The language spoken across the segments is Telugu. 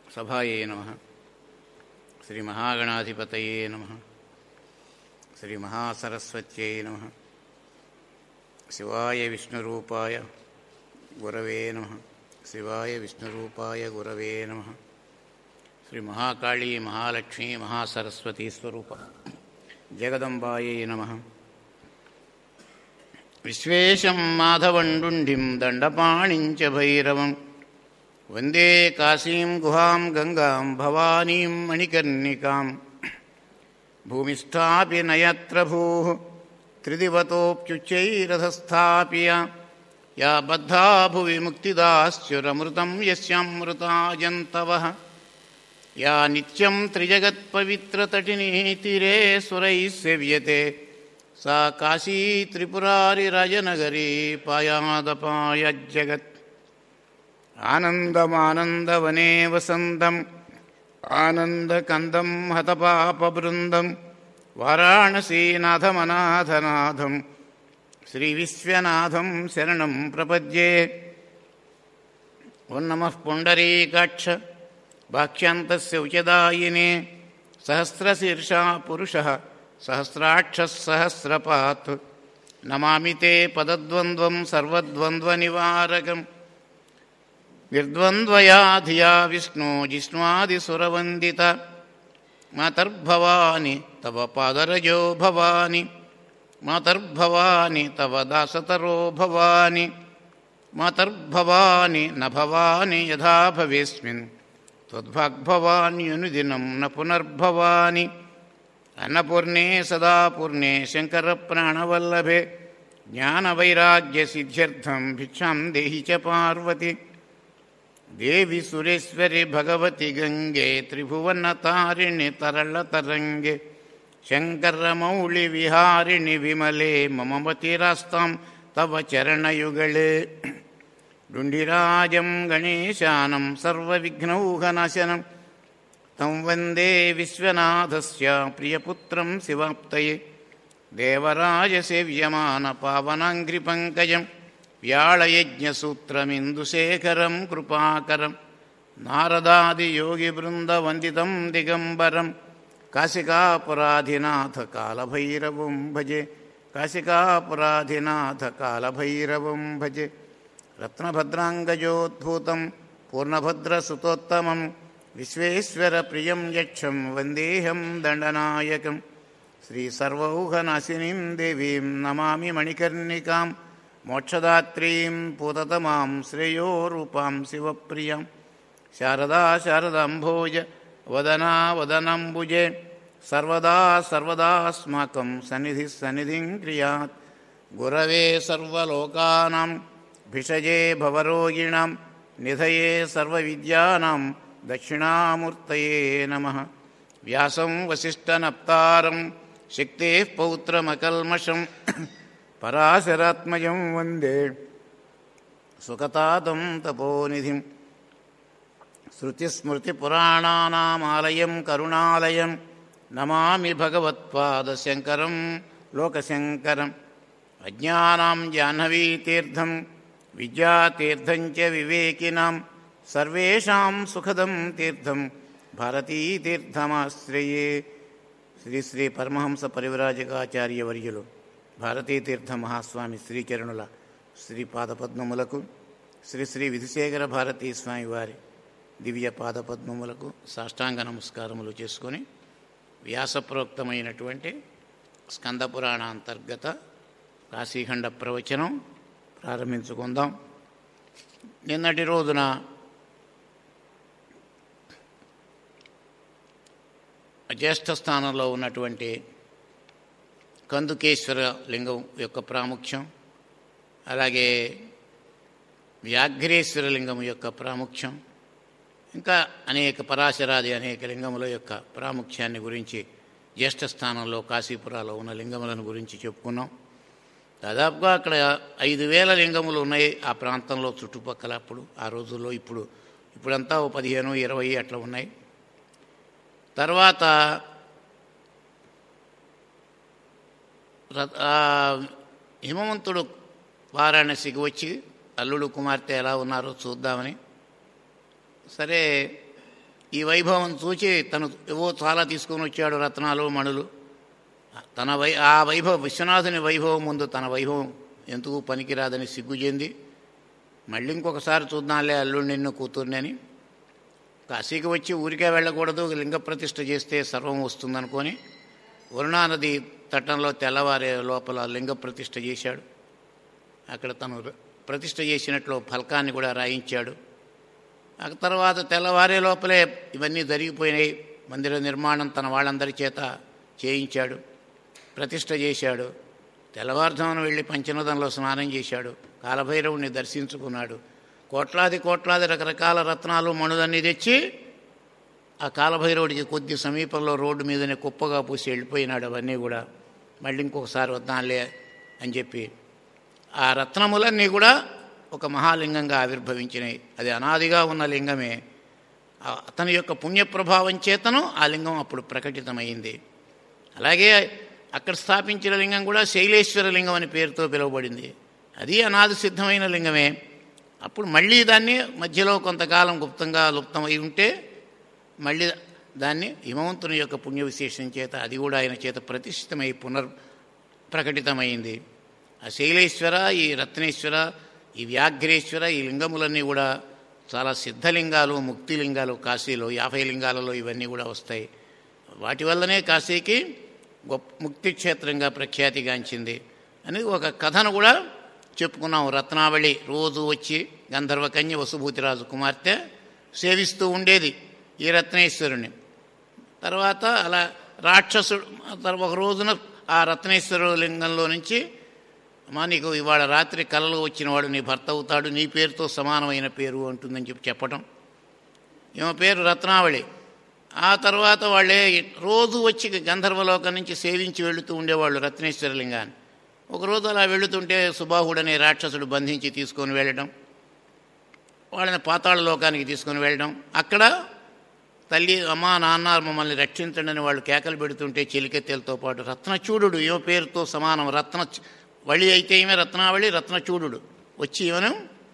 సభాయే నమ శ్రీ మహాగణాధిపతయే నమ శ్రీ మహాసరస్వత్యై నమ శివాయ విష్ణురూపాయ గురవే నమ శివాయ విష్ణురూపాయ గురవే నమ శ్రీ మహాకాళీ మహాలక్ష్మీ మహాసరస్వతీ స్వరూప జగదంబాయై నమ విశ్వేశం మాధవండుండిం దండపాణించ భైరవం వందే కాశీం గుహాం గంగాం భవానీం మణికర్ణికాం భూమిస్థాపి నయత్ర భూ త్రిదివతోప్యుచ్చైరథస్థాప్య యా బద్ధా భువి ముక్తిదాశ్చురమృతం యస్యామృతాజంతవः యా నిత్యం త్రిజగత్పవిత్రతటినీ తీరే సురైः సేవ్యతే सा काशी त्रिपुरारिराजनगरी पायादपायज्जगत् आनन्दमानन्दवने वसन्तम् आनन्दकन्दं हतपापवृन्दं वाराणसीनाथमनाथनाथं श्रीविश्वनाथं शरणं प्रपद्ये ॐ नमः पुण्डरीकाक्ष वाक्यान्तस्य उचदायिने सहस्रशीर्षा पुरुषः सहस्राक्षः सहस्रपात् नमामि ते पदद्वन्द्वं सर्वद्वन्द्वनिवारकम् निर्द्वन्द्वया धिया विष्णो जिष्णादिसुरवन्दित मातर्भवानि तव पादरजो भवानि मातर्भवानि तव दासतरो भवानि मातर्भवानि न भवानि यथा भवेस्मिन् त्वद्भाग्भवान्यनुदिनं न पुनर्भवानि अन्नपूर्णे सदा पूर्णे शङ्करप्राणवल्लभे ज्ञानवैराग्यसिद्ध्यर्थं भिक्षां देहि च पार्वति देवि सुरेश्वरि भगवति गङ्गे त्रिभुवनतारिणि तरलतरङ्गे शङ्करमौलिविहारिणि विमले मम मतिरास्तां तव चरणयुगले डुण्डिराजं गणेशानं सर्वविघ्नौघनाशनं तं वन्दे विश्वनाथस्य प्रियपुत्रं शिवाप्तये देवराजसेव्यमानपावनाङ्घ्रिपङ्कजं व्याळयज्ञसूत्रमिन्दुशेखरं कृपाकरं नारदादियोगिवृन्दवन्दितं दिगम्बरं काशिकापुराधिनाथकालभैरवं भजे काशिकापुराधिनाथकालभैरवं भजे रत्नभद्राङ्गजोद्भूतं पूर्णभद्रसुतोत्तमं विश्वेश्वरप्रियं यक्षं वन्देऽहं दण्डनायकं श्रीसर्वौघनाशिनीं देवीं नमामि मणिकर्णिकां मोक्षदात्रीं पूततमां श्रेयोरूपां शिवप्रियां शारदा शारदाम्भोज वदना वदनाम्बुजे सर्वदा सर्वदास्माकं सन्निधिः सन्निधिं क्रियात् गुरवे सर्वलोकानां भिषजे भवरोगिणां निधये सर्वविद्यानां दक्षिणामूर्तये नमः व्यासं वसिष्ठनप्तारं शक्तेः पौत्रमकल्मषं पराशरात्मजं वन्दे सुखतातं तपोनिधिं श्रुतिस्मृतिपुराणानामालयं करुणालयं नमामि भगवत्पादशङ्करं लोकशङ्करम् अज्ञानां जाह्नवीतीर्थं विद्यातीर्थं च विवेकिनां सर्वेषां सुखदं तीर्थं భారతీతీర్థమాశ్రయే శ్రీ శ్రీ పరమహంస పరివరాజకాచార్యవర్యులు భారతీతీర్థ మహాస్వామి శ్రీచరణుల శ్రీ పాదపద్మములకు శ్రీ శ్రీ విధుశేఖర భారతీ స్వామి వారి దివ్య పాదపద్మములకు సాష్టాంగ నమస్కారములు చేసుకొని వ్యాసప్రోక్తమైనటువంటి స్కందపురాణ అంతర్గత కాశీఖండ ప్రవచనం ప్రారంభించుకుందాం నిన్నటి రోజున జ్యేష్ఠ స్థానంలో ఉన్నటువంటి కందుకేశ్వర లింగం యొక్క ప్రాముఖ్యం అలాగే వ్యాఘ్రేశ్వర లింగం యొక్క ప్రాముఖ్యం ఇంకా అనేక పరాశరాది అనేక లింగముల యొక్క ప్రాముఖ్యాన్ని గురించి జ్యేష్ఠ స్థానంలో కాశీపురాలో ఉన్న లింగములను గురించి చెప్పుకున్నాం దాదాపుగా అక్కడ ఐదు వేల లింగములు ఉన్నాయి ఆ ప్రాంతంలో చుట్టుపక్కల అప్పుడు ఆ రోజుల్లో ఇప్పుడు ఇప్పుడంతా ఓ పదిహేను ఇరవై అట్లా ఉన్నాయి తర్వాత హిమవంతుడు వారాణసికి వచ్చి అల్లుడు కుమార్తె ఎలా ఉన్నారో చూద్దామని సరే ఈ వైభవం చూచి తను ఏవో చాలా తీసుకొని వచ్చాడు రత్నాలు మణులు తన వై ఆ వైభవం విశ్వనాథుని వైభవం ముందు తన వైభవం ఎందుకు పనికిరాదని సిగ్గు చెంది మళ్ళీ ఇంకొకసారి చూద్దాంలే అల్లుడు నిన్ను కూతుర్ని అని కాశీకి వచ్చి ఊరికే వెళ్ళకూడదు లింగ ప్రతిష్ఠ చేస్తే సర్వం వస్తుందనుకొని వరుణా నది తటంలో తెల్లవారే లోపల లింగ ప్రతిష్ఠ చేశాడు అక్కడ తను ప్రతిష్ఠ చేసినట్లు ఫలకాన్ని కూడా రాయించాడు ఆ తర్వాత తెల్లవారే లోపలే ఇవన్నీ జరిగిపోయినాయి మందిర నిర్మాణం తన వాళ్ళందరి చేత చేయించాడు ప్రతిష్ఠ చేశాడు తెల్లవారుజామున వెళ్ళి పంచనదంలో స్నానం చేశాడు కాలభైరవుణ్ణి దర్శించుకున్నాడు కోట్లాది కోట్లాది రకరకాల రత్నాలు మణులన్నీ తెచ్చి ఆ కాలభైరవుడికి కొద్ది సమీపంలో రోడ్డు మీదనే కుప్పగా పూసి వెళ్ళిపోయినాడు అవన్నీ కూడా మళ్ళీ ఇంకొకసారి వద్దాంలే అని చెప్పి ఆ రత్నములన్నీ కూడా ఒక మహాలింగంగా ఆవిర్భవించినాయి అది అనాదిగా ఉన్న లింగమే ఆ- అతని యొక్క పుణ్యప్రభావం చేతను ఆ లింగం అప్పుడు ప్రకటితమైంది అలాగే అక్కడ స్థాపించిన లింగం కూడా శైలేశ్వర లింగం అని పేరుతో పిలువబడింది అది అనాది సిద్ధమైన లింగమే అప్పుడు మళ్ళీ దాన్ని మధ్యలో కొంతకాలం గుప్తంగా లుప్తమై ఉంటే మళ్ళీ దాన్ని హిమవంతుని యొక్క పుణ్య విశేషం చేత అది కూడా ఆయన చేత ప్రతిష్ఠితమై పునర్ ప్రకటితమైంది ఆ శైలేశ్వర ఈ రత్నేశ్వర ఈ వ్యాఘ్రేశ్వర ఈ లింగములన్నీ కూడా చాలా సిద్ధలింగాలు ముక్తిలింగాలు కాశీలో యాభై లింగాలలో ఇవన్నీ కూడా వస్తాయి వాటి వల్లనే కాశీకి గొప్ప ముక్తి క్షేత్రంగా ప్రఖ్యాతిగాంచింది అని ఒక కథను కూడా చెప్పుకున్నాం రత్నావళి రోజు వచ్చి గంధర్వకన్య వసుభూతిరాజు కుమార్తె సేవిస్తూ ఉండేది ఈ రత్నేశ్వరుని తర్వాత అలా రాక్షసుడు తర్వా- ఒక రోజున ఆ రత్నేశ్వర లింగంలో నుంచి అమ్మా నీకు ఇవాళ రాత్రి కలలో వచ్చినవాడు నీ భర్త అవుతాడు నీ పేరుతో సమానమైన పేరు అంటుందని చెప్పి చెప్పటం ఈమె పేరు రత్నావళి ఆ తర్వాత వాళ్ళే రోజు వచ్చి గంధర్వలోకం నుంచి సేవించి వెళుతూ ఉండేవాళ్ళు రత్నేశ్వర లింగాన్ని ఒకరోజు అలా వెళుతుంటే సుబాహుడనే రాక్షసుడు బంధించి తీసుకొని వెళ్ళడం వాళ్ళని పాతాళ లోకానికి తీసుకొని వెళ్ళడం అక్కడ తల్లి అమ్మా నాన్న మమ్మల్ని రక్షించండి అని వాళ్ళు కేకలు పెడుతుంటే చెలికెత్తెలతో పాటు రత్నచూడు ఈమె పేరుతో సమానం రత్న వళి అయితే ఈమె రత్నావళి రత్నచూడు వచ్చి ఈమెను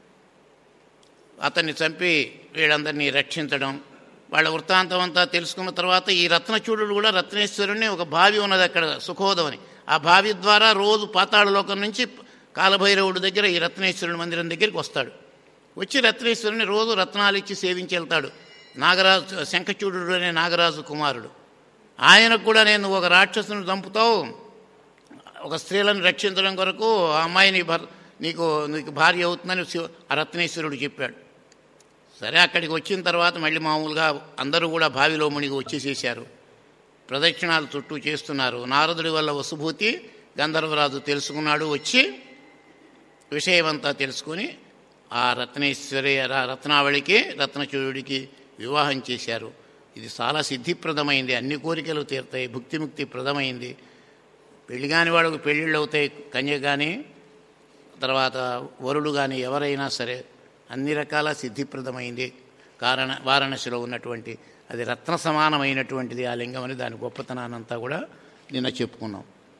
అతన్ని చంపి వీళ్ళందరినీ రక్షించడం వాళ్ళ వృత్తాంతం అంతా తెలుసుకున్న తర్వాత ఈ రత్నచూడు కూడా రత్నేశ్వరుని ఒక బావి ఉన్నది అక్కడ సుఖోదమని ఆ బావి ద్వారా రోజు పాతాళ లోకం నుంచి కాలభైరవుడి దగ్గర ఈ రత్నేశ్వరుని మందిరం దగ్గరికి వస్తాడు వచ్చి రత్నేశ్వరుని రోజు రత్నాలు ఇచ్చి సేవించి వెళ్తాడు నాగరాజు శంఖచూడు అనే నాగరాజు కుమారుడు ఆయనకు కూడా నేను ఒక రాక్షసుని చంపుతావు ఒక స్త్రీలను రక్షించడం కొరకు ఆ అమ్మాయిని భర్ నీకు నీకు భార్య అవుతుందని శివ- ఆ రత్నేశ్వరుడు చెప్పాడు సరే అక్కడికి వచ్చిన తర్వాత మళ్ళీ మామూలుగా అందరూ కూడా బావిలో మునిగి వచ్చేసేసారు ప్రదక్షిణాలు చుట్టూ చేస్తున్నారు నారదుడి వల్ల వసుభూతి గంధర్వరాజు తెలుసుకున్నాడు వచ్చి విషయమంతా తెలుసుకుని ఆ రత్నేశ్వరి ర- రత్నావళికి రత్నచూడుడికి వివాహం చేశారు ఇది చాలా సిద్ధిప్రదమైంది అన్ని కోరికలు తీరుతాయి భుక్తిముక్తి ప్రదమైంది పెళ్లి కాని వాళ్ళకు పెళ్ళిళ్ళు అవుతాయి కన్య కానీ తర్వాత వరుడు కానీ ఎవరైనా సరే అన్ని రకాల సిద్ధిప్రదమైంది కారణ వారణాసిలో ఉన్నటువంటి అది రత్న సమానమైనటువంటిది ఆ లింగం అని దాని గొప్పతనాన్నంతా కూడా నిన్న చెప్పుకున్నాం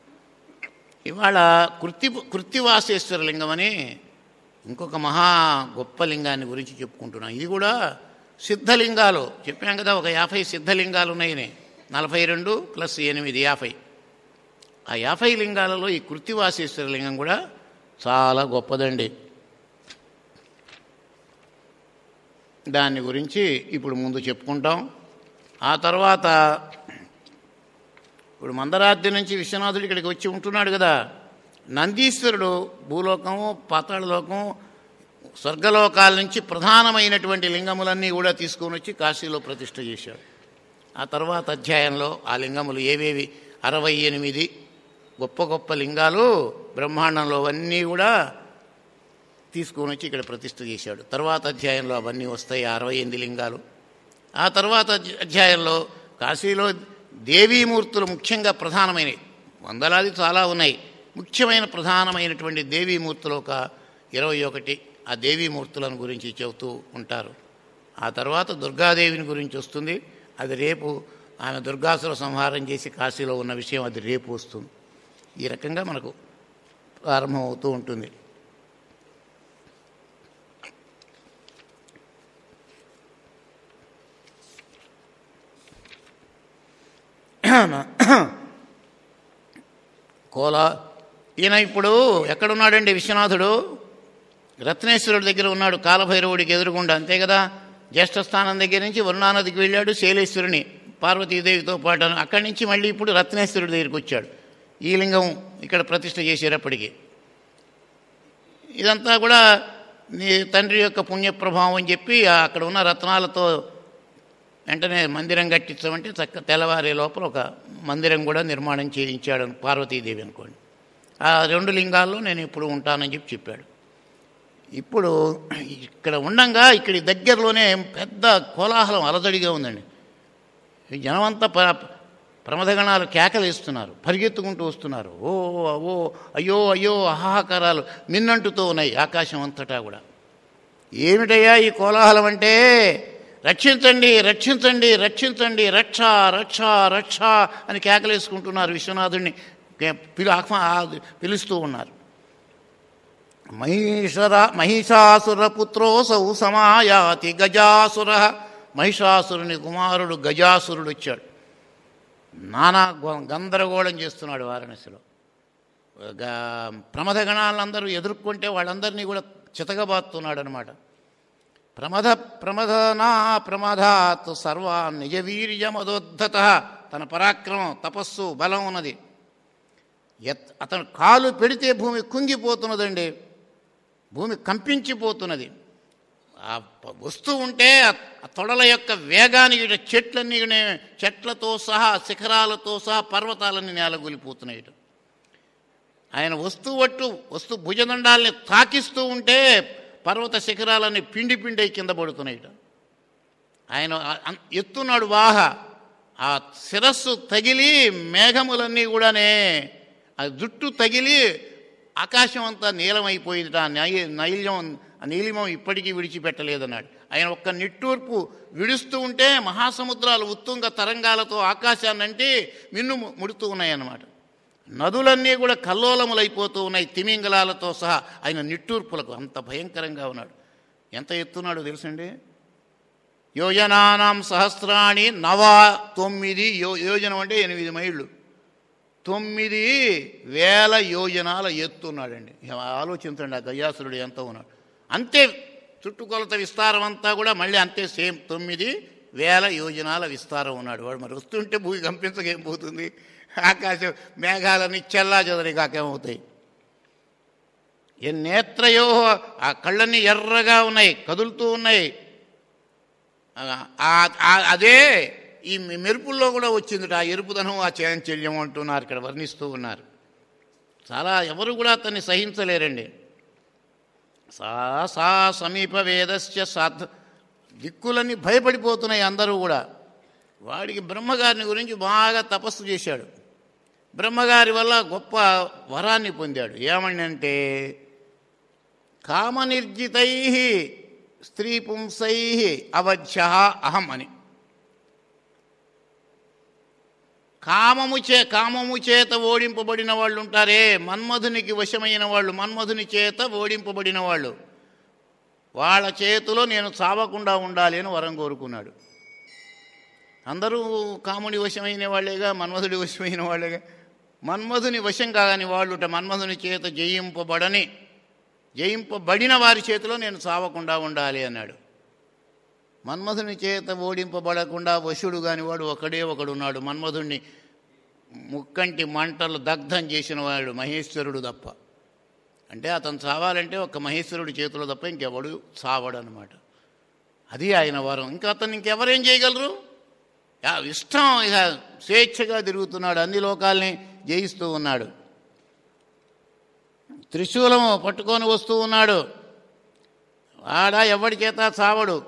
ఇవాళ కృత్తి కృత్తివాసేశ్వర లింగం అని ఇంకొక మహా గొప్ప లింగాన్ని గురించి చెప్పుకుంటున్నాం ఇది కూడా సిద్ధలింగాలు చెప్పాం కదా ఒక యాభై సిద్ధలింగాలు ఉన్నాయని నలభై రెండు ప్లస్ ఎనిమిది యాభై ఆ యాభై లింగాలలో ఈ కృత్తివాసేశ్వర లింగం కూడా చాలా గొప్పదండి దాని గురించి ఇప్పుడు ముందు చెప్పుకుంటాం ఆ తర్వాత ఇప్పుడు మందరాద్రి నుంచి విశ్వనాథుడు ఇక్కడికి వచ్చి ఉంటున్నాడు కదా నందీశ్వరుడు భూలోకము పాతాళలోకం స్వర్గలోకాల నుంచి ప్రధానమైనటువంటి లింగములన్నీ కూడా తీసుకొని వచ్చి కాశీలో ప్రతిష్ఠ చేశాడు ఆ తర్వాత అధ్యాయంలో ఆ లింగములు ఏవేవి అరవై ఎనిమిది గొప్ప గొప్ప లింగాలు బ్రహ్మాండంలో అవన్నీ కూడా తీసుకొని వచ్చి ఇక్కడ ప్రతిష్ఠ చేశాడు తర్వాత అధ్యాయంలో అవన్నీ వస్తాయి ఆ అరవై ఎనిమిది లింగాలు ఆ తర్వాత అధ్య- అధ్యాయంలో కాశీలో దేవీమూర్తులు ముఖ్యంగా ప్రధానమైనవి వందలాది చాలా ఉన్నాయి ముఖ్యమైన ప్రధానమైనటువంటి దేవీమూర్తులు ఒక ఇరవై ఒకటి ఆ దేవీమూర్తులను గురించి చెబుతూ ఉంటారు ఆ తర్వాత దుర్గాదేవిని గురించి వస్తుంది అది రేపు ఆమె దుర్గాసుర సంహారం చేసి కాశీలో ఉన్న విషయం అది రేపు వస్తుంది ఈ రకంగా మనకు ప్రారంభమవుతూ ఉంటుంది కోలా ఈయన ఇప్పుడు ఎక్కడున్నాడండి విశ్వనాథుడు రత్నేశ్వరుడి దగ్గర ఉన్నాడు కాలభైరవుడికి ఎదురుగుండా అంతే కదా జ్యేష్ఠస్థానం దగ్గర నుంచి వరుణానదికి వెళ్ళాడు శైలేశ్వరుని పార్వతీదేవితో పాటు అక్కడి నుంచి మళ్ళీ ఇప్పుడు రత్నేశ్వరుడి దగ్గరికి వచ్చాడు ఈ లింగం ఇక్కడ ప్రతిష్ఠ చేసేటప్పటికి ఇదంతా కూడా నీ తండ్రి యొక్క పుణ్యప్రభావం అని చెప్పి ఆ అక్కడ ఉన్న రత్నాలతో వెంటనే మందిరం కట్టించమంటే చక్క తెల్లవారే లోపల ఒక మందిరం కూడా నిర్మాణం చేయించాడు పార్వతీదేవి అనుకోండి ఆ రెండు లింగాల్లో నేను ఇప్పుడు ఉంటానని చెప్పి చెప్పాడు ఇప్పుడు ఇక్కడ ఉండంగా ఇక్కడి దగ్గరలోనే పెద్ద కోలాహలం అలజడిగా ఉందండి ఈ జనమంతా ప్ర ప్రమదగణాలు కేకలేస్తున్నారు పరిగెత్తుకుంటూ వస్తున్నారు ఓ ఓ అయ్యో అయ్యో అహాకారాలు మిన్నంటుతూ ఉన్నాయి ఆకాశం అంతటా కూడా ఏమిటయ్యా ఈ కోలాహలం అంటే రక్షించండి రక్షించండి రక్షించండి రక్ష రక్ష రక్ష అని కేకలేసుకుంటున్నారు విశ్వనాథుడిని కే- పిలు ఆహ్వా పిలుస్తూ ఉన్నారు మహిషర మహిషాసుర పుత్రోసౌ సమాయాతి గజాసుర మహిషాసురుని కుమారుడు గజాసురుడు వచ్చాడు నానా గో- గందరగోళం చేస్తున్నాడు వారణాసిలో గా- ప్రమథ గణాలందరూ ఎదుర్కొంటే వాళ్ళందరినీ కూడా చితగబాతున్నాడు అనమాట ప్రమద ప్రమదనా ప్రమదాత్ సర్వా నిజవీర్యమదోద్ధత తన పరాక్రమం తపస్సు బలం ఉన్నది ఎత్ అతను కాలు పెడితే భూమి కుంగిపోతున్నదండి భూమి కంపించిపోతున్నది ఆ ప- వస్తూ ఉంటే ఆ- ఆ తొడల యొక్క వేగానికి ఇటు చెట్లన్నీ నే- చెట్లతో సహా శిఖరాలతో సహా పర్వతాలన్నీ నేలగొలిపోతున్నాయి ఇటు ఆయన వస్తూ వట్టు వస్తూ భుజదండాల్ని తాకిస్తూ ఉంటే పర్వత శిఖరాలన్నీ పిండి పిండి అయి కింద పడుతున్నాయి ఇటు ఆయన ఆ- అన్- ఎత్తున్నాడు వాహ ఆ శిరస్సు తగిలి మేఘములన్నీ కూడానే ఆ జుట్టు తగిలి ఆకాశం అంతా నీలమైపోయింది ఆ నై నైల్యం ఆ నీలిమం ఇప్పటికీ విడిచిపెట్టలేదన్నాడు ఆయన ఒక్క నిట్టూర్పు విడుస్తూ ఉంటే మహాసముద్రాలు ఉత్తుంగ తరంగాలతో ఆకాశాన్ని అంటే మిన్ను ము- ముడుతూ ఉన్నాయన్నమాట నదులన్నీ కూడా కల్లోలములైపోతూ ఉన్నాయి తిమింగలాలతో సహా ఆయన నిట్టూర్పులకు అంత భయంకరంగా ఉన్నాడు ఎంత ఎత్తున్నాడో తెలుసండి యోజనానాం సహస్రాణి నవ తొమ్మిది యో యోజనం అంటే ఎనిమిది మైళ్ళు తొమ్మిది వేల యోజనాల ఎత్తున్నాడండి ఆలోచించండి ఆ గజాసురుడు ఎంత ఉన్నాడు అంతే చుట్టుకొలత విస్తారం అంతా కూడా మళ్ళీ అంతే సేమ్ తొమ్మిది వేల యోజనాల విస్తారం ఉన్నాడు వాడు మరి వస్తుంటే భూమి కంపించకేం పోతుంది ఆకాశం మేఘాలని చెల్లా చెదరి కాకేమవుతాయి ఏ నేత్రయో ఆ కళ్ళన్నీ ఎర్రగా ఉన్నాయి కదులుతూ ఉన్నాయి ఆ- ఆ- ఆ- అదే ఈ మెరుపుల్లో కూడా వచ్చింది ఆ ఎరుపుదనం ఆ చాంచల్యం అంటున్నారు ఇక్కడ వర్ణిస్తూ ఉన్నారు చాలా ఎవరు కూడా అతన్ని సహించలేరండి సా సా సమీప వేదస్య సాధ దిక్కులన్నీ భయపడిపోతున్నాయి అందరూ కూడా వాడికి బ్రహ్మగారిని గురించి బాగా తపస్సు చేశాడు బ్రహ్మగారి వల్ల గొప్ప వరాన్ని పొందాడు ఏమని అంటే కామనిర్జితై స్త్రీ పుంసై అవధ్య అహం అని కామము చే కామము చేత ఓడింపబడిన వాళ్ళు ఉంటారే మన్మధునికి వశమైన వాళ్ళు మన్మధుని చేత ఓడింపబడిన వాళ్ళు వాళ్ళ చేతిలో నేను చావకుండా ఉండాలి అని వరం కోరుకున్నాడు అందరూ కాముడి వశమైన వాళ్ళేగా మన్మధుడి వశమైన వాళ్ళేగా మన్మధుని వశం కాదని వాళ్ళుట మన్మధుని చేత జయింపబడని జయింపబడిన వారి చేతిలో నేను చావకుండా ఉండాలి అన్నాడు మన్మధుని చేత ఓడింపబడకుండా వశుడు కాని వాడు ఒకడే ఒకడున్నాడు మన్మధుణ్ణి ముక్కంటి మంటలు దగ్ధం చేసిన వాడు మహేశ్వరుడు తప్ప అంటే అతను చావాలంటే ఒక మహేశ్వరుడి చేతిలో తప్ప ఇంకెవడు చావడు అనమాట అది ఆయన వరం ఇంకా అతను ఇంకెవరేం చేయగలరు యా, ఇష్టం ఇక స్వేచ్ఛగా తిరుగుతున్నాడు అన్ని లోకాల్ని జయిస్తూ ఉన్నాడు త్రిశూలము పట్టుకొని వస్తూ ఉన్నాడు వాడ ఎవడి చేత చావడు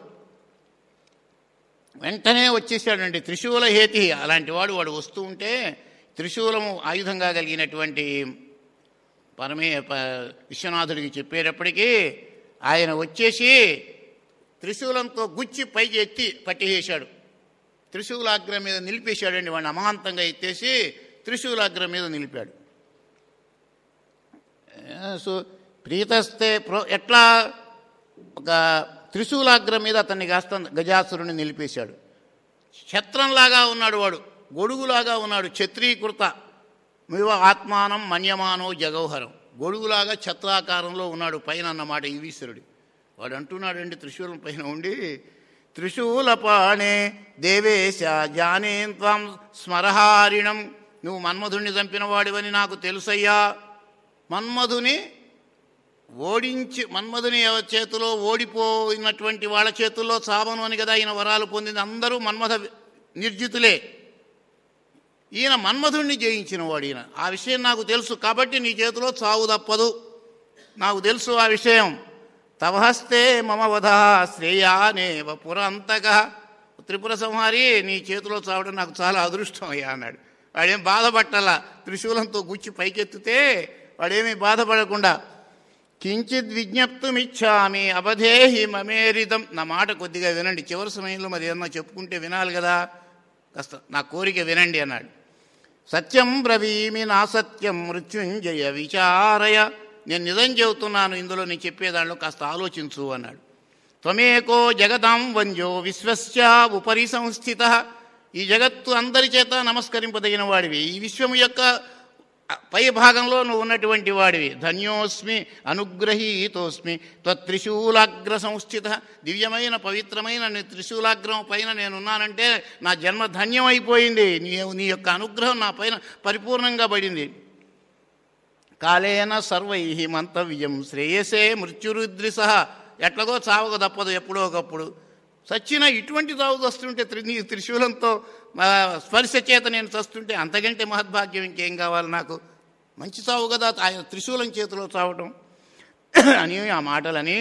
వెంటనే వచ్చేసాడండి త్రిశూల హేతి అలాంటి వాడు వాడు వస్తూ ఉంటే త్రిశూలము ఆయుధంగా కలిగినటువంటి పరమే ప- విశ్వనాథుడికి చెప్పేటప్పటికీ ఆయన వచ్చేసి త్రిశూలంతో గుచ్చి పైకి ఎత్తి పట్టేసాడు త్రిశూలాగ్రం మీద నిలిపేశాడండి వాడిని అమాంతంగా ఎత్తేసి త్రిశూలాగ్రం మీద నిలిపాడు ఏ, సో ప్రీతస్తే ప్రో ఎట్లా ఒక త్రిశూలాగ్రం మీద అతన్ని కాస్త గజాసురుని నిలిపేశాడు ఛత్రంలాగా ఉన్నాడు వాడు గొడుగులాగా ఉన్నాడు ఛత్రీకృత మివ ఆత్మానం మన్యమానో జగౌహరం గొడుగులాగా ఛత్రాకారంలో ఉన్నాడు పైన అన్నమాట ఈశ్వరుడు వాడు అంటున్నాడండి త్రిశూలం పైన ఉండి త్రిశూలపాణే దేవేశ జానేం త్వం స్మరహారిణం నువ్వు మన్మధుణ్ణి చంపిన వాడివని నాకు తెలుసయ్యా మన్మధుని ఓడించి మన్మధుని ఎవరి చేతిలో ఓడిపోయినటువంటి వాళ్ళ చేతుల్లో చావను అని కదా ఈయన వరాలు పొందింది అందరూ మన్మథ నిర్జితులే ఈయన మన్మధుణ్ణి జయించిన వాడు ఈయన ఆ విషయం నాకు తెలుసు కాబట్టి నీ చేతిలో చావు తప్పదు నాకు తెలుసు ఆ విషయం తవహస్తే మమ వధ శ్రేయానేవ పురంతక త్రిపుర సంహారి నీ చేతిలో చావడం నాకు చాలా అదృష్టం అయ్యా అన్నాడు వాడేం బాధపట్టాల త్రిశూలంతో గుచ్చి పైకెత్తితే వాడేమీ బాధపడకుండా కించిత్ విజ్ఞప్తుమిచ్చామి అబధేహి మమేరితం నా మాట కొద్దిగా వినండి చివరి సమయంలో మరి ఏమన్నా చెప్పుకుంటే వినాలి కదా కాస్త నా కోరిక వినండి అన్నాడు సత్యం బ్రవీమి నా సత్యం మృత్యుంజయ విచారయ నేను నిజం చెబుతున్నాను ఇందులో నేను చెప్పేదాంట్లో కాస్త ఆలోచించు అన్నాడు త్వమేకో జగదాం వంజో విశ్వస్య ఉపరి సంస్థిత ఈ జగత్తు అందరి చేత నమస్కరింపదగిన వాడివి ఈ విశ్వము యొక్క పై భాగంలో నువ్వు ఉన్నటువంటి వాడివి ధన్యోస్మి అనుగ్రహీతోస్మి త్రిశూలాగ్ర సంస్థిత దివ్యమైన పవిత్రమైన నీ త్రిశూలాగ్రం పైన నేనున్నానంటే నా జన్మ ధన్యమైపోయింది నీ నీ యొక్క అనుగ్రహం నా పైన పరిపూర్ణంగా పడింది కాలేన సర్వై మంతవ్యం శ్రేయసే మృత్యురుద్రిస ఎట్లాగో చావక తప్పదు ఎప్పుడో ఒకప్పుడు సచ్చిన ఇటువంటి చావు వస్తుంటే త్రి నీ త్రిశూలంతో ఆ, స్పర్శ చేత నేను చస్తుంటే అంతకంటే మహద్భాగ్యం ఇంకేం కావాలి నాకు మంచి చావు కదా ఆయన త్రిశూలం చేతిలో చావటం అని ఆ మాటలని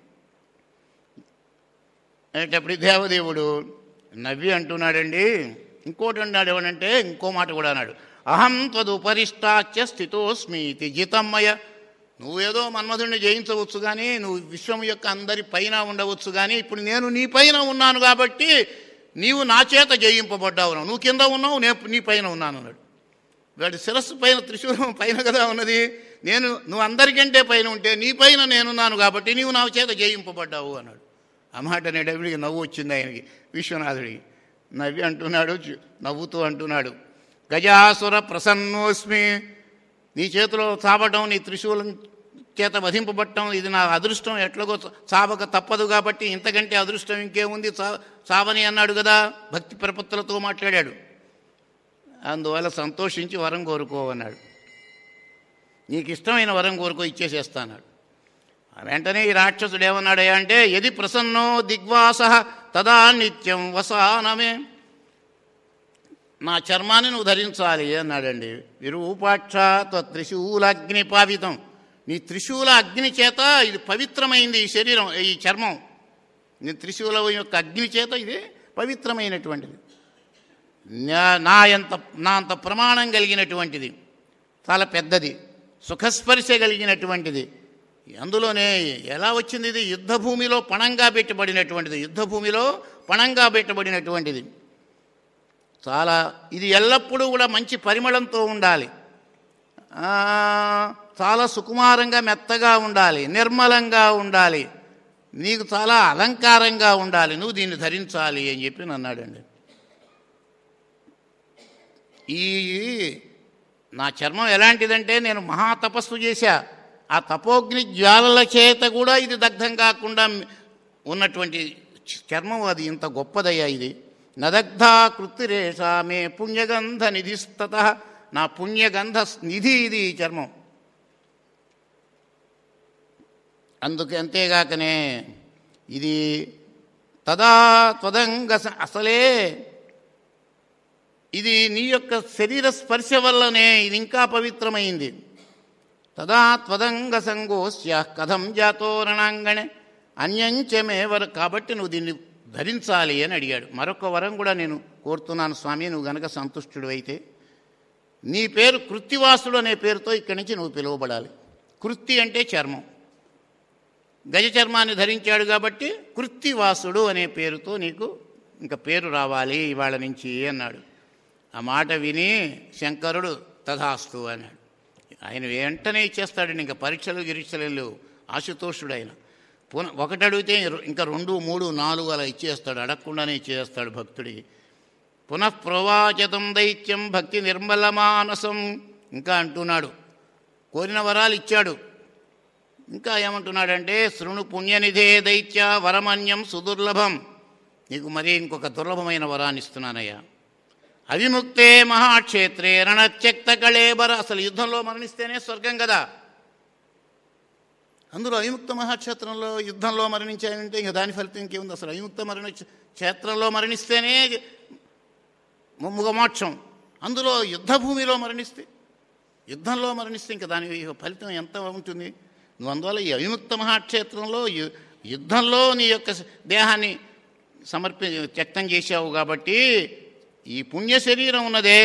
అనేటప్పుడు దేవదేవుడు నవ్వి అంటున్నాడండి ఇంకోటి అన్నాడు ఏమనంటే ఇంకో మాట కూడా అన్నాడు అహం త్వదుపరిష్టాచ్య స్థితోస్మి ఇది జితమ్మయ నువ్వేదో మన్మధుడిని జయించవచ్చు కానీ నువ్వు విశ్వం యొక్క అందరి పైన ఉండవచ్చు కానీ ఇప్పుడు నేను నీ పైన ఉన్నాను కాబట్టి నీవు నా చేత జయింపబడ్డావు నువ్వు కింద ఉన్నావు నేను నీ పైన ఉన్నాను అన్నాడు వాడి శిరస్సు పైన త్రిశూలం పైన కదా ఉన్నది నేను నువ్వు అందరికంటే పైన ఉంటే నీ పైన నేనున్నాను కాబట్టి నీవు నా చేత జయింపబడ్డావు అన్నాడు ఆ మాట అనేటప్పటికి నవ్వు వచ్చింది ఆయనకి విశ్వనాథుడికి నవ్వి అంటున్నాడు చు- నవ్వుతూ అంటున్నాడు గజాసుర ప్రసన్నోస్మి నీ చేతిలో చావటం నీ త్రిశూలం చేత వధింపబట్టడం ఇది నా అదృష్టం ఎట్లాగో చ- చావక తప్పదు కాబట్టి ఇంతకంటే అదృష్టం ఇంకేముంది చా చావని అన్నాడు కదా భక్తి ప్రపత్తులతో మాట్లాడాడు అందువల్ల సంతోషించి వరం కోరుకోవన్నాడు నీకు ఇష్టమైన వరం కోరుకో ఇచ్చేసేస్తాన్నాడు వెంటనే ఈ రాక్షసుడు ఏమన్నాడయ్యా అంటే ఎది ప్రసన్నో దిగ్వాస తదా నిత్యం వసానమే నా చర్మాన్ని నువ్వు ధరించాలి అన్నాడండి విరూపాక్ష త్రిశూలాగ్ని పావితం నీ త్రిశూల అగ్ని చేత ఇది పవిత్రమైంది ఈ శరీరం ఈ చర్మం నీ త్రిశూలం యొక్క అగ్ని చేత ఇది పవిత్రమైనటువంటిది నా- నా ఎంత నా అంత ప్రమాణం కలిగినటువంటిది చాలా పెద్దది సుఖస్పర్శ కలిగినటువంటిది అందులోనే ఎలా వచ్చింది ఇది యుద్ధభూమిలో పణంగా పెట్టబడినటువంటిది యుద్ధభూమిలో పణంగా పెట్టబడినటువంటిది చాలా ఇది ఎల్లప్పుడూ కూడా మంచి పరిమళంతో ఉండాలి ఆ, చాలా సుకుమారంగా మెత్తగా ఉండాలి నిర్మలంగా ఉండాలి నీకు చాలా అలంకారంగా ఉండాలి నువ్వు దీన్ని ధరించాలి అని చెప్పి అన్నాడండి ఈ నా చర్మం ఎలాంటిదంటే నేను మహా తపస్సు చేశా ఆ తపోగ్ని జ్వాలల చేత కూడా ఇది దగ్ధం కాకుండా ఉన్నటువంటి చర్మం అది ఇంత గొప్పదయ్యా ఇది నదగ్ధా కృత్తిరేషా మే పుణ్యగంధ నిధిస్తత నా పుణ్యగంధ నిధి ఇది ఈ చర్మం అందుకే అంతేగాకనే ఇది తదా త్వదంగ స- అసలే ఇది నీ యొక్క శరీర స్పర్శ వల్లనే ఇది ఇంకా పవిత్రమైంది తదా త్వదంగ సంగోస్య కథం జాతో రణాంగణే అన్యంచమేవర కాబట్టి నువ్వు దీన్ని ధరించాలి అని అడిగాడు మరొక వరం కూడా నేను కోరుతున్నాను స్వామి నువ్వు గనక సంతుష్టుడు అయితే నీ పేరు కృత్తివాసుడు అనే పేరుతో ఇక్కడి నుంచి నువ్వు పిలువబడాలి కృత్తి అంటే చర్మం గజ చర్మాన్ని ధరించాడు కాబట్టి కృత్తివాసుడు అనే పేరుతో నీకు ఇంకా పేరు రావాలి ఇవాళ నుంచి అన్నాడు ఆ మాట విని శంకరుడు తథాస్తు అన్నాడు ఆయన వెంటనే ఇచ్చేస్తాడండి ఇంకా పరీక్షలు గిరీక్షలు ఏం లేవు ఆశుతోషుడు ఆయన పున ఒకటి అడిగితే ఇంకా రెండు మూడు నాలుగు అలా ఇచ్చేస్తాడు అడగకుండానే ఇచ్చేస్తాడు భక్తుడికి పునః ప్రవాచతం దైత్యం భక్తి నిర్మలమానసం ఇంకా అంటున్నాడు కోరిన వరాలు ఇచ్చాడు ఇంకా ఏమంటున్నాడంటే శృణు పుణ్యనిధే దైత్య వరమన్యం సుదుర్లభం నీకు మరీ ఇంకొక దుర్లభమైన వరాన్ని ఇస్తున్నానయ్యా అవిముక్తే మహాక్షేత్రే రణత్యక్త కళేబర అసలు యుద్ధంలో మరణిస్తేనే స్వర్గం కదా అందులో అవిముక్త మహాక్షేత్రంలో యుద్ధంలో మరణించాయంటే ఇంక దాని ఫలితం ఇంకేముంది అసలు అవిముక్త మరణ క్షేత్రంలో మరణిస్తేనే ముమ్ముగ మోక్షం అందులో యుద్ధభూమిలో మరణిస్తే యుద్ధంలో మరణిస్తే ఇంకా దాని ఫలితం ఎంత ఉంటుంది నువ్వు అందువల్ల ఈ అవిముక్త మహాక్షేత్రంలో యు- యుద్ధంలో నీ యొక్క దేహాన్ని సమర్పి త్యక్తం చేశావు కాబట్టి ఈ పుణ్య శరీరం ఉన్నదే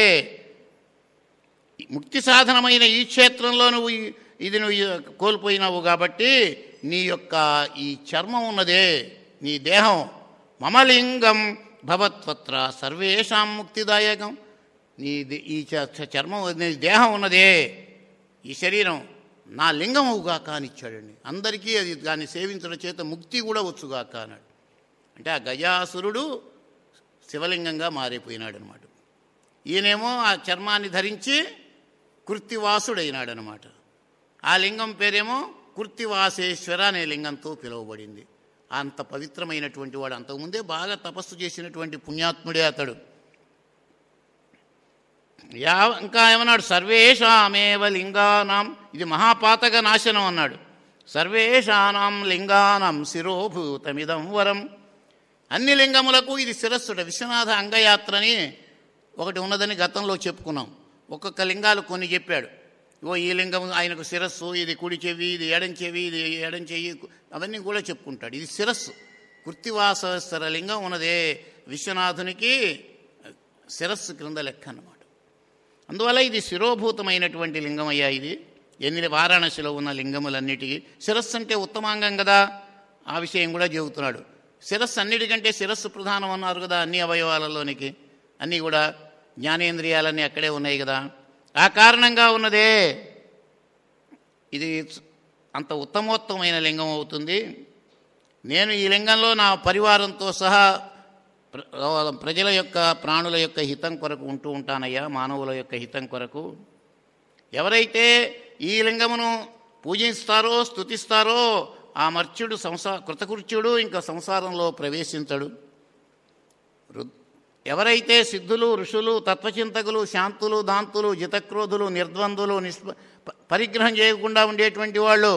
ఈ ముక్తి సాధనమైన ఈ క్షేత్రంలో నువ్వు ఈ- ఇది నువ్వు ఈ- కోల్పోయినావు కాబట్టి నీ యొక్క ఈ చర్మం ఉన్నదే నీ దేహం మమలింగం భవత్వత్ర సర్వేషాం ముక్తిదాయకం నీ ది- ఈ చ- చ- చర్మం నీ దేహం ఉన్నదే ఈ శరీరం నా లింగం అవుగాక అని ఇచ్చాడండి అందరికీ అది దాన్ని సేవించడం చేత ముక్తి కూడా వచ్చుగాక అన్నాడు అంటే ఆ గజాసురుడు శివలింగంగా మారిపోయినాడు అనమాట ఈయనేమో ఆ చర్మాన్ని ధరించి కృత్తివాసుడైనాడనమాట ఆ లింగం పేరేమో కృత్తివాసేశ్వర అనే లింగంతో పిలువబడింది అంత పవిత్రమైనటువంటి వాడు అంతకుముందే బాగా తపస్సు చేసినటువంటి పుణ్యాత్ముడే అతడు యా ఇంకా ఏమన్నాడు సర్వేషామేవ లింగానాం ఇది మహాపాతక నాశనం అన్నాడు సర్వేషానాం లింగానాం శిరోభూతమిదం వరం అన్ని లింగములకు ఇది శిరస్సుట విశ్వనాథ అంగయాత్రని ఒకటి ఉన్నదని గతంలో చెప్పుకున్నాం ఒక్కొక్క లింగాలు కొన్ని చెప్పాడు ఓ ఈ లింగం ఆయనకు శిరస్సు ఇది కుడి చెవి ఇది ఎడం చెవి ఇది ఎడం చెయ్యి అవన్నీ కూడా చెప్పుకుంటాడు ఇది శిరస్సు కృత్తివాసవస్తర లింగం ఉన్నదే విశ్వనాథునికి శిరస్సు క్రింద లెక్క అన్నమాట అందువల్ల ఇది శిరోభూతమైనటువంటి లింగం అయ్యా ఇది ఎన్ని వారాణసిలో ఉన్న లింగములన్నిటికీ శిరస్సు అంటే ఉత్తమాంగం కదా ఆ విషయం కూడా చెబుతున్నాడు శిరస్సు అన్నిటికంటే శిరస్సు ప్రధానం అన్నారు కదా అన్ని అవయవాలలోనికి అన్నీ కూడా జ్ఞానేంద్రియాలన్నీ అక్కడే ఉన్నాయి కదా ఆ కారణంగా ఉన్నదే ఇది అంత ఉత్తమోత్తమైన లింగం అవుతుంది నేను ఈ లింగంలో నా పరివారంతో సహా ప్ర- ప్రజల యొక్క ప్రాణుల యొక్క హితం కొరకు ఉంటూ ఉంటానయ్యా మానవుల యొక్క హితం కొరకు ఎవరైతే ఈ లింగమును పూజిస్తారో స్తుతిస్తారో ఆ మర్త్యుడు సంసా కృతకృత్యుడు ఇంకా సంసారంలో ప్రవేశించడు రు- ఎవరైతే సిద్ధులు ఋషులు తత్వచింతకులు శాంతులు దాంతులు జితక్రోధులు నిర్ద్వందులు నిష్ప ప- పరిగ్రహం చేయకుండా ఉండేటువంటి వాళ్ళు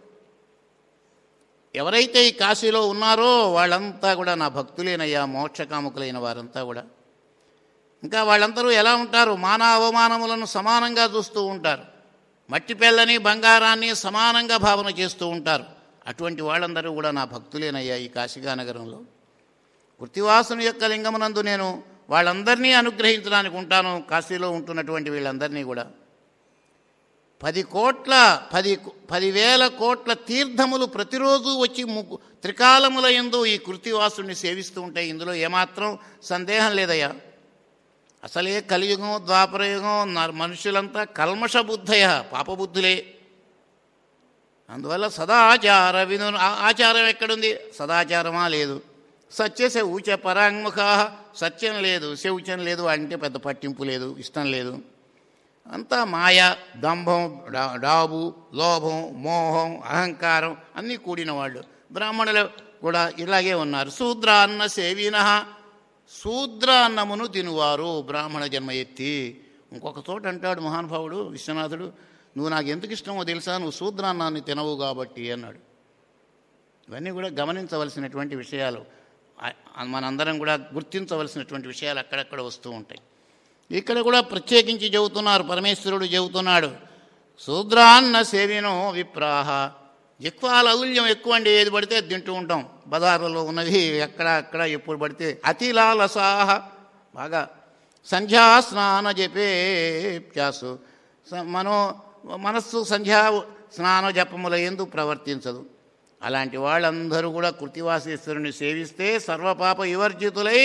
ఎవరైతే ఈ కాశీలో ఉన్నారో వాళ్ళంతా కూడా నా భక్తులేనయ్యా మోక్షకాముకులైన వారంతా కూడా ఇంకా వాళ్ళందరూ ఎలా ఉంటారు మాన అవమానములను సమానంగా చూస్తూ ఉంటారు మట్టి పెళ్ళని బంగారాన్ని సమానంగా భావన చేస్తూ ఉంటారు అటువంటి వాళ్ళందరూ కూడా నా భక్తులేనయ్యా ఈ కాశీగా నగరంలో కృతివాసుని యొక్క లింగమునందు నేను వాళ్ళందరినీ అనుగ్రహించడానికి ఉంటాను కాశీలో ఉంటున్నటువంటి వీళ్ళందరినీ కూడా పది కోట్ల పది పదివేల కోట్ల తీర్థములు ప్రతిరోజు వచ్చి ముగ్గు త్రికాలముల ఎందు ఈ కృతివాసుని సేవిస్తూ ఉంటాయి ఇందులో ఏమాత్రం సందేహం లేదయ్యా అసలే కలియుగం ద్వాపరయుగం న- మనుషులంతా కల్మష బుద్ధయ పాపబుద్ధులే అందువల్ల సదాచార విను ఆ- ఆచారం ఎక్కడుంది సదాచారమా లేదు సత్య శౌచ పరాంగుఖ సత్యం లేదు శౌచం లేదు అంటే పెద్ద పట్టింపు లేదు ఇష్టం లేదు అంతా మాయ దంభం డా- డాబు లోభం మోహం అహంకారం అన్నీ కూడిన వాళ్ళు బ్రాహ్మణులు కూడా ఇలాగే ఉన్నారు శూద్ర అన్న సేవిన శూద్ర అన్నమును తినువారు బ్రాహ్మణ జన్మ ఎత్తి ఇంకొక చోట అంటాడు మహానుభావుడు విశ్వనాథుడు నువ్వు నాకు ఎందుకు ఇష్టమో తెలుసా నువ్వు శూద్ర అన్నాన్ని తినవు కాబట్టి అన్నాడు ఇవన్నీ కూడా గమనించవలసినటువంటి విషయాలు ఆ- మనందరం కూడా గుర్తించవలసినటువంటి విషయాలు అక్కడక్కడ వస్తూ ఉంటాయి ఇక్కడ కూడా ప్రత్యేకించి చెబుతున్నారు పరమేశ్వరుడు చెబుతున్నాడు శూద్రాన్న సేవినో విప్రాహ జిక్వాల ఔల్యం ఎక్కువ అండి ఏది పడితే అది తింటూ ఉంటాం బజారులో ఉన్నవి ఎక్కడ అక్కడ ఎప్పుడు పడితే అతిలాలసాహ బాగా సంధ్యా స్నాన జపేప్యాసు స- మనో మనస్సు సంధ్యా స్నాన జపముల ఎందు ప్రవర్తించదు అలాంటి వాళ్ళందరూ కూడా కృతివాసేశ్వరుని సేవిస్తే సర్వపాప వివర్జితులై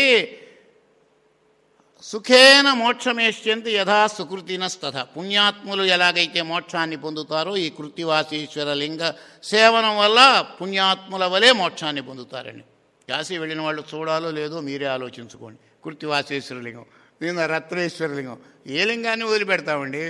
సుఖేన మోక్షమేష్యంతి యథా సుకృతినస్తథ పుణ్యాత్ములు ఎలాగైతే మోక్షాన్ని పొందుతారో ఈ కృతివాసీశ్వర లింగ సేవనం వల్ల పుణ్యాత్ముల వలె మోక్షాన్ని పొందుతారండి కాశీ వెళ్ళిన వాళ్ళు చూడాలో లేదో మీరే ఆలోచించుకోండి కృత్తివాసేశ్వర లింగం దీని రత్నేశ్వర లింగం ఏ లింగాన్ని వదిలిపెడతామండి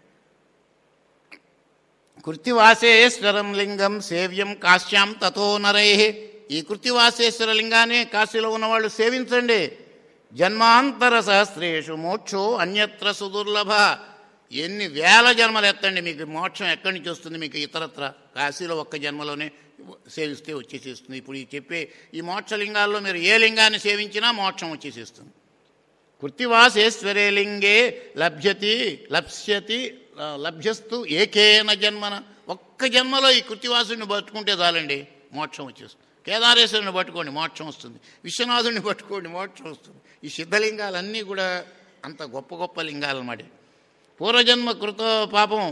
కృత్తివాసేశ్వరం లింగం సేవ్యం కాశ్యాం తథో నరై ఈ కృత్తివాసేశ్వర లింగాన్ని కాశీలో ఉన్నవాళ్ళు సేవించండి జన్మాంతర సహస్రేషు మోక్షో అన్యత్ర సుదుర్లభ ఎన్ని వేల జన్మలు ఎత్తండి మీకు మోక్షం ఎక్కడి నుంచి వస్తుంది మీకు ఇతరత్ర కాశీలో ఒక్క జన్మలోనే సేవిస్తే వచ్చేసేస్తుంది ఇప్పుడు ఈ చెప్పే ఈ మోక్షలింగాల్లో మీరు ఏ లింగాన్ని సేవించినా మోక్షం వచ్చేసేస్తుంది కృత్తివాసేశ్వరే లింగే లభ్యతి లప్స్యతి ఆ, లభ్యస్తు ఏకేన జన్మన ఒక్క జన్మలో ఈ కృత్తివాసుని పట్టుకుంటే చాలండి మోక్షం వచ్చేస్తుంది కేదారేశ్వరుని పట్టుకోండి మోక్షం వస్తుంది విశ్వనాథుడిని పట్టుకోండి మోక్షం వస్తుంది ఈ సిద్ధలింగాలన్నీ కూడా అంత గొప్ప గొప్ప లింగాలు అన్నమాట పూర్వజన్మ కృత పాపం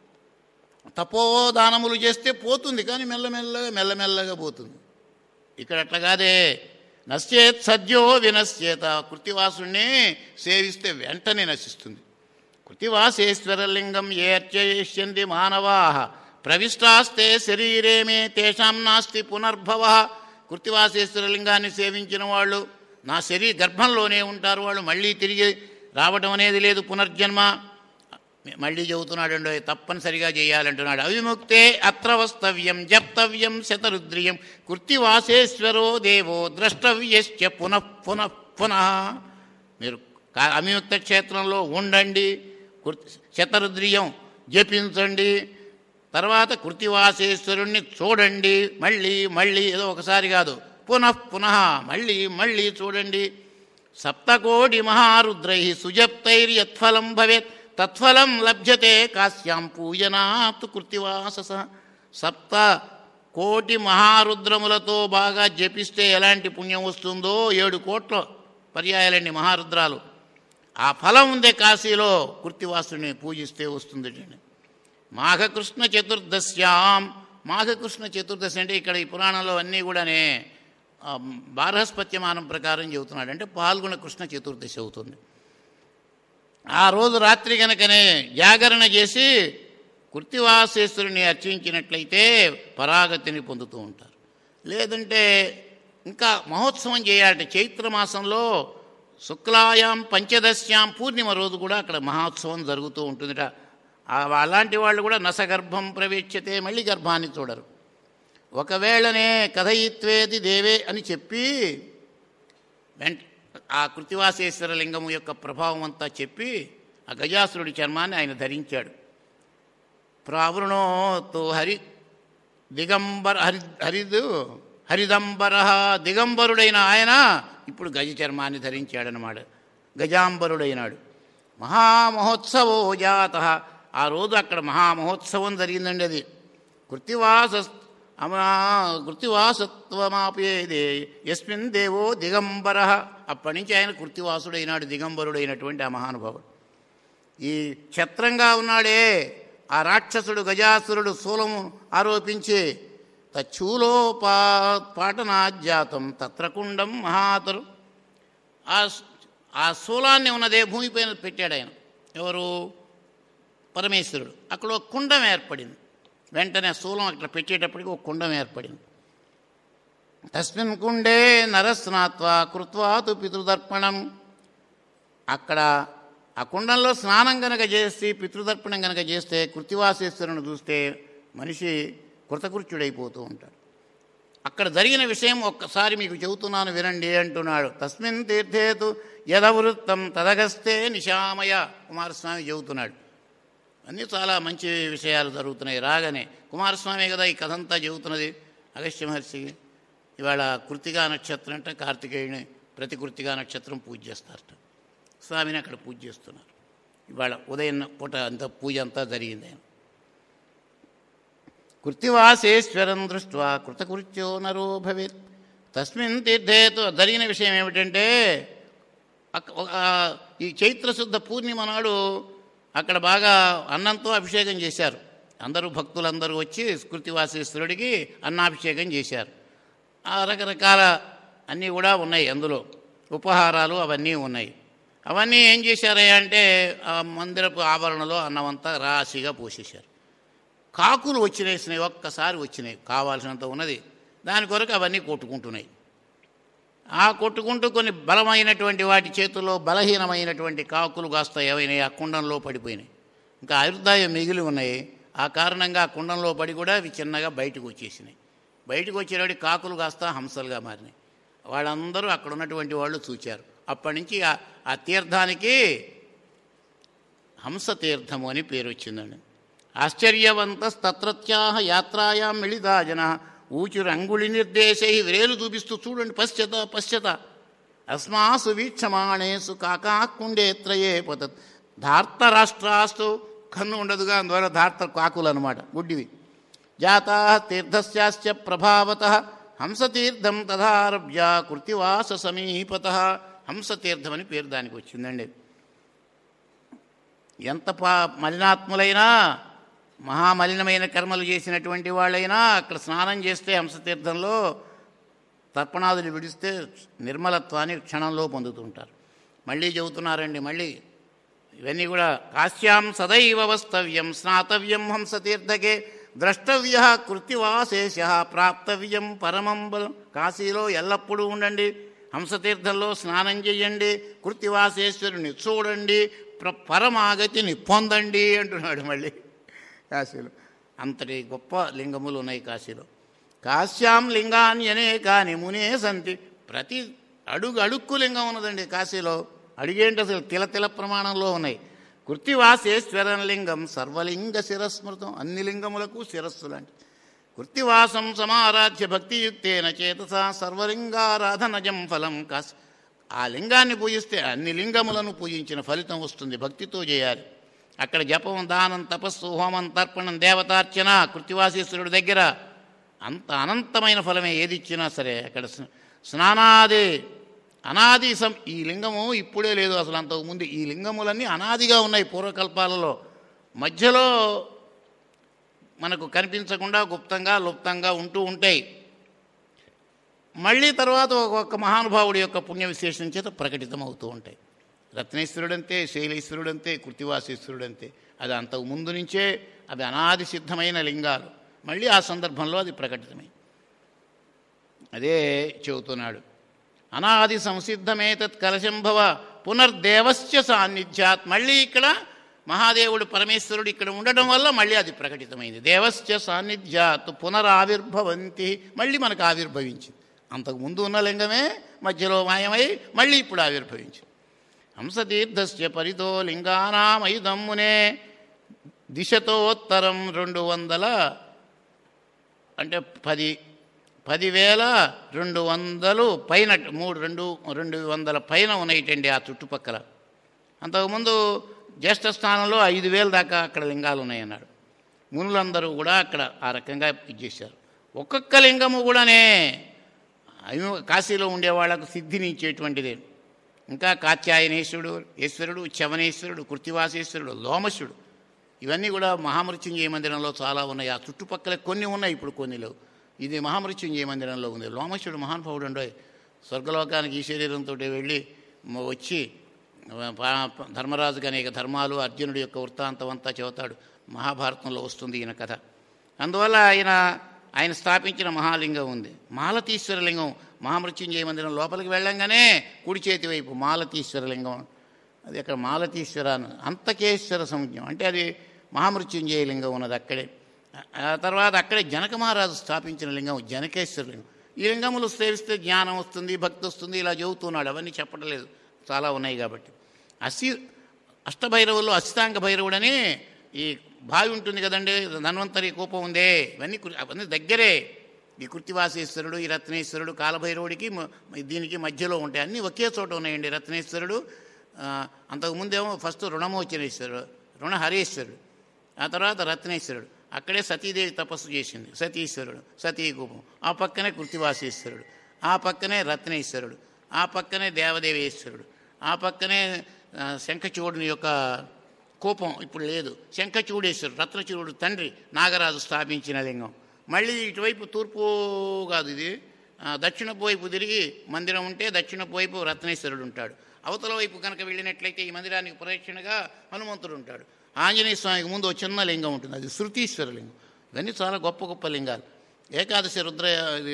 తపోదానములు చేస్తే పోతుంది కానీ మెల్లమెల్లగా మెల్లమెల్లగా పోతుంది ఇక్కడ అట్లా కాదే నశ్చేత్ సద్యో వినశ్చేత కృతివాసుణ్ణి సేవిస్తే వెంటనే నశిస్తుంది కృతివాసేశ్వరలింగం ఏ అర్చయిష్యంతి మానవా ప్రవిష్టాస్తే శరీరే మే తేషాం నాస్తి పునర్భవ కృతివాసేశ్వరలింగాన్ని సేవించిన వాళ్ళు నా శరీర గర్భంలోనే ఉంటారు వాళ్ళు మళ్ళీ తిరిగి రావడం అనేది లేదు పునర్జన్మ మళ్ళీ చెబుతున్నాడు తప్పనిసరిగా చేయాలంటున్నాడు అవిముక్తే అత్ర వస్తవ్యం జప్తవ్యం శతరుద్రియం కృత్తివాసేశ్వరో దేవో ద్రష్టవ్యశ్చ పునః పునః పునః మీరు కా- అవిముక్త క్షేత్రంలో ఉండండి కృతి శతరుద్రియం జపించండి తర్వాత కృతివాసేశ్వరుణ్ణి చూడండి మళ్ళీ మళ్ళీ ఏదో ఒకసారి కాదు పునః పునః మళ్ళీ మళ్ళీ చూడండి సప్తకోటి మహారుద్రై సుజప్తైర్యత్ఫలం భవేత్ తత్ఫలం లభ్యతే కాశ్యాం పూజనాత్ కృతివాసస సప్త కోటి మహారుద్రములతో బాగా జపిస్తే ఎలాంటి పుణ్యం వస్తుందో ఏడు కోట్ల పర్యాయాలండి మహారుద్రాలు ఆ ఫలం ఉందే కాశీలో కృతివాసుని పూజిస్తే వస్తుంది మాఘకృష్ణ చతుర్దశ్యాం మాఘకృష్ణ చతుర్దశి అంటే ఇక్కడ ఈ పురాణంలో అన్నీ కూడానే ఆ, బారహస్పత్యమానం ప్రకారం చెబుతున్నాడు అంటే పాల్గొన కృష్ణ చతుర్దశి అవుతుంది ఆ రోజు రాత్రి కనుకనే జాగరణ చేసి కృత్తివాసేశ్వరుని అర్చించినట్లయితే పరాగతిని పొందుతూ ఉంటారు లేదంటే ఇంకా మహోత్సవం చేయాలంటే చైత్ర మాసంలో శుక్లాయాం పంచదశ్యాం పూర్ణిమ రోజు కూడా అక్కడ మహోత్సవం జరుగుతూ ఉంటుందిట ఆ- అలాంటి వాళ్ళు కూడా నసగర్భం ప్రవేశ్యతే మళ్ళీ గర్భాన్ని చూడరు ఒకవేళనే కథయిత్వేది దేవే అని చెప్పి వెంట ఆ కృతివాసేశ్వర లింగము యొక్క ప్రభావం అంతా చెప్పి ఆ గజాసురుడి చర్మాన్ని ఆయన ధరించాడు ప్రావృణోతు హరి దిగంబర హరి హరిదు హరిదంబర దిగంబరుడైన ఆయన ఇప్పుడు గజ చర్మాన్ని ధరించాడనమాట గజాంబరుడైనాడు మహామహోత్సవో జాత ఆ రోజు అక్కడ మహామహోత్సవం జరిగిందండి అది కృతివాస అమా కృతివాసత్వమాపేదే యస్మిన్ దేవో దిగంబర అప్పటి నుంచి ఆయన కృతివాసుడైనాడు దిగంబరుడైనటువంటి ఆ మహానుభావుడు ఈ ఛత్రంగా ఉన్నాడే ఆ రాక్షసుడు గజాసురుడు శూలము ఆరోపించి తచ్చూలో పా పాటనాజ్జాతం తత్రకుండం మహాతరు ఆ ఆ శూలాన్ని ఉన్నదే భూమిపైన పెట్టాడు ఆయన ఎవరు పరమేశ్వరుడు అక్కడ ఒక కుండం ఏర్పడింది వెంటనే శూలం అక్కడ పెట్టేటప్పటికి ఒక కుండం ఏర్పడింది తస్మిన్ కుండే నరస్నాత్వా కృత్వాతు పితృదర్పణం అక్కడ ఆ కుండంలో స్నానం గనక చేసి పితృదర్పణం గనక చేస్తే కృతివాసేశ్వరుని చూస్తే మనిషి కృతకృత్యుడైపోతూ ఉంటాడు అక్కడ జరిగిన విషయం ఒక్కసారి మీకు చెబుతున్నాను వినండి అంటున్నాడు తస్మిన్ తీర్థేతు యథవృత్తం తదగస్తే నిశామయ కుమారస్వామి చెబుతున్నాడు అన్నీ చాలా మంచి విషయాలు జరుగుతున్నాయి రాగానే కుమారస్వామి కదా ఈ కథ అంతా చెబుతున్నది అగస్త్య మహర్షి ఇవాళ కృతిగా నక్షత్రం అంటే కార్తికేయుని ప్రతి కృతిగా నక్షత్రం పూజ చేస్తారట స్వామిని అక్కడ పూజ చేస్తున్నారు ఇవాళ ఉదయం పూట అంతా పూజ అంతా జరిగింది ఆయన కృతివాసేశ్వరం దృష్ట్వా కృతకృత్యో నరో భవేత్ తస్మిన్ తీర్థేతు జరిగిన విషయం ఏమిటంటే అక్క- ఒక- ఆ, ఈ చైత్రశుద్ధ పూర్ణిమ నాడు అక్కడ బాగా అన్నంతో అభిషేకం చేశారు అందరూ భక్తులందరూ వచ్చి కృతివాసేశ్వరుడికి అన్నాభిషేకం చేశారు ఆ రకరకాల అన్నీ కూడా ఉన్నాయి అందులో ఉపహారాలు అవన్నీ ఉన్నాయి అవన్నీ ఏం చేశారయ్యా అంటే ఆ మందిరపు ఆవరణలో అన్నమంతా రాశిగా పోసేశారు కాకులు వచ్చినాయి ఒక్కసారి వచ్చినాయి కావాల్సినంత ఉన్నది దాని కొరకు అవన్నీ కొట్టుకుంటున్నాయి ఆ కొట్టుకుంటూ కొన్ని బలమైనటువంటి వాటి చేతుల్లో బలహీనమైనటువంటి కాకులు కాస్త ఏవైనాయి ఆ కుండంలో పడిపోయినాయి ఇంకా ఆయుర్దాయం మిగిలి ఉన్నాయి ఆ కారణంగా ఆ కుండంలో పడి కూడా అవి చిన్నగా బయటకు వచ్చేసినాయి బయటకు వచ్చేవాడి కాకులు కాస్త హంసలుగా మారినాయి వాళ్ళందరూ అక్కడ ఉన్నటువంటి వాళ్ళు చూచారు అప్పటి నుంచి ఆ ఆ తీర్థానికి హంసతీర్థము అని పేరు వచ్చిందండి ఆశ్చర్యవంతస్తత్రత్యాహ యాత్రాయాం మిళితా జన ఊచురంగుళి నిర్దేశై విరేలు చూపిస్తూ చూడండి పశ్చత పశ్చత అస్మాసు వీక్షమాణేసు కాకాకుండేత్రయే పతత్ ధార్త రాష్ట్రాస్తు కన్ను ఉండదుగా అందువల్ల ధార్త కాకులు అనమాట గుడ్డివి జాతా తీర్థశ్చాశ్చ ప్రభావత హంసతీర్థం తథారభ్య కృతివాస సమీపత హంసతీర్థం అని పేరు దానికి వచ్చిందండి ఎంత పా మలినాత్ములైనా మహామలినమైన కర్మలు చేసినటువంటి వాళ్ళైనా అక్కడ స్నానం చేస్తే హంసతీర్థంలో తర్పణాదులు విడిస్తే నిర్మలత్వాన్ని క్షణంలో పొందుతుంటారు మళ్ళీ చెబుతున్నారండి మళ్ళీ ఇవన్నీ కూడా కాశ్యాం సదైవ వస్తవ్యం స్నాతవ్యం హంసతీర్థకే ద్రష్టవ్య కృతివాశేష ప్రాప్తవ్యం పరమం బలం కాశీలో ఎల్లప్పుడూ ఉండండి హంసతీర్థంలో స్నానం చేయండి కృతివాసేశ్వరుని చూడండి ప్ర పరమాగతిని పొందండి అంటున్నాడు మళ్ళీ కాశీలో అంతటి గొప్ప లింగములు ఉన్నాయి కాశీలో కాశ్యాం లింగాన్యనే కాని మునే సంతి ప్రతి అడుగు అడుక్కు లింగం ఉన్నదండి కాశీలో అడిగేంటి అసలు తిల తిల ప్రమాణంలో ఉన్నాయి కృత్తివాసేశ్వరం లింగం సర్వలింగ శిరస్మృతం అన్ని లింగములకు శిరస్సు లాంటి కృత్తివాసం సమారాధ్య భక్తియుక్తేన చేతస సర్వలింగారాధనజం ఫలం కాస్ ఆ లింగాన్ని పూజిస్తే అన్ని లింగములను పూజించిన ఫలితం వస్తుంది భక్తితో చేయాలి అక్కడ జపం దానం తపస్సు హోమం తర్పణం దేవతార్చన కృత్తివాసేశ్వరుడి దగ్గర అంత అనంతమైన ఫలమే ఏది ఇచ్చినా సరే అక్కడ స్న- స్నానాది అనాది సం ఈ లింగము ఇప్పుడే లేదు అసలు అంతకుముందు ఈ లింగములన్నీ అనాదిగా ఉన్నాయి పూర్వకల్పాలలో మధ్యలో మనకు కనిపించకుండా గుప్తంగా లుప్తంగా ఉంటూ ఉంటాయి మళ్ళీ తర్వాత ఒక్కొక్క మహానుభావుడి యొక్క పుణ్య విశేషం చేత ప్రకటితమవుతూ ఉంటాయి రత్నేశ్వరుడంతే శైలేశ్వరుడంతే కృతివాసేశ్వరుడంతే అది అంతకు ముందు నుంచే అవి అనాది సిద్ధమైన లింగాలు మళ్ళీ ఆ సందర్భంలో అది ప్రకటితమై అదే చెబుతున్నాడు అనాది సంసిద్ధమేతత్ కలశంభవ పునర్దేవస్య సాన్నిధ్యాత్ మళ్ళీ ఇక్కడ మహాదేవుడు పరమేశ్వరుడు ఇక్కడ ఉండడం వల్ల మళ్ళీ అది ప్రకటితమైంది దేవస్య సాన్నిధ్యాత్ పునరావిర్భవంతి మళ్ళీ మనకు ఆవిర్భవించింది అంతకు ముందు ఉన్న లింగమే మధ్యలో మాయమై మళ్ళీ ఇప్పుడు ఆవిర్భవించింది హంసతీర్థస్య పరితో లింగానామైదమ్మునే దిశతోత్తరం రెండు వందల అంటే పది పదివేల రెండు వందలు పైన మూడు రెండు రెండు వందల పైన ఉన్నాయిటండి ఆ చుట్టుపక్కల అంతకుముందు జ్యేష్ఠ స్థానంలో ఐదు వేల దాకా అక్కడ లింగాలు ఉన్నాయన్నాడు మునులందరూ కూడా అక్కడ ఆ రకంగా ఇచ్చేశారు ఒక్కొక్క లింగము కూడానే అవి కాశీలో ఉండే వాళ్ళకు సిద్ధినిచ్చేటువంటిదే ఇంకా కాత్యాయనేశ్వరుడు ఈశ్వరుడు చవనేశ్వరుడు కృతివాసేశ్వరుడు లోమశుడు ఇవన్నీ కూడా మహామృత్యుంజయ మందిరంలో చాలా ఉన్నాయి ఆ చుట్టుపక్కల కొన్ని ఉన్నాయి ఇప్పుడు కొన్ని లేవు ఇది మహామృత్యుంజయ మందిరంలో ఉంది లోమశుడు మహానుభావుడు అండో స్వర్గలోకానికి ఈ శరీరంతో వెళ్ళి మ- వచ్చి పా- ధర్మరాజుకి అనేక ధర్మాలు అర్జునుడి యొక్క వృత్తాంతం అంతా చెబుతాడు మహాభారతంలో వస్తుంది ఈయన కథ అందువల్ల ఆయన ఆయన స్థాపించిన మహాలింగం ఉంది మాలతీశ్వర లింగం మహామృత్యుంజయ మందిరం లోపలికి వెళ్ళంగానే కుడి చేతి వైపు మాలతీశ్వర లింగం అది అక్కడ మాలతీశ్వర అని అంతకేశ్వర సంజ్ఞం అంటే అది మహామృత్యుంజయ లింగం ఉన్నది అక్కడే ఆ తర్వాత అక్కడే జనక మహారాజు స్థాపించిన లింగం జనకేశ్వర లింగం ఈ లింగములు సేవిస్తే జ్ఞానం వస్తుంది భక్తి వస్తుంది ఇలా చెబుతున్నాడు అవన్నీ చెప్పట్లేదు చాలా ఉన్నాయి కాబట్టి అసి అష్టభైరవుల్లో అష్టాంగ భైరవుడని ఈ బావి ఉంటుంది కదండి ధన్వంతరి కూపం ఉందే ఇవన్నీ కు- అవన్నీ దగ్గరే ఈ కృతివాసేశ్వరుడు ఈ రత్నేశ్వరుడు కాలభైరవుడికి మ- దీనికి మధ్యలో ఉంటాయి అన్నీ ఒకే చోట ఉన్నాయండి రత్నేశ్వరుడు ఆ, అంతకుముందేమో ఫస్ట్ రుణమోచనేశ్వరుడు రుణహరేశ్వరుడు ఆ తర్వాత రత్నేశ్వరుడు అక్కడే సతీదేవి తపస్సు చేసింది సతీశ్వరుడు సతీకూపం ఆ పక్కనే కృతివాసేశ్వరుడు ఆ పక్కనే రత్నేశ్వరుడు ఆ పక్కనే దేవదేవేశ్వరుడు ఆ పక్కనే ఆ, శంఖచూడుని యొక్క కోపం ఇప్పుడు లేదు శంఖచూడేశ్వరుడు రత్నచూడు తండ్రి నాగరాజు స్థాపించిన లింగం మళ్ళీ ఇటువైపు తూర్పు కాదు ఇది ఆ, దక్షిణపు వైపు తిరిగి మందిరం ఉంటే దక్షిణపు వైపు రత్నేశ్వరుడు ఉంటాడు అవతల వైపు కనుక వెళ్ళినట్లయితే ఈ మందిరానికి ప్రదక్షిణగా హనుమంతుడు ఉంటాడు ఆంజనేయ స్వామికి ముందు ఒక చిన్న లింగం ఉంటుంది అది శృతీశ్వర లింగం ఇవన్నీ చాలా గొప్ప గొప్ప లింగాలు ఏకాదశి రుద్ర ఇది మ-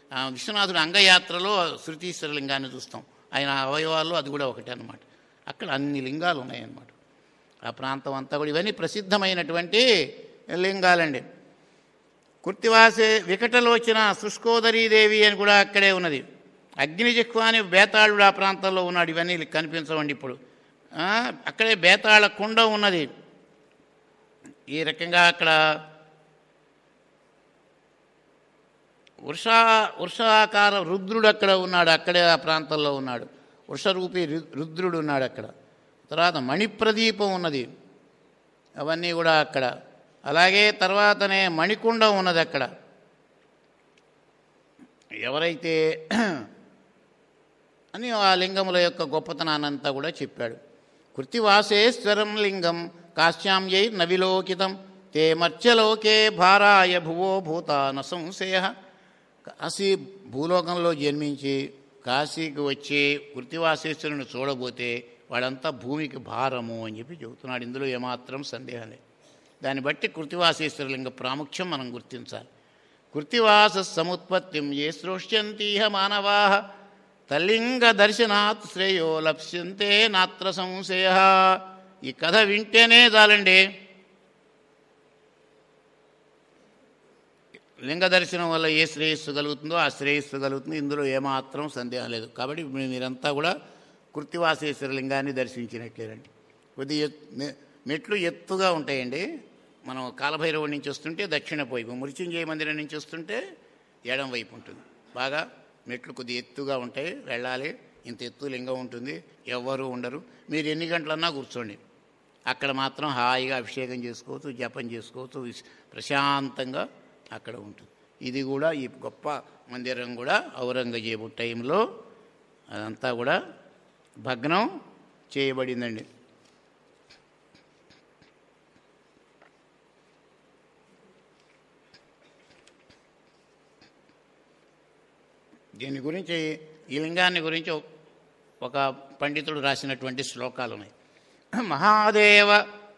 ఆ, విశ్వనాథుడు అంగయాత్రలో శృతీశ్వర లింగాన్ని చూస్తాం ఆయన అవయవాల్లో అది కూడా ఒకటే అనమాట అక్కడ అన్ని లింగాలు ఉన్నాయన్నమాట ఆ ప్రాంతం అంతా కూడా ఇవన్నీ ప్రసిద్ధమైనటువంటి లింగాలండి కుర్తివాసే వికటలోచన శుష్కోదరీదేవి అని కూడా అక్కడే ఉన్నది అగ్నిజిహ్వ అని బేతాళుడు ఆ ప్రాంతంలో ఉన్నాడు ఇవన్నీ కనిపించవండి ఇప్పుడు ఆ, అక్కడే బేతాళ కుండ ఉన్నది ఈ రకంగా అక్కడ వృషా వృషాకార రుద్రుడు అక్కడ ఉన్నాడు అక్కడే ఆ ప్రాంతంలో ఉన్నాడు వృషరూపి రు- రుద్రుడు ఉన్నాడు అక్కడ తర్వాత మణిప్రదీపం ఉన్నది అవన్నీ కూడా అక్కడ అలాగే తర్వాతనే మణికుండం ఉన్నది అక్కడ ఎవరైతే అని ఆ లింగముల యొక్క గొప్పతనాన్నంతా కూడా చెప్పాడు కృతివాసేశ్వరం లింగం కాశ్యామ్యై నవిలోకితం తే మర్త్యలోకే భారాయ భువో భూతాన సంశయ కాశీ భూలోకంలో జన్మించి కాశీకి వచ్చి కృతివాసేశ్వరుని చూడబోతే వాడంతా భూమికి భారము అని చెప్పి చెబుతున్నాడు ఇందులో ఏమాత్రం సందేహం లేదు దాన్ని బట్టి కృతివాసేశ్వర లింగ ప్రాముఖ్యం మనం గుర్తించాలి కృతివాస సముత్పత్తిం ఏ సృష్యంతీహ మానవా తల్లింగ దర్శనాత్ శ్రేయో లప్స్యంతే నాత్ర సంశయ ఈ కథ వింటేనే చాలండి లింగ దర్శనం వల్ల ఏ శ్రేయస్సు కలుగుతుందో ఆ శ్రేయస్సు కలుగుతుంది ఇందులో ఏమాత్రం సందేహం లేదు కాబట్టి మీ- మీరంతా కూడా కృత్తివాసేశ్వర లింగాన్ని దర్శించినట్లేరండి కొద్ది ఎత్- మె- మెట్లు ఎత్తుగా ఉంటాయండి మనం కాలభైరవుడి నుంచి వస్తుంటే దక్షిణ వైపు మృత్యుంజయ మందిరం నుంచి వస్తుంటే ఎడం వైపు ఉంటుంది బాగా మెట్లు కొద్ది ఎత్తుగా ఉంటాయి వెళ్ళాలి ఇంత ఎత్తు లింగం ఉంటుంది ఎవ్వరూ ఉండరు మీరు ఎన్ని గంటలన్నా కూర్చోండి అక్కడ మాత్రం హాయిగా అభిషేకం చేసుకోవచ్చు జపం చేసుకోవచ్చు విస్- ప్రశాంతంగా అక్కడ ఉంటుంది ఇది కూడా ఈ గొప్ప మందిరం కూడా ఔరంగజేబు టైంలో అదంతా కూడా భగ్నం చేయబడిందండి దీని గురించి ఈ లింగాన్ని గురించి ఒక పండితుడు రాసినటువంటి శ్లోకాలు ఉన్నాయి మహాదేవ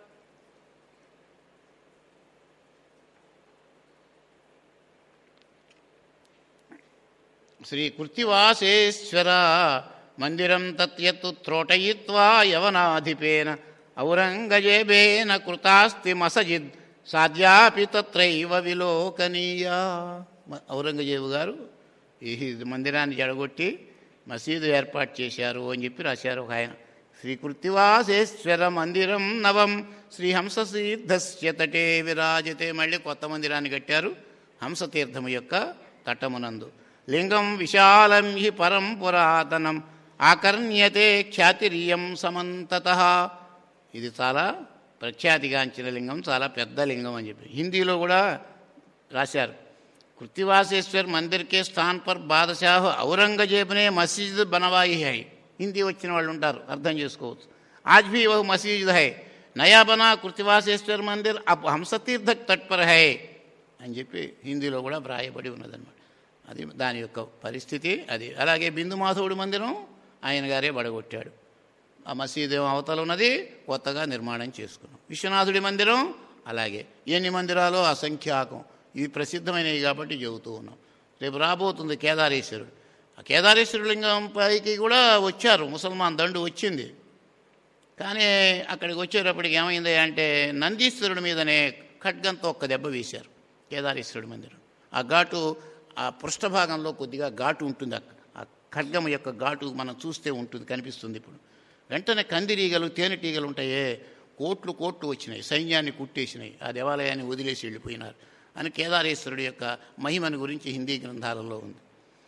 శ్రీ కృత్తివాసేశ్వర మందిరం తత్యత్తు త్రోటయిత్వా యవనాధిపేన ఔరంగజేబేన కృతాస్తి మసజిద్ సాధ్యాపి తత్రైవ విలోకనీయ మ- ఔరంగజేబు గారు ఈ మందిరాన్ని జడగొట్టి మసీదు ఏర్పాటు చేశారు అని చెప్పి రాశారు ఒక ఆయన శ్రీ కృత్తివాసేశ్వర మందిరం నవం శ్రీ హంసతీర్థస్య తటే విరాజతే మళ్ళీ కొత్త మందిరాన్ని కట్టారు హంసతీర్థము యొక్క తటమునందు లింగం విశాలం హి పరం పురాతనం ఆకర్ణ్యతే ఖ్యాతిరియం సమంతత ఇది చాలా ప్రఖ్యాతిగాంచిన లింగం చాలా పెద్ద లింగం అని చెప్పి హిందీలో కూడా రాశారు కృత్తివాసేశ్వర్ మందిర్ के स्थान पर बादशाह औरंगजेब ने मस्जिद बनवाई है హిందీ వచ్చిన వాళ్ళు ఉంటారు అర్థం చేసుకోవచ్చు ఆజ్ भी वह मस्जिद है नया बना కృత్తివాసేశ్వర్ మందిర్ అబ్ హంసతీర్థ తట్ పర్ హై అని చెప్పి హిందీలో కూడా వ్రాయబడి ఉన్నదన్నమాట అది దాని యొక్క పరిస్థితి అది అలాగే బిందు మాధవుడి మందిరం ఆయన గారే బడగొట్టాడు ఆ మసీదు ఏమో అవతల ఉన్నది కొత్తగా నిర్మాణం చేసుకున్నాం విశ్వనాథుడి మందిరం అలాగే ఎన్ని మందిరాలు అసంఖ్యాకం ఇవి ప్రసిద్ధమైనవి కాబట్టి చెబుతూ ఉన్నాం రేపు రాబోతుంది కేదారేశ్వరుడు ఆ కేదారేశ్వరుడు లింగం పైకి కూడా వచ్చారు ముసల్మాన్ దండు వచ్చింది కానీ అక్కడికి వచ్చేటప్పటికి ఏమైంది అంటే నందీశ్వరుడి మీదనే ఖడ్గంతో ఒక్క దెబ్బ వేశారు కేదారేశ్వరుడి మందిరం ఆ ఘాటు ఆ పృష్ఠభాగంలో కొద్దిగా ఘాటు ఉంటుంది ఆ- ఆ ఖడ్గం యొక్క ఘాటు మనం చూస్తే ఉంటుంది కనిపిస్తుంది ఇప్పుడు వెంటనే కందిరీగలు తేనెటీగలు ఉంటాయే కోట్లు కోట్లు వచ్చినాయి సైన్యాన్ని కుట్టేసినాయి ఆ దేవాలయాన్ని వదిలేసి వెళ్ళిపోయినారు అని కేదారేశ్వరుడి యొక్క మహిమను గురించి హిందీ గ్రంథాలలో ఉంది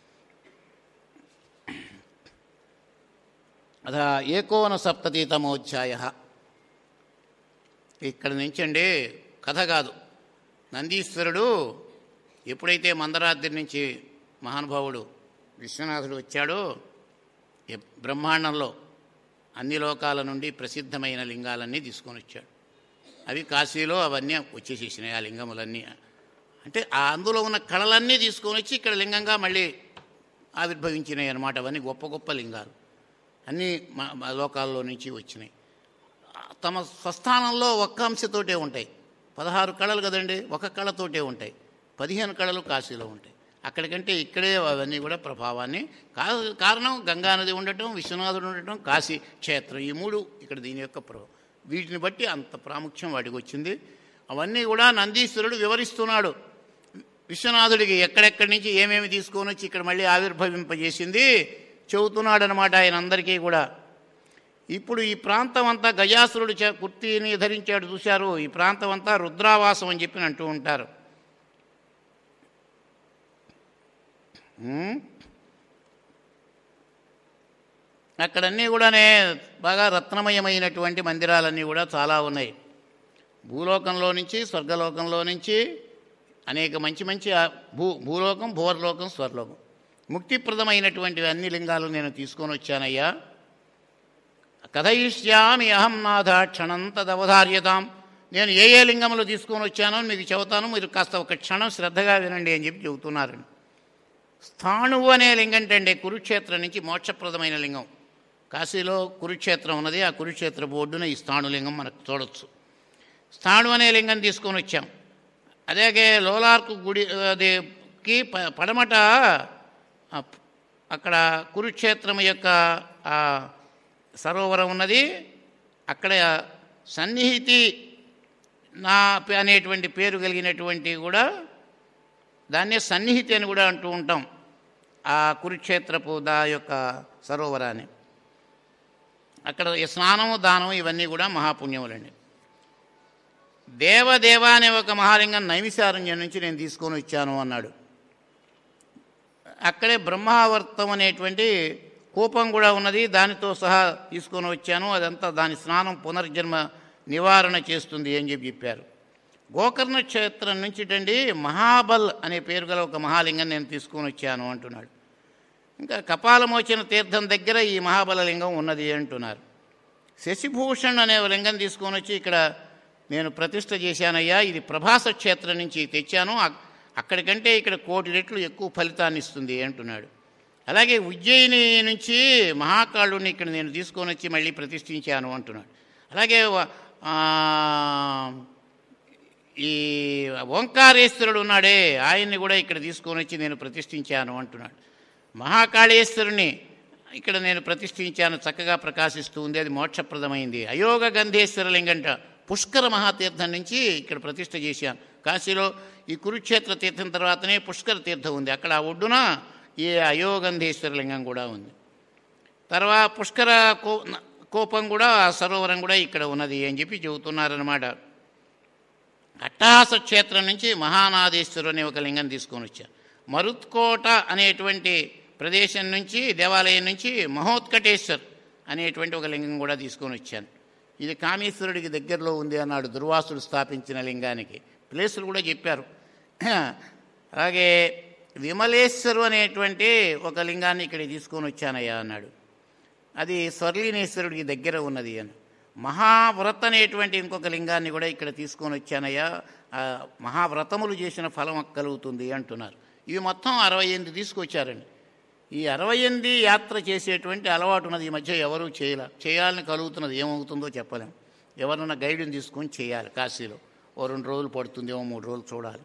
అద ఏకోన సప్తతీతమోధ్యాయ ఇక్కడ నుంచండి కథ కాదు నందీశ్వరుడు ఎప్పుడైతే మందరాద్రి నుంచి మహానుభావుడు విశ్వనాథుడు వచ్చాడో ఎ- బ్రహ్మాండంలో అన్ని లోకాల నుండి ప్రసిద్ధమైన లింగాలన్నీ తీసుకొని వచ్చాడు అవి కాశీలో అవన్నీ వచ్చేసేసినాయి ఆ లింగములన్నీ అంటే ఆ అందులో ఉన్న కళలన్నీ తీసుకొని వచ్చి ఇక్కడ లింగంగా మళ్ళీ ఆవిర్భవించినాయి అన్నమాట అవన్నీ గొప్ప గొప్ప లింగాలు అన్ని మ- మ- లోకాల్లో నుంచి వచ్చినాయి తమ స్వస్థానంలో ఒక్క అంశతోటే ఉంటాయి పదహారు కళలు కదండి ఒక కళతోటే ఉంటాయి పదిహేను కళలు కాశీలో ఉంటాయి అక్కడికంటే ఇక్కడే అవన్నీ కూడా ప్రభావాన్ని కా- కారణం గంగానది ఉండటం విశ్వనాథుడు ఉండటం కాశీ క్షేత్రం ఈ మూడు ఇక్కడ దీని యొక్క ప్రభావం వీటిని బట్టి అంత ప్రాముఖ్యం వాటికి వచ్చింది అవన్నీ కూడా నందీశ్వరుడు వివరిస్తున్నాడు విశ్వనాథుడికి ఎక్కడెక్కడి నుంచి ఏమేమి తీసుకొని వచ్చి ఇక్కడ మళ్ళీ ఆవిర్భవింపజేసింది చెబుతున్నాడు అనమాట ఆయన అందరికీ కూడా ఇప్పుడు ఈ ప్రాంతం అంతా గజాసురుడు చే కుర్తీని ధరించాడు చూశారు ఈ ప్రాంతం అంతా రుద్రావాసం అని చెప్పి అంటూ ఉంటారు ఉమ్. అక్కడన్నీ కూడానే బాగా రత్నమయమైనటువంటి మందిరాలన్నీ కూడా చాలా ఉన్నాయి భూలోకంలో నుంచి స్వర్గలోకంలో నుంచి అనేక మంచి మంచి ఆ భూ భూలోకం భూవర్లోకం స్వర్లోకం ముక్తిప్రదమైనటువంటి అన్ని లింగాలు నేను తీసుకొని వచ్చానయ్యా కథయిష్యామి అహం నాథ క్షణం తదవధార్యతాం నేను ఏ ఏ లింగములు తీసుకొని వచ్చానో మీకు చెబుతాను మీరు కాస్త ఒక క్షణం శ్రద్ధగా వినండి అని చెప్పి చెబుతున్నారండి స్థాణువు అనే లింగం అంటే కురుక్షేత్రం నుంచి మోక్షప్రదమైన లింగం కాశీలో కురుక్షేత్రం ఉన్నది ఆ కురుక్షేత్ర బోర్డున ఈ స్థాణులింగం మనకు చూడొచ్చు స్థాణు అనే లింగం తీసుకొని వచ్చాం అలాగే లోలార్కు గుడి అదికి ప- పడమట ఆ, అక్కడ కురుక్షేత్రం యొక్క ఆ సరోవరం ఉన్నది అక్కడ సన్నిహితి నా పే- అనేటువంటి పేరు కలిగినటువంటి కూడా దాన్నే సన్నిహితి అని కూడా అంటూ ఉంటాం ఆ కురుక్షేత్రపు దా యొక్క సరోవరాన్ని అక్కడ ఈ స్నానము దానము ఇవన్నీ కూడా మహాపుణ్యములండి దేవదేవ అనే ఒక మహాలింగం నైమిసారణ్యం నుంచి నేను తీసుకొని వచ్చాను అన్నాడు అక్కడే బ్రహ్మావర్తం అనేటువంటి కూపం కూడా ఉన్నది దానితో సహా తీసుకొని వచ్చాను అదంతా దాని స్నానం పునర్జన్మ నివారణ చేస్తుంది అని చెప్పి చెప్పారు గోకర్ణ క్షేత్రం నుంచిటండి మహాబల్ అనే పేరు గల ఒక మహాలింగం నేను తీసుకొని వచ్చాను అంటున్నాడు ఇంకా కపాలమోచన తీర్థం దగ్గర ఈ మహాబల లింగం ఉన్నది అంటున్నారు శశిభూషణ్ అనే ఒక లింగం తీసుకొని వచ్చి ఇక్కడ నేను ప్రతిష్ట చేశానయ్యా ఇది ప్రభాస క్షేత్రం నుంచి తెచ్చాను అక్- అక్కడికంటే ఇక్కడ కోటి రెట్లు ఎక్కువ ఫలితాన్ని ఇస్తుంది అంటున్నాడు అలాగే ఉజ్జయిని నుంచి మహాకాళుని ఇక్కడ నేను తీసుకొని వచ్చి మళ్ళీ ప్రతిష్ఠించాను అంటున్నాడు అలాగే వ- ఆ, ఈ ఓంకారేశ్వరుడు ఉన్నాడే ఆయన్ని కూడా ఇక్కడ తీసుకొని వచ్చి నేను ప్రతిష్ఠించాను అంటున్నాడు మహాకాళేశ్వరుని ఇక్కడ నేను ప్రతిష్ఠించాను చక్కగా ప్రకాశిస్తూ ఉంది అది మోక్షప్రదమైంది అయోగ గంధేశ్వర లింగంట పుష్కర మహాతీర్థం నుంచి ఇక్కడ ప్రతిష్ఠ చేశాను కాశీలో ఈ కురుక్షేత్ర తీర్థం తర్వాతనే పుష్కర తీర్థం ఉంది అక్కడ ఆ ఒడ్డున ఈ అయోగంధేశ్వర లింగం కూడా ఉంది తర్వాత పుష్కర కో కోపం కూడా ఆ సరోవరం కూడా ఇక్కడ ఉన్నది అని చెప్పి చెబుతున్నారనమాట అట్టహాస క్షేత్రం నుంచి మహానాదేశ్వరు అనే ఒక లింగం తీసుకొని వచ్చాను మరుత్కోట అనేటువంటి ప్రదేశం నుంచి దేవాలయం నుంచి మహోత్కటేశ్వర్ అనేటువంటి ఒక లింగం కూడా తీసుకొని వచ్చాను ఇది కామేశ్వరుడికి దగ్గరలో ఉంది అన్నాడు దుర్వాసుడు స్థాపించిన లింగానికి ప్లేసులు కూడా చెప్పారు అలాగే విమలేశ్వరు అనేటువంటి ఒక లింగాన్ని ఇక్కడ తీసుకొని వచ్చానయ్యా అన్నాడు అది స్వర్లీనేశ్వరుడికి దగ్గర ఉన్నది అని మహావ్రత అనేటువంటి ఇంకొక లింగాన్ని కూడా ఇక్కడ తీసుకొని వచ్చానయ్యా ఆ మహావ్రతములు చేసిన ఫలం కలుగుతుంది అంటున్నారు ఇవి మొత్తం అరవై ఎనిమిది తీసుకొచ్చారండి ఈ అరవై ఎనిమిది యాత్ర చేసేటువంటి అలవాటు ఉన్నది ఈ మధ్య ఎవరూ చేయాల చేయాలని కలుగుతున్నది ఏమవుతుందో చెప్పలేం ఎవరన్నా గైడ్ని తీసుకొని చేయాలి కాశీలో ఓ రెండు రోజులు పడుతుందేమో మూడు రోజులు చూడాలి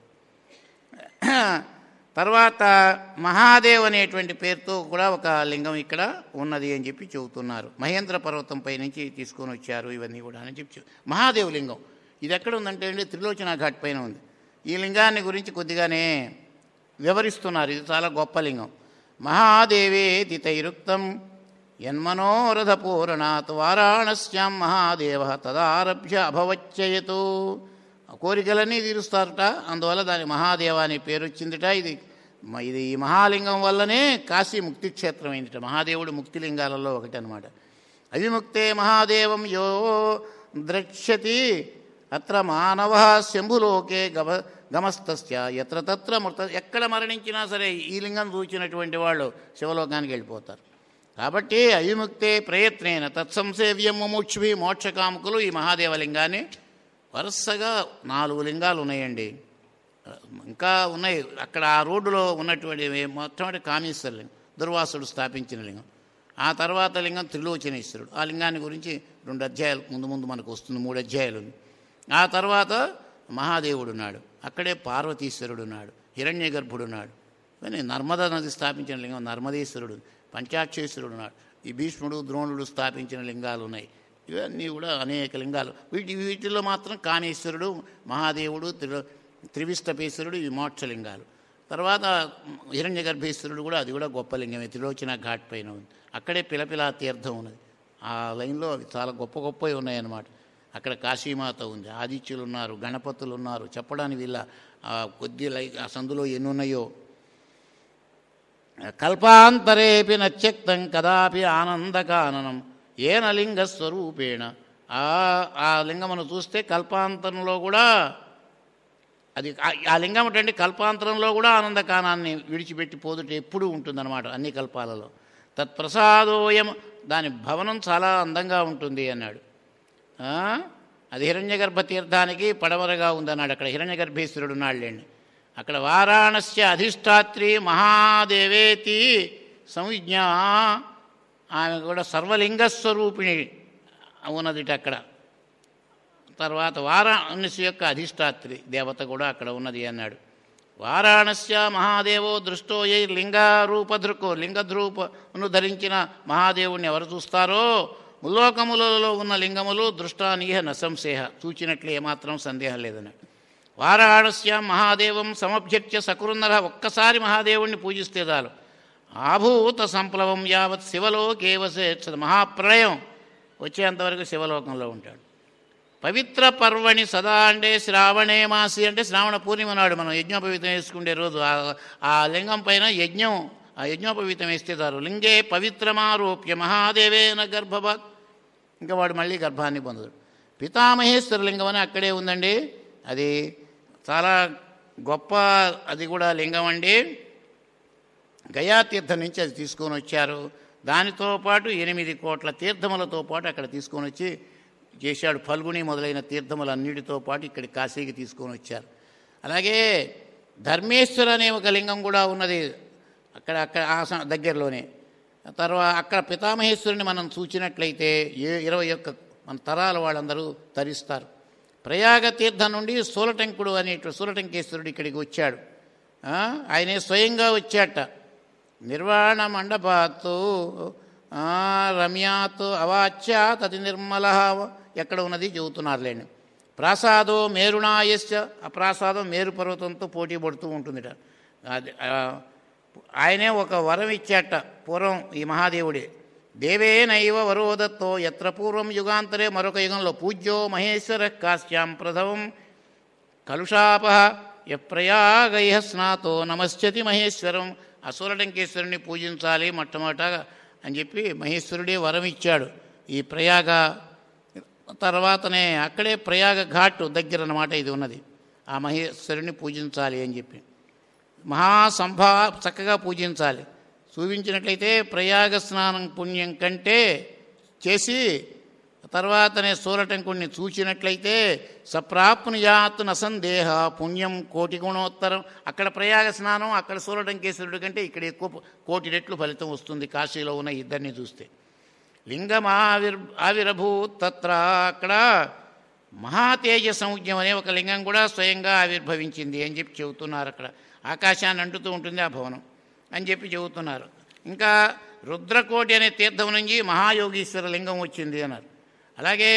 తర్వాత మహాదేవ్ అనేటువంటి పేరుతో కూడా ఒక లింగం ఇక్కడ ఉన్నది అని చెప్పి చెబుతున్నారు మహేంద్ర పర్వతంపై నుంచి తీసుకొని వచ్చారు ఇవన్నీ కూడా అని చెప్పి చెబు- మహాదేవ్ లింగం ఇది ఎక్కడ ఉందంటే అండి త్రిలోచన ఘాట్ పైన ఉంది ఈ లింగాన్ని గురించి కొద్దిగానే వివరిస్తున్నారు ఇది చాలా గొప్ప లింగం మహాదేవే తితైరుక్తం యన్మనోరథ పూరణాత్ వారాణస్యాం మహాదేవ తదారభ్య అభవచ్చయతు ఆ కోరికలన్నీ తీరుస్తారట అందువల్ల దాని మహాదేవ అనే పేరు వచ్చిందిట ఇది మ- ఇది ఈ మహాలింగం వల్లనే కాశీ ముక్తి క్షేత్రం అయిందిట మహాదేవుడు ముక్తిలింగాలలో ఒకటి అనమాట అవిముక్తే మహాదేవం యో ద్రక్ష్యతి అత్ర మానవ శంభులోకే గమ గమస్తస్య ఎత్ర తత్ర మృత ఎక్కడ మరణించినా సరే ఈ లింగం చూచినటువంటి వాళ్ళు శివలోకానికి వెళ్ళిపోతారు కాబట్టి అవిముక్తే ప్రయత్నేన తత్సంసేవ్యం ముముక్షుభి మోక్షకాముకులు ఈ మహాదేవలింగాన్ని వరుసగా నాలుగు లింగాలు ఉన్నాయండి ఇంకా ఉన్నాయి అక్కడ ఆ రోడ్డులో ఉన్నటువంటి మొట్టమొదటి కామేశ్వర లింగం దుర్వాసుడు స్థాపించిన లింగం ఆ తర్వాత లింగం త్రిలోచనేశ్వరుడు ఆ లింగాన్ని గురించి రెండు అధ్యాయాలు ముందు ముందు మనకు వస్తుంది మూడు అధ్యాయాలు ఉంది ఆ తర్వాత మహాదేవుడు ఉన్నాడు అక్కడే పార్వతీశ్వరుడు ఉన్నాడు హిరణ్య గర్భుడు ఉన్నాడు కానీ నర్మదా నది స్థాపించిన లింగం నర్మదేశ్వరుడు పంచాక్షేశ్వరుడు ఉన్నాడు ఈ భీష్ముడు ద్రోణుడు స్థాపించిన లింగాలు ఉన్నాయి ఇవన్నీ కూడా అనేక లింగాలు వీటి వీటిలో మాత్రం కామేశ్వరుడు మహాదేవుడు త్రి త్రివిష్టపేశ్వరుడు ఇవి మోక్షలింగాలు తర్వాత హిరణ్య గర్భేశ్వరుడు కూడా అది కూడా గొప్ప లింగమే త్రిలోచన ఘాట్ పైన ఉంది అక్కడే పిలపిలా తీర్థం ఉన్నది ఆ లైన్లో అవి చాలా గొప్ప గొప్పవి ఉన్నాయన్నమాట అక్కడ కాశీమాత ఉంది ఆదిత్యులు ఉన్నారు గణపతులు ఉన్నారు చెప్పడానికి వీళ్ళ ఆ కొద్ది లై ఆ సందులో ఎన్ని ఉన్నాయో కల్పాంతరేపి నత్యక్తం కదాపి ఆనందకాననం ఏన లింగ స్వరూపేణ ఆ ఆ లింగమును చూస్తే కల్పాంతరంలో కూడా అది ఆ- ఆ లింగం ఏంటంటే కల్పాంతరంలో కూడా ఆనందకానాన్ని విడిచిపెట్టి పోదుట ఎప్పుడూ ఉంటుందన్నమాట అన్ని కల్పాలలో తత్ప్రసాదోయం దాని భవనం చాలా అందంగా ఉంటుంది అన్నాడు ఆ? అది హిరణ్యగర్భ తీర్థానికి పడమరగా ఉందన్నాడు అక్కడ హిరణ్యగర్భేశ్వరుడు ఉన్నాళ్ళండి అక్కడ వారాణస్య అధిష్టాత్రి మహాదేవేతి సంజ్ఞ ఆమె కూడా సర్వలింగ స్వరూపిణి ఉన్నదిట అక్కడ తర్వాత వారాణసి యొక్క అధిష్టాత్రి దేవత కూడా అక్కడ ఉన్నది అన్నాడు వారాణస్య మహాదేవో దృష్టో ఏ లింగారూపధృకో లింగద్రూపను ధరించిన మహాదేవుణ్ణి ఎవరు చూస్తారో ముల్లోకములలో ఉన్న లింగములు దృష్టానీయ నసంశేహ చూచినట్లు ఏమాత్రం సందేహం లేదన్నాడు వారాణస్య మహాదేవం సమభ్యర్చ్య సకురున్నర ఒక్కసారి మహాదేవుణ్ణి పూజిస్తే చాలు ఆభూత సంప్లవం యావత్ శివలోకేవసే మహాప్రళయం వచ్చేంతవరకు శివలోకంలో ఉంటాడు పవిత్ర పర్వణి సదా అంటే శ్రావణే మాసి అంటే శ్రావణ పూర్ణిమ నాడు మనం యజ్ఞోపవీతం వేసుకునే రోజు ఆ- ఆ లింగం పైన యజ్ఞం ఆ యజ్ఞోపవీతం వేస్తే చాలు లింగే పవిత్రమారోప్య మహాదేవేన గర్భవత్ ఇంకా వాడు మళ్ళీ గర్భాన్ని పొందడు పితామహేశ్వర లింగం అని అక్కడే ఉందండి అది చాలా గొప్ప అది కూడా లింగం అండి గయాతీర్థం నుంచి అది తీసుకొని వచ్చారు దానితో పాటు ఎనిమిది కోట్ల తీర్థములతో పాటు అక్కడ తీసుకొని వచ్చి చేశాడు ఫల్గుని మొదలైన తీర్థములన్నిటితో పాటు ఇక్కడి కాశీకి తీసుకొని వచ్చారు అలాగే ధర్మేశ్వర అనే ఒక లింగం కూడా ఉన్నది అక్కడ అక్కడ ఆ స- దగ్గరలోనే తర్వాత అక్కడ పితామహేశ్వరుని మనం చూచినట్లయితే ఏ ఇరవై ఒక్క మన తరాల వాళ్ళందరూ తరిస్తారు ప్రయాగ తీర్థం నుండి సూలటంకుడు అనేటు సూలటంకేశ్వరుడు ఇక్కడికి వచ్చాడు ఆ, ఆయనే స్వయంగా వచ్చాట నిర్వాణ మండపాత్తు ఆ, రమ్యాత్ అవాచ్య తది నిర్మల ఎక్కడ ఉన్నది చెబుతున్నారులేండి ప్రాసాదో మేరుణాయశ్చ ఆ ప్రాసాదం మేరు పర్వతంతో పోటీ పడుతూ ఉంటుందిట అది ఆ, ఆయనే ఒక వరం ఇచ్చాట పూర్వం ఈ మహాదేవుడే దేవేనైవ వరోదత్తో ఎత్ర పూర్వం యుగాంతరే మరొక యుగంలో పూజ్యో మహేశ్వర కాశ్యాం ప్రథమం కలుషాప యప్రయాగయ స్నాతో నమశ్చతి మహేశ్వరం అసూరటంకేశ్వరుని పూజించాలి మొట్టమొదట అని చెప్పి మహేశ్వరుడే వరం ఇచ్చాడు ఈ ప్రయాగ తర్వాతనే అక్కడే ప్రయాగ ఘాట్ దగ్గర అన్నమాట ఇది ఉన్నది ఆ మహేశ్వరుని పూజించాలి అని చెప్పి మహాసంభా చక్కగా పూజించాలి చూపించినట్లయితే ప్రయాగ స్నానం పుణ్యం కంటే చేసి తర్వాతనే సూరటంకుణ్ణి చూచినట్లయితే సప్రాప్నుయాత్ నసందేహ పుణ్యం కోటి గుణోత్తరం అక్కడ ప్రయాగ స్నానం అక్కడ సూరటంకేశ్వరుడు కంటే ఇక్కడ ఎక్కువ కోటి రెట్లు ఫలితం వస్తుంది కాశీలో ఉన్న ఇద్దరిని చూస్తే లింగం ఆవిర్ ఆవిర్భూత్ తత్ర అక్కడ మహాతేజ సంజ్ఞం అనే ఒక లింగం కూడా స్వయంగా ఆవిర్భవించింది అని చెప్పి చెబుతున్నారు అక్కడ ఆకాశాన్ని అంటుతూ ఉంటుంది ఆ భవనం అని చెప్పి చెబుతున్నారు ఇంకా రుద్రకోటి అనే తీర్థం నుంచి మహాయోగీశ్వర లింగం వచ్చింది అన్నారు అలాగే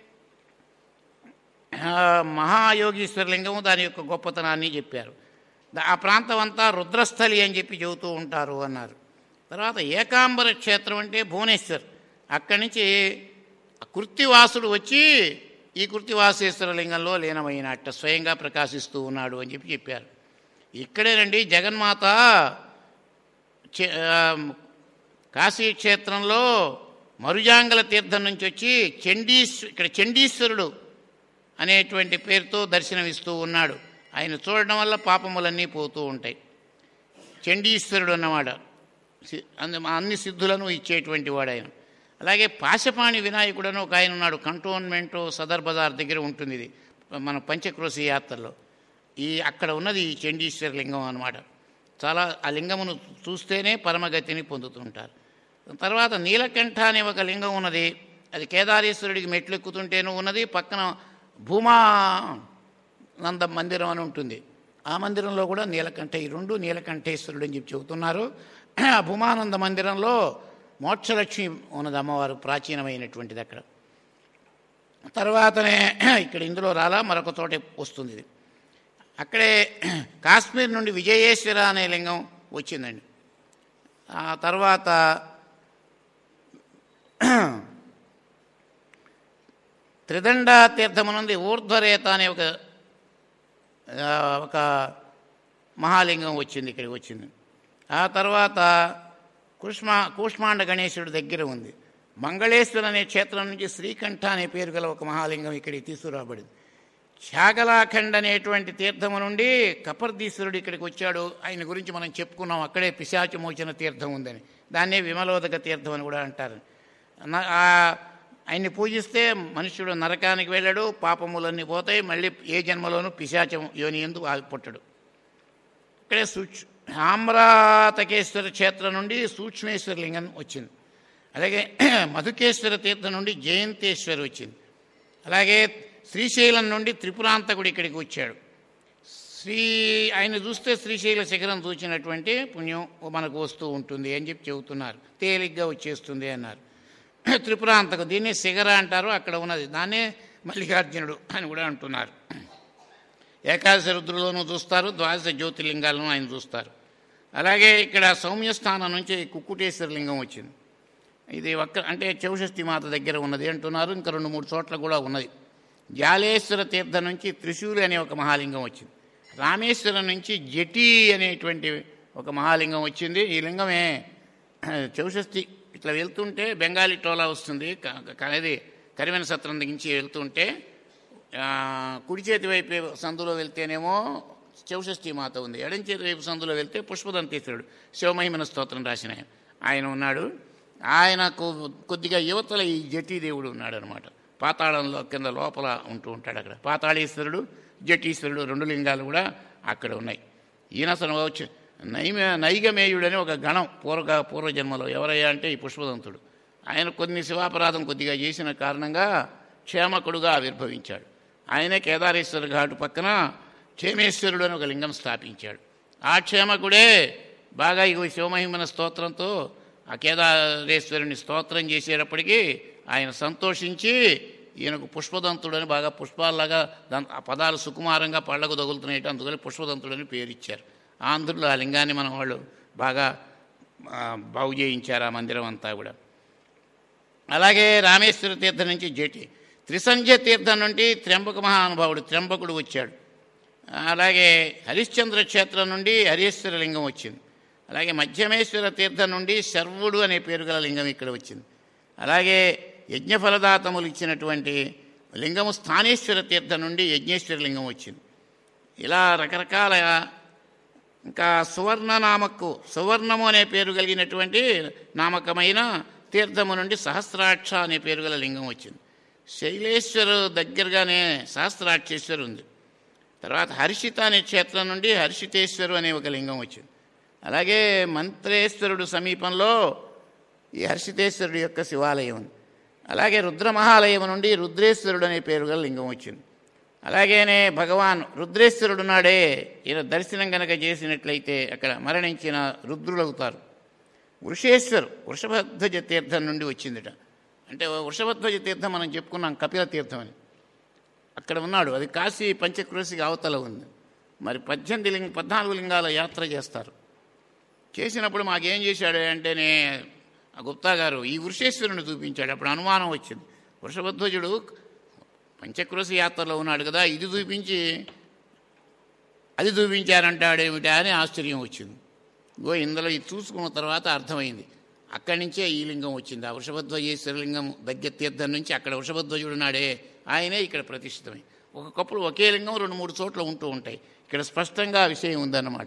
ఆ, మహాయోగీశ్వర లింగము దాని యొక్క గొప్పతనాన్ని చెప్పారు దా- ఆ ప్రాంతం అంతా రుద్రస్థలి అని చెప్పి చెబుతూ ఉంటారు అన్నారు తర్వాత ఏకాంబర క్షేత్రం అంటే భువనేశ్వర్ అక్కడి నుంచి కృత్తివాసుడు వచ్చి ఈ కృత్తివాసేశ్వర లింగంలో లీనమైనట్ట స్వయంగా ప్రకాశిస్తూ ఉన్నాడు అని చెప్పి చెప్పారు ఇక్కడేనండి జగన్మాత చే- ఆ, కాశీ క్షేత్రంలో మరుజాంగల తీర్థం నుంచి వచ్చి చండీశ్వ ఇక్కడ చండీశ్వరుడు అనేటువంటి పేరుతో దర్శనమిస్తూ ఉన్నాడు ఆయన చూడడం వల్ల పాపములన్నీ పోతూ ఉంటాయి చండీశ్వరుడు అన్నమాట సి- అంద- అన్ని సిద్ధులను ఇచ్చేటువంటి వాడు ఆయన అలాగే పాశపాణి వినాయకుడు అని ఒక ఆయన ఉన్నాడు కంటోన్మెంట్ సదర్ బజార్ దగ్గర ఉంటుంది ఇది మన పంచక్రోశి యాత్రలో ఈ అక్కడ ఉన్నది ఈ చండీశ్వర లింగం అన్నమాట చాలా ఆ లింగమును చూస్తేనే పరమగతిని పొందుతుంటారు తర్వాత నీలకంఠ అనే ఒక లింగం ఉన్నది అది కేదారేశ్వరుడికి మెట్లు ఎక్కుతుంటేనూ ఉన్నది పక్కన భూమా నంద మందిరం అని ఉంటుంది ఆ మందిరంలో కూడా నీలకంఠ ఈ రెండు నీలకంఠేశ్వరుడు అని చెప్పి చెబుతున్నారు ఆ భూమానంద మందిరంలో మోక్షలక్ష్మి ఉన్నది అమ్మవారు ప్రాచీనమైనటువంటిది అక్కడ తర్వాతనే ఇక్కడ ఇందులో రాలా మరొక చోట వస్తుంది ఇది అక్కడే కాశ్మీర్ నుండి విజయేశ్వర అనే లింగం వచ్చిందండి ఆ తర్వాత త్రిదండ తీర్థమునంది ఊర్ధ్వరేత అనే ఒక ఆ, ఒక మహాలింగం వచ్చింది ఇక్కడికి వచ్చింది ఆ తర్వాత కుష్మ కూష్మాండ గణేశుడి దగ్గర ఉంది మంగళేశ్వర అనే క్షేత్రం నుంచి శ్రీకంఠ అనే పేరు గల ఒక మహాలింగం ఇక్కడికి తీసుకురాబడింది శాగలాఖండ్ అనేటువంటి తీర్థము నుండి కపర్దీశ్వరుడు ఇక్కడికి వచ్చాడు ఆయన గురించి మనం చెప్పుకున్నాం అక్కడే పిశాచమోచన తీర్థం ఉందని దాన్నే విమలోదక తీర్థం అని కూడా అంటారు న- ఆ ఆయన్ని పూజిస్తే మనుష్యుడు నరకానికి వెళ్ళాడు పాపములన్నీ పోతాయి మళ్ళీ ఏ జన్మలోనూ పిశాచం యోని ఎందు ఆగి పుట్టడు ఇక్కడే సూక్ష ఆమ్రాతకేశ్వర క్షేత్రం నుండి సూక్ష్మేశ్వర లింగం వచ్చింది అలాగే మధుకేశ్వర తీర్థం నుండి జయంతేశ్వర్ వచ్చింది అలాగే శ్రీశైలం నుండి త్రిపురాంతకుడు ఇక్కడికి వచ్చాడు శ్రీ ఆయన చూస్తే శ్రీశైల శిఖరం చూచినటువంటి పుణ్యం మనకు వస్తూ ఉంటుంది అని చెప్పి చెబుతున్నారు తేలిగ్గా వచ్చేస్తుంది అన్నారు త్రిపురాంతకు దీన్ని శిఖర అంటారు అక్కడ ఉన్నది దాన్నే మల్లికార్జునుడు అని కూడా అంటున్నారు ఏకాదశ రుద్రులోనూ చూస్తారు ద్వాదశ జ్యోతిర్లింగాలను ఆయన చూస్తారు అలాగే ఇక్కడ సౌమ్యస్థానం నుంచి కుక్కుటేశ్వర లింగం వచ్చింది ఇది ఒక్క అంటే చౌషష్ఠి మాత దగ్గర ఉన్నది అంటున్నారు ఇంకా రెండు మూడు చోట్ల కూడా ఉన్నది జాలేశ్వర తీర్థం నుంచి త్రిశూలి అనే ఒక మహాలింగం వచ్చింది రామేశ్వరం నుంచి జటి అనేటువంటి ఒక మహాలింగం వచ్చింది ఈ లింగమే చౌషష్ఠి ఇట్లా వెళ్తుంటే బెంగాలీ టోలా వస్తుంది క- క- అది కరివెన సత్రం నుంచి వెళ్తుంటే ఆ, కుడి చేతి వైపు సందులో వెళ్తేనేమో చౌషష్ఠి మాత ఉంది ఎడం చేతి వైపు సందులో వెళ్తే పుష్పదంతేశ్వరుడు శివమహిమన స్తోత్రం రాసిన ఆయన. ఆయన ఉన్నాడు ఆయనకు కొద్దిగా యువతల ఈ జటీదేవుడు ఉన్నాడు అనమాట పాతాళంలో కింద లోపల ఉంటూ ఉంటాడు అక్కడ పాతాళేశ్వరుడు జటీశ్వరుడు రెండు లింగాలు కూడా అక్కడ ఉన్నాయి ఈయన అసలు వచ్చి నైమ నైగమేయుడని ఒక గణం పూర్వ పూర్వజన్మలో ఎవరయ్యా అంటే ఈ పుష్పదంతుడు ఆయన కొన్ని శివాపరాధం కొద్దిగా చేసిన కారణంగా క్షేమకుడుగా ఆవిర్భవించాడు ఆయనే కేదారేశ్వర ఘాటు పక్కన క్షేమేశ్వరుడు అని ఒక లింగం స్థాపించాడు ఆ క్షేమకుడే బాగా ఇగో శివమహిమన స్తోత్రంతో ఆ కేదారేశ్వరుని స్తోత్రం చేసేటప్పటికీ ఆయన సంతోషించి ఈయనకు పుష్పదంతుడని బాగా పుష్పాల్లాగా దాని ఆ పదాలు సుకుమారంగా పళ్ళకు తగులుతున్నాయి అందుకని పుష్పదంతుడని పేరు ఇచ్చారు ఆంధ్రులు ఆ లింగాన్ని మన వాళ్ళు బాగా ఆ, బాగు చేయించారు ఆ మందిరం అంతా కూడా అలాగే రామేశ్వర తీర్థం నుంచి జటి త్రిసంధ్య తీర్థం నుండి త్ర్యంబక మహానుభావుడు త్ర్యంబకుడు వచ్చాడు అలాగే హరిశ్చంద్ర క్షేత్రం నుండి హరీశ్వర లింగం వచ్చింది అలాగే మధ్యమేశ్వర తీర్థం నుండి శర్వుడు అనే పేరు గల లింగం ఇక్కడ వచ్చింది అలాగే యజ్ఞఫలదాతములు ఇచ్చినటువంటి లింగము స్థానేశ్వర తీర్థం నుండి యజ్ఞేశ్వర లింగం వచ్చింది ఇలా రకరకాల ఇంకా సువర్ణ నామకు సువర్ణము అనే పేరు కలిగినటువంటి నామకమైన తీర్థము నుండి సహస్రాక్ష అనే పేరు గల లింగం వచ్చింది శైలేశ్వరు దగ్గరగానే సహస్రాక్షేశ్వరు ఉంది తర్వాత హర్షిత అనే క్షేత్రం నుండి హర్షితేశ్వరు అనే ఒక లింగం వచ్చింది అలాగే మంత్రేశ్వరుడు సమీపంలో ఈ హర్షితేశ్వరుడు యొక్క శివాలయం ఉంది అలాగే రుద్రమహాలయం నుండి రుద్రేశ్వరుడు అనే పేరు గల లింగం వచ్చింది అలాగేనే భగవాన్ రుద్రేశ్వరుడు నాడే ఈయన దర్శనం కనుక చేసినట్లయితే అక్కడ మరణించిన రుద్రులవుతారు వృషేశ్వర్ వృషభధ్వజ తీర్థం నుండి వచ్చిందిట అంటే వృషభధ్వజ తీర్థం మనం చెప్పుకున్నాం కపిల తీర్థం అని అక్కడ ఉన్నాడు అది కాశీ పంచక్రోశికి అవతల ఉంది మరి పద్దెనిమిది లింగ పద్నాలుగు లింగాల యాత్ర చేస్తారు చేసినప్పుడు మాకేం చేశాడు అంటేనే ఆ గుప్తా గారు ఈ వృషేశ్వరుని చూపించాడు అప్పుడు అనుమానం వచ్చింది వృషభధ్వజుడు పంచక్రోశి యాత్రలో ఉన్నాడు కదా ఇది చూపించి అది చూపించారంటాడేమిటా అని ఆశ్చర్యం వచ్చింది గో ఇందులో ఇది చూసుకున్న తర్వాత అర్థమైంది అక్కడి నుంచే ఈ లింగం వచ్చింది ఆ వృషభధ్వజేశ్వర లింగం దగ్గర తీర్థం నుంచి అక్కడ వృషభధ్వజుడు నాడే ఆయనే ఇక్కడ ప్రతిష్ఠితమై ఒక్కొక్కప్పుడు ఒకే లింగం రెండు మూడు చోట్ల ఉంటూ ఉంటాయి ఇక్కడ స్పష్టంగా ఆ విషయం ఉందన్నమాట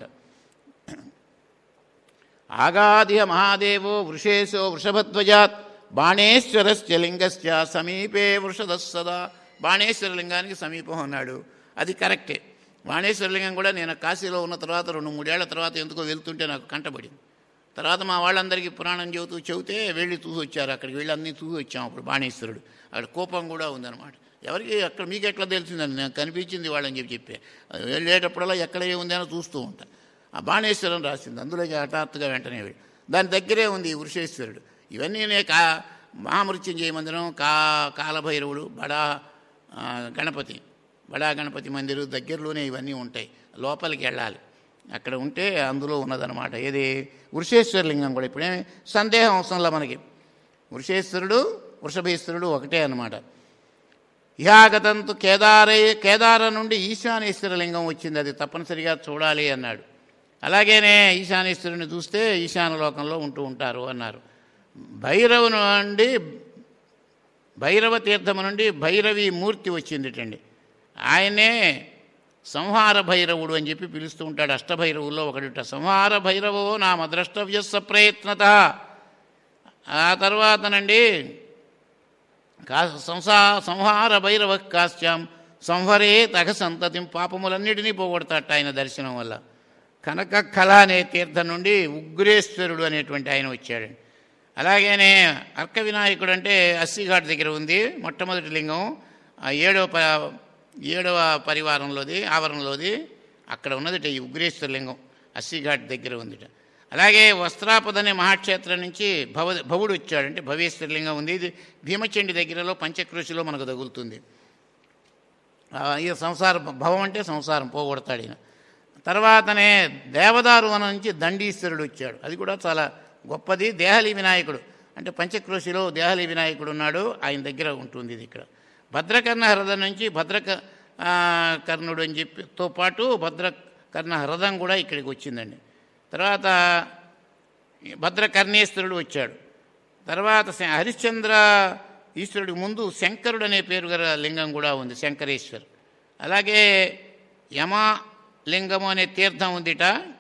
ఆగాదిహ మహాదేవో వృషేశో వృషభధ్వజాత్ బాణేశ్వరస్య లింగస్య సమీపే వృషద సదా బాణేశ్వర లింగానికి సమీపం అన్నాడు అది కరెక్టే బాణేశ్వర లింగం కూడా నేను కాశీలో ఉన్న తర్వాత రెండు మూడేళ్ల తర్వాత ఎందుకో వెళ్తుంటే నాకు కంటపడింది తర్వాత మా వాళ్ళందరికీ పురాణం చెబుతూ చెబితే వెళ్ళి చూసి వచ్చారు అక్కడికి వెళ్ళి అన్నీ చూసి వచ్చాం అప్పుడు బాణేశ్వరుడు అక్కడ కోపం కూడా ఉందన్నమాట ఎవరికి అక్కడ మీకు ఎట్లా తెలిసిందని నాకు కనిపించింది వాళ్ళని చెప్పి చెప్పే వెళ్ళేటప్పుడల్లా ఎక్కడ ఏముంది అని చూస్తూ ఉంటా ఆ బాణేశ్వరం రాసింది అందులోకి హఠాత్తుగా వెంటనే వెళ్ళి దాని దగ్గరే ఉంది ఈ వృషేశ్వరుడు ఇవన్నీ నే కా మహామృత్యుంజయ మందిరం కా కాలభైరవుడు బడా ఆ, గణపతి బడా గణపతి మందిరు దగ్గరలోనే ఇవన్నీ ఉంటాయి లోపలికి వెళ్ళాలి అక్కడ ఉంటే అందులో ఉన్నదనమాట ఏది వృషేశ్వర లింగం కూడా ఇప్పుడేమి సందేహం అవసరంలా మనకి వృషేశ్వరుడు వృషభేశ్వరుడు ఒకటే అన్నమాట ఇహాగతంతు కేదారే కేదార నుండి ఈశానేశ్వర లింగం వచ్చింది అది తప్పనిసరిగా చూడాలి అన్నాడు అలాగేనే ఈశానేశ్వరుని చూస్తే ఈశాన లోకంలో ఉంటూ ఉంటారు అన్నారు భైరవు నుండి భైరవ తీర్థము నుండి భైరవి మూర్తి వచ్చిందిటండి ఆయనే సంహార భైరవుడు అని చెప్పి పిలుస్తూ ఉంటాడు అష్టభైరవుల్లో ఒకటిట సంహార భైరవో నా మద్రష్టవ్య సప్రయత్నత ఆ తర్వాతనండి కా సంసా సంహార భైరవ కాశ్యాం సంహరే తగ సంతతిం పాపములన్నిటినీ పోగొడతాట ఆయన దర్శనం వల్ల కనక కళ అనే తీర్థం నుండి ఉగ్రేశ్వరుడు అనేటువంటి ఆయన వచ్చాడండి అలాగేనే అర్క వినాయకుడు అంటే అస్సిఘాట్ దగ్గర ఉంది మొట్టమొదటి లింగం ఆ ఏడవ ప ఏడవ పరివారంలోది ఆవరణలోది అక్కడ ఉన్నదిట ఈ ఉగ్రేశ్వర లింగం అస్సిఘాట్ దగ్గర ఉందిట అలాగే వస్త్రాపద అనే మహాక్షేత్రం నుంచి భవ భవుడు వచ్చాడంటే భవేశ్వర లింగం ఉంది ఇది భీమచండి దగ్గరలో పంచకృషిలో మనకు తగులుతుంది ఆ, ఈ సంసారం భవం అంటే సంసారం పోగొడతాడు ఈయన తర్వాతనే దేవదారు వనం నుంచి దండీశ్వరుడు వచ్చాడు అది కూడా చాలా గొప్పది దేహలి వినాయకుడు అంటే పంచక్రోశిలో దేహలి వినాయకుడు ఉన్నాడు ఆయన దగ్గర ఉంటుంది ఇది ఇక్కడ భద్రకర్ణ హ్రదం నుంచి భద్రక ఆ, కర్ణుడు అని చెప్పితో పాటు భద్రకర్ణ హ్రదం కూడా ఇక్కడికి వచ్చిందండి తర్వాత భద్రకర్ణేశ్వరుడు వచ్చాడు తర్వాత శ- హరిశ్చంద్ర ఈశ్వరుడికి ముందు శంకరుడు అనే పేరు గల లింగం కూడా ఉంది శంకరేశ్వర్ అలాగే యమ లింగము అనే తీర్థం ఉందిట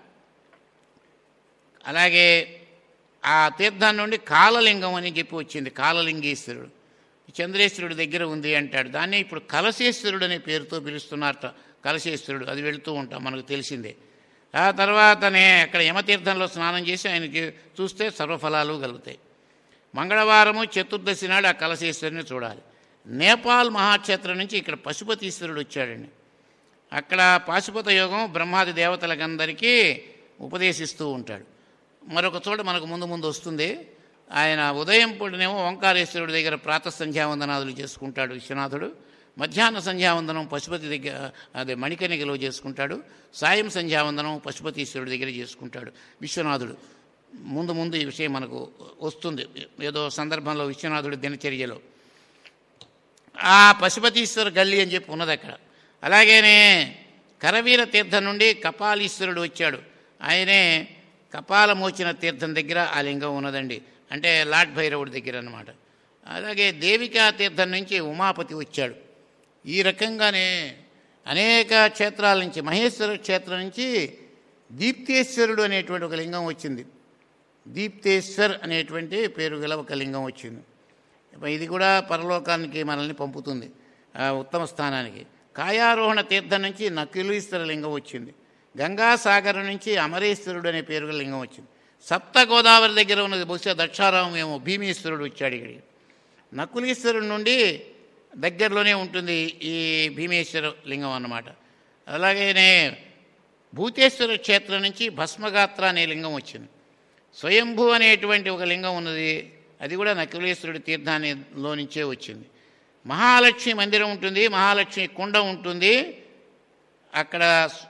అలాగే ఆ తీర్థం నుండి కాలలింగం అని చెప్పి వచ్చింది కాలలింగేశ్వరుడు చంద్రేశ్వరుడు దగ్గర ఉంది అంటాడు దాన్ని ఇప్పుడు కలశేశ్వరుడు అనే పేరుతో పిలుస్తున్నారట కలశేశ్వరుడు అది వెళుతూ ఉంటాం మనకు తెలిసిందే ఆ తర్వాతనే అక్కడ యమతీర్థంలో స్నానం చేసి ఆయనకి చూస్తే సర్వఫలాలు కలుగుతాయి మంగళవారము చతుర్దశి నాడు ఆ కలశేశ్వరుని చూడాలి నేపాల్ మహాక్షేత్రం నుంచి ఇక్కడ పశుపతీశ్వరుడు వచ్చాడండి అక్కడ పాశుపత యోగం బ్రహ్మాది దేవతలకందరికీ ఉపదేశిస్తూ ఉంటాడు మరొక చోట మనకు ముందు ముందు వస్తుంది ఆయన ఉదయం పూటనేమో ఓంకారేశ్వరుడి దగ్గర ప్రాతః సంధ్యావందనాదులు చేసుకుంటాడు విశ్వనాథుడు మధ్యాహ్న సంధ్యావందనం పశుపతి దగ్గర అదే మణికణికలో చేసుకుంటాడు సాయం సంధ్యావందనం పశుపతీశ్వరుడి దగ్గర చేసుకుంటాడు విశ్వనాథుడు ముందు ముందు ఈ విషయం మనకు వస్తుంది ఏదో సందర్భంలో విశ్వనాథుడి దినచర్యలో ఆ పశుపతీశ్వర గల్లి అని చెప్పి ఉన్నది అక్కడ అలాగేనే కరవీర తీర్థం నుండి కపాలీశ్వరుడు వచ్చాడు ఆయనే కపాలమోచిన తీర్థం దగ్గర ఆ లింగం ఉన్నదండి అంటే లాడ్ భైరవుడి దగ్గర అన్నమాట అలాగే దేవికా తీర్థం నుంచి ఉమాపతి వచ్చాడు ఈ రకంగానే అనేక క్షేత్రాల నుంచి మహేశ్వర క్షేత్రం నుంచి దీప్తేశ్వరుడు అనేటువంటి ఒక లింగం వచ్చింది దీప్తేశ్వర్ అనేటువంటి పేరు గల ఒక లింగం వచ్చింది ఇప్పుడు ఇది కూడా పరలోకానికి మనల్ని పంపుతుంది ఆ ఉత్తమ స్థానానికి కాయారోహణ తీర్థం నుంచి నకులీశ్వర లింగం వచ్చింది గంగాసాగరం నుంచి అమరేశ్వరుడు అనే పేరు గల లింగం వచ్చింది సప్త గోదావరి దగ్గర ఉన్నది బహుశా దక్షారామం ఏమో భీమేశ్వరుడు వచ్చాడు ఇక్కడికి నకులీశ్వరుడు నుండి దగ్గరలోనే ఉంటుంది ఈ భీమేశ్వర లింగం అన్నమాట అలాగేనే భూతేశ్వర క్షేత్రం నుంచి భస్మగాత్ర అనే లింగం వచ్చింది స్వయంభూ అనేటువంటి ఒక లింగం ఉన్నది అది కూడా నకులేశ్వరుడి తీర్థానిలో నుంచే వచ్చింది మహాలక్ష్మి మందిరం ఉంటుంది మహాలక్ష్మి కుండ ఉంటుంది అక్కడ స్-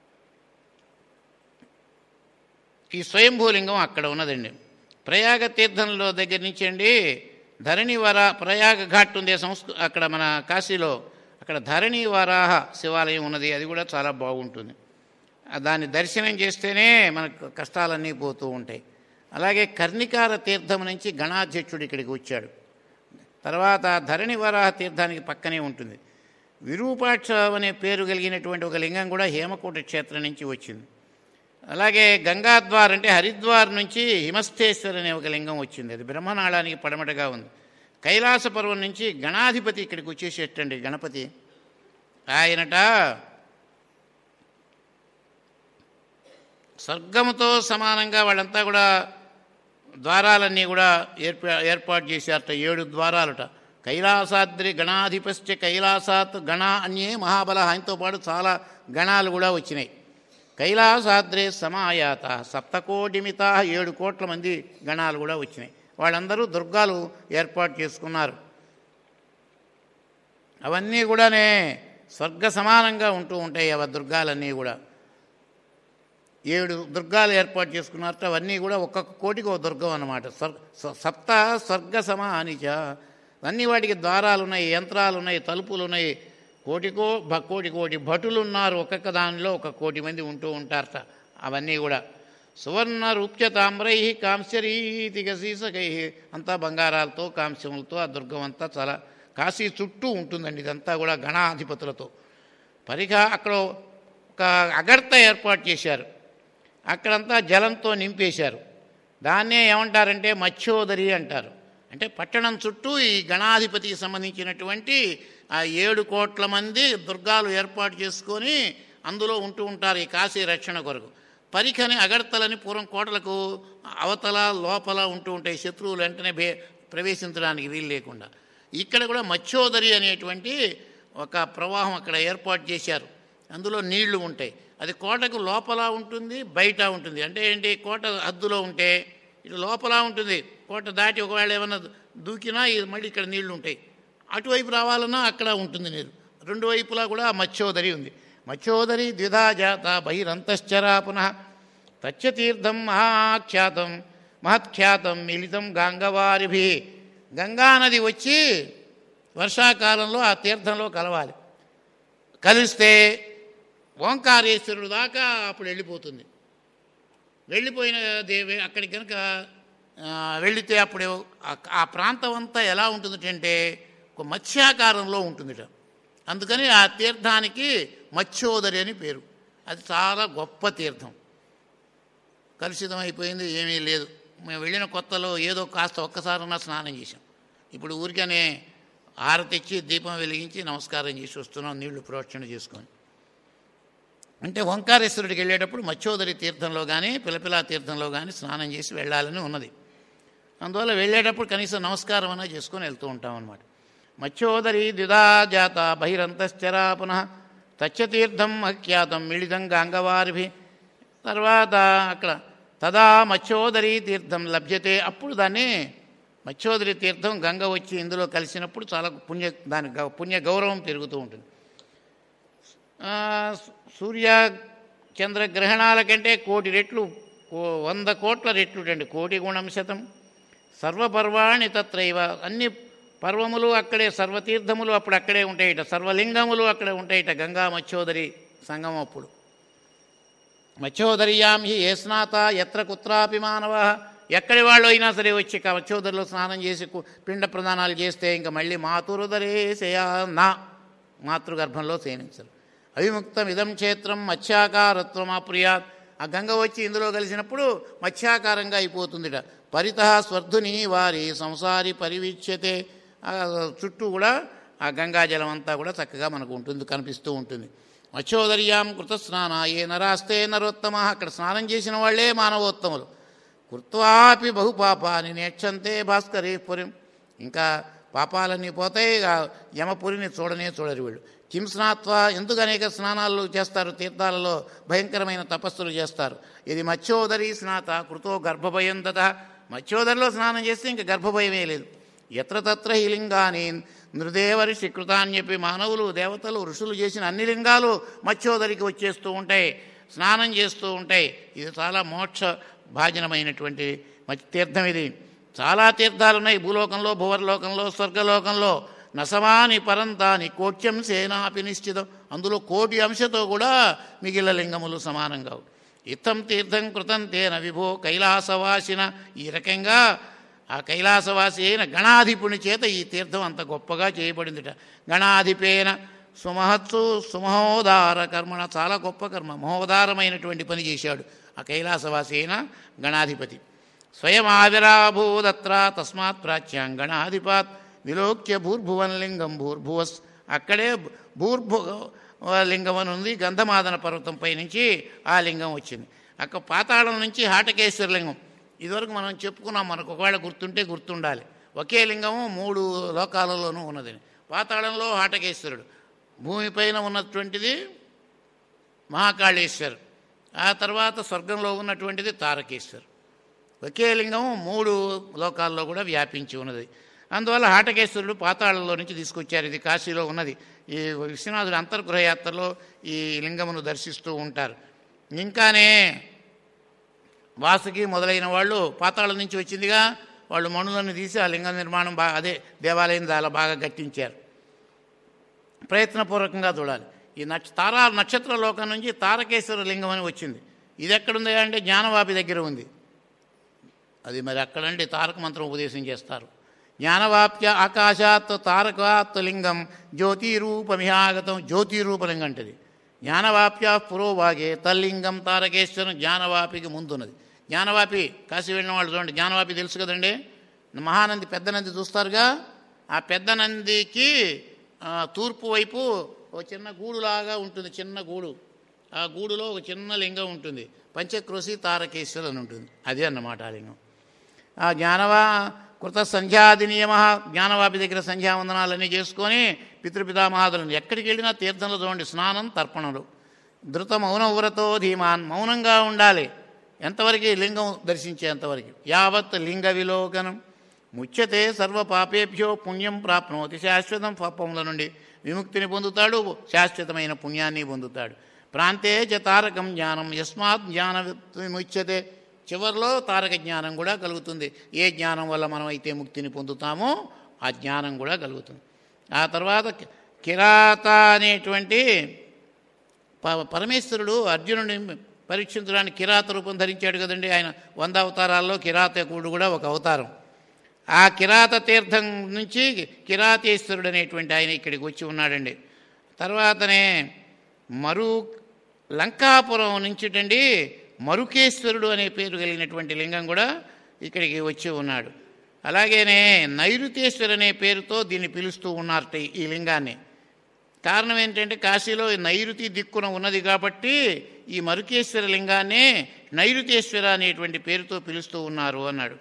ఈ స్వయంభూలింగం అక్కడ ఉన్నదండి ప్రయాగ తీర్థంలో దగ్గర నుంచి అండి ధరణి వర ప్రయాగ ఘాట్ ఉంది సంస్కృ అక్కడ మన కాశీలో అక్కడ ధరణి వరాహ శివాలయం ఉన్నది అది కూడా చాలా బాగుంటుంది ఆ దాన్ని దర్శనం చేస్తేనే మనకు కష్టాలన్నీ పోతూ ఉంటాయి అలాగే కర్ణికార తీర్థం నుంచి గణాధ్యక్షుడు ఇక్కడికి వచ్చాడు తర్వాత ధరణి వరాహ తీర్థానికి పక్కనే ఉంటుంది విరూపాక్ష అనే పేరు కలిగినటువంటి ఒక లింగం కూడా హేమకూట క్షేత్రం నుంచి వచ్చింది అలాగే గంగాద్వార్ అంటే హరిద్వార్ నుంచి హిమస్థేశ్వర్ అనే ఒక లింగం వచ్చింది అది బ్రహ్మనాళానికి పడమటగా ఉంది కైలాస పర్వం నుంచి గణాధిపతి ఇక్కడికి వచ్చేసేటండి గణపతి ఆయనట స్వర్గముతో సమానంగా వాళ్ళంతా కూడా ద్వారాలన్నీ కూడా ఏర్పా ఏర్పాటు చేశారట ఏడు ద్వారాలట కైలాసాద్రి గణాధిపశ్చ కైలాసాత్ గణ అన్యే మహాబల ఆయనతో పాటు చాలా గణాలు కూడా వచ్చినాయి కైలాసాద్రే సమాయాత సప్తకోటిమిత ఏడు కోట్ల మంది గణాలు కూడా వచ్చినాయి వాళ్ళందరూ దుర్గాలు ఏర్పాటు చేసుకున్నారు అవన్నీ కూడానే స్వర్గ సమానంగా ఉంటూ ఉంటాయి అవ దుర్గాలన్నీ కూడా ఏడు దుర్గాలు ఏర్పాటు చేసుకున్నారట అవన్నీ కూడా ఒక్కొక్క కోటికి ఒక దుర్గం అన్నమాట స్వర్గ స- సప్త స్వర్గ సమానిచ అన్ని వాటికి ద్వారాలు ఉన్నాయి యంత్రాలు ఉన్నాయి తలుపులు ఉన్నాయి కోటికో భ- కోటి కోటి భటులు ఉన్నారు ఒక్కొక్క దానిలో ఒక కోటి మంది ఉంటూ ఉంటారట అవన్నీ కూడా సువర్ణ రూప్య తామ్రై కాంస్యరీతిక సీసకై అంతా బంగారాలతో కాంస్యములతో ఆ దుర్గం అంతా చాలా కాశీ చుట్టూ ఉంటుందండి ఇదంతా కూడా గణాధిపతులతో పరిగా అక్కడ ఒక అగర్త ఏర్పాటు చేశారు అక్కడంతా జలంతో నింపేశారు దాన్నే ఏమంటారంటే మత్స్యోదరి అంటారు అంటే పట్టణం చుట్టూ ఈ గణాధిపతికి సంబంధించినటువంటి ఆ ఏడు కోట్ల మంది దుర్గాలు ఏర్పాటు చేసుకొని అందులో ఉంటూ ఉంటారు ఈ కాశీ రక్షణ కొరకు పరిఖని అగర్తలని పూర్వం కోటలకు అవతల లోపల ఉంటూ ఉంటాయి శత్రువులు వెంటనే భే ప్రవేశించడానికి వీలు లేకుండా ఇక్కడ కూడా మత్స్యోదరి అనేటువంటి ఒక ప్రవాహం అక్కడ ఏర్పాటు చేశారు అందులో నీళ్లు ఉంటాయి అది కోటకు లోపల ఉంటుంది బయట ఉంటుంది అంటే ఏంటి కోట హద్దులో ఉంటే ఇటు లోపల ఉంటుంది కోట దాటి ఒకవేళ ఏమైనా దూకినా ఇది మళ్ళీ ఇక్కడ నీళ్లు ఉంటాయి అటువైపు రావాలన్నా అక్కడ ఉంటుంది నీరు రెండు వైపులా కూడా ఆ మత్స్యోదరి ఉంది మత్స్యోదరి ద్విధా జాత బహిరంతశ్చరా పునః తచ్చతీర్థం మహాఖ్యాతం మహత్ఖ్యాతం మిళితం గాంగవారిభి గంగా నది వచ్చి వర్షాకాలంలో ఆ తీర్థంలో కలవాలి కలిస్తే ఓంకారేశ్వరుడు దాకా అప్పుడు వెళ్ళిపోతుంది వెళ్ళిపోయిన దేవి అక్కడికి కనుక ఆ, వెళితే అప్పుడు ఆ- ఆ ప్రాంతం అంతా ఎలా ఉంటుందంటే ఒక మత్స్యాకారంలో ఉంటుందిట అందుకని ఆ తీర్థానికి మత్స్యోదరి అని పేరు అది చాలా గొప్ప తీర్థం కలుషితం అయిపోయింది ఏమీ లేదు మేము వెళ్ళిన కొత్తలో ఏదో కాస్త ఒక్కసారన్నా స్నానం చేసాం ఇప్పుడు ఊరికనే హారతిచ్చి దీపం వెలిగించి నమస్కారం చేసి వస్తున్నాం నీళ్లు ప్రోక్షణ చేసుకొని అంటే ఓంకారేశ్వరుడికి వెళ్ళేటప్పుడు మత్స్యోదరి తీర్థంలో కానీ పిలపిలా తీర్థంలో కానీ స్నానం చేసి వెళ్ళాలని ఉన్నది అందువల్ల వెళ్ళేటప్పుడు కనీసం నమస్కారం అన్నా చేసుకొని వెళ్తూ ఉంటాం అనమాట మత్స్యోదరి ద్విధా జాత బహిరంతశ్చరా పునః తచ్చతీర్థం అఖ్యాతం మిళితం గాంగవారిభి తర్వాత అక్కడ తదా మత్స్యోదరి తీర్థం లభ్యతే అప్పుడు దాన్ని మత్స్యోదరి తీర్థం గంగ వచ్చి ఇందులో కలిసినప్పుడు చాలా పుణ్య దాని గ- పుణ్య గౌరవం పెరుగుతూ ఉంటుంది ఆ, సూర్య చంద్ర గ్రహణాల కంటే కోటి రెట్లు కో- వంద కోట్ల రెట్లు అండి కోటి గుణం శతం సర్వపర్వాణి తత్రైవ అన్ని పర్వములు అక్కడే సర్వతీర్థములు అప్పుడు అక్కడే ఉంటాయిట సర్వలింగములు అక్కడే ఉంటాయిట గంగా మత్స్యోదరి సంగమం అప్పుడు మత్స్యోదర్యాం హి ఏ స్నాత ఎత్ర కుత్రాపి మానవ ఎక్కడి వాళ్ళు అయినా సరే వచ్చి క- మత్స్యోదరిలో స్నానం చేసి కు- పిండ ప్రదానాలు చేస్తే ఇంకా మళ్ళీ మాతురుదరే శయా నా మాతృగర్భంలో శయనించరు అవిముక్తం ఇదం క్షేత్రం మత్స్యాకారత్వం అప్రియాత్ ఆ గంగ వచ్చి ఇందులో కలిసినప్పుడు మత్స్యాకారంగా అయిపోతుందిట పరిత స్వర్ధుని వారి సంసారి పరివీక్ష్యతే ఆ చుట్టూ కూడా ఆ గంగాజలం అంతా కూడా చక్కగా మనకు ఉంటుంది కనిపిస్తూ ఉంటుంది మత్స్యోదర్యాం కృత స్నాన ఏ నరాస్తే నరోత్తమ అక్కడ స్నానం చేసిన వాళ్ళే మానవోత్తములు కృత్వాపి బహుపాపాని నేక్షంతే భాస్కరే పురిం ఇంకా పాపాలన్నీ పోతాయి ఇక యమపురిని చూడనే చూడరు వీళ్ళు కిం స్నాత్వా ఎందుకు అనేక స్నానాలు చేస్తారు తీర్థాలలో భయంకరమైన తపస్సులు చేస్తారు ఇది మత్స్యోదరి స్నాత కృతో గర్భభయం దత మత్స్యోదరిలో స్నానం చేస్తే ఇంకా గర్భభయమే లేదు ఎత్ర తత్ర హి లింగాని నృదేవరి శికృత అని చెప్పి మానవులు దేవతలు ఋషులు చేసిన అన్ని లింగాలు మత్స్యోదరికి వచ్చేస్తూ ఉంటాయి స్నానం చేస్తూ ఉంటాయి ఇది చాలా మోక్ష భాజనమైనటువంటి మత్- తీర్థం ఇది చాలా తీర్థాలు ఉన్నాయి భూలోకంలో భువర్లోకంలో స్వర్గలోకంలో నసమాని పరంతాని కోట్యం సేనాపి నిశ్చితం అందులో కోటి అంశతో కూడా మిగిలిన లింగములు సమానంగా ఉంటాయి. ఇత్తం తీర్థం కృతం తేన విభో కైలాసవాసిన ఈ రకంగా ఆ కైలాసవాసి అయిన గణాధిపుని చేత ఈ తీర్థం అంత గొప్పగా చేయబడిందిట గణాధిపేన సుమహత్సు సుమహోదార కర్మణ చాలా గొప్ప కర్మ మహోదారమైనటువంటి పని చేశాడు ఆ కైలాసవాసి అయిన గణాధిపతి స్వయం ఆవిరాభూదత్ర తస్మాత్ ప్రాచ్యాం గణాధిపాత్ విలోక్య భూర్భువన్ లింగం భూర్భువస్ అక్కడే భూర్భు లింగం అని ఉంది గంధమాదన పర్వతంపై నుంచి ఆ లింగం వచ్చింది అక్కడ పాతాళం నుంచి హాటకేశ్వర లింగం ఇదివరకు మనం చెప్పుకున్నాం మనకు ఒకవేళ గుర్తుంటే గుర్తుండాలి ఒకే లింగము మూడు లోకాలలోనూ ఉన్నది పాతాళంలో హాటకేశ్వరుడు భూమిపైన ఉన్నటువంటిది మహాకాళేశ్వర్ ఆ తర్వాత స్వర్గంలో ఉన్నటువంటిది తారకేశ్వర్ ఒకే లింగం మూడు లోకాల్లో కూడా వ్యాపించి ఉన్నది అందువల్ల హాటకేశ్వరుడు పాతాళంలో నుంచి తీసుకొచ్చారు ఇది కాశీలో ఉన్నది ఈ విశ్వనాథుడు అంతర్గృహ యాత్రలో ఈ లింగమును దర్శిస్తూ ఉంటారు ఇంకానే వాసుకి మొదలైన వాళ్ళు పాతాళం నుంచి వచ్చిందిగా వాళ్ళు మణులను తీసి ఆ లింగ నిర్మాణం బాగా అదే దేవాలయం చాలా బాగా గట్టించారు ప్రయత్నపూర్వకంగా చూడాలి ఈ నక్ష తారా నక్షత్ర లోకం నుంచి తారకేశ్వర లింగం అని వచ్చింది ఇది ఎక్కడుంది అంటే జ్ఞానవాపి దగ్గర ఉంది అది మరి అక్కడంటే తారక మంత్రం ఉపదేశం చేస్తారు జ్ఞానవాప్య ఆకాశాత్ తారకాత్ లింగం జ్యోతిరూపమిహాగతం జ్యోతిరూపలింగం అంటది జ్ఞానవాప్య పురోభాగే తల్లింగం తారకేశ్వరం జ్ఞానవాపికి ముందున్నది జ్ఞానవాపి కాశీ వెళ్ళిన వాళ్ళు చూడండి జ్ఞానవాపి తెలుసు కదండి మహానంది పెద్ద నంది చూస్తారుగా ఆ పెద్ద నందికి ఆ, తూర్పు వైపు ఒక చిన్న గూడులాగా ఉంటుంది చిన్న గూడు ఆ గూడులో ఒక చిన్న లింగం ఉంటుంది పంచక్రోశి తారకేశ్వర్ అని ఉంటుంది అదే అన్నమాట ఆ లింగం ఆ జ్ఞానవా కృత సంధ్యాది నియమ జ్ఞానవాపి దగ్గర సంధ్యావందనాలన్నీ చేసుకొని పితృపితామహాదులను ఎక్కడికి వెళ్ళినా తీర్థంలో చూడండి స్నానం తర్పణలు ధృత మౌన వ్రతో ధీమాన్ మౌనంగా ఉండాలి ఎంతవరకు లింగం దర్శించేంతవరకు యావత్ లింగ విలోకనం ముచ్యతే సర్వ పాపేభ్యో పుణ్యం ప్రాప్నోతి శాశ్వతం పాపముల నుండి విముక్తిని పొందుతాడు శాశ్వతమైన పుణ్యాన్ని పొందుతాడు ప్రాంతే చ తారకం జ్ఞానం యస్మాత్ జ్ఞాన విముచ్యతే చివరిలో తారక జ్ఞానం కూడా కలుగుతుంది ఏ జ్ఞానం వల్ల మనం అయితే ముక్తిని పొందుతామో ఆ జ్ఞానం కూడా కలుగుతుంది ఆ తర్వాత కి- కిరాత అనేటువంటి ప- పరమేశ్వరుడు అర్జునుడిని పరీక్షించడానికి కిరాత రూపం ధరించాడు కదండి ఆయన వంద అవతారాల్లో కిరాతకుడు కూడా ఒక అవతారం ఆ కిరాత తీర్థం నుంచి కిరాతేశ్వరుడు అనేటువంటి ఆయన ఇక్కడికి వచ్చి ఉన్నాడండి తర్వాతనే మరు లంకాపురం నుంచిటండి మరుకేశ్వరుడు అనే పేరు కలిగినటువంటి లింగం కూడా ఇక్కడికి వచ్చి ఉన్నాడు అలాగేనే నైరుతేశ్వరు అనే పేరుతో దీన్ని పిలుస్తూ ఉన్నారట ఈ లింగాన్ని కారణం ఏంటంటే కాశీలో ఈ నైరుతి దిక్కున ఉన్నది కాబట్టి ఈ మరుకేశ్వర లింగాన్ని నైరుతేశ్వర అనేటువంటి పేరుతో పిలుస్తూ ఉన్నారు అన్నాడు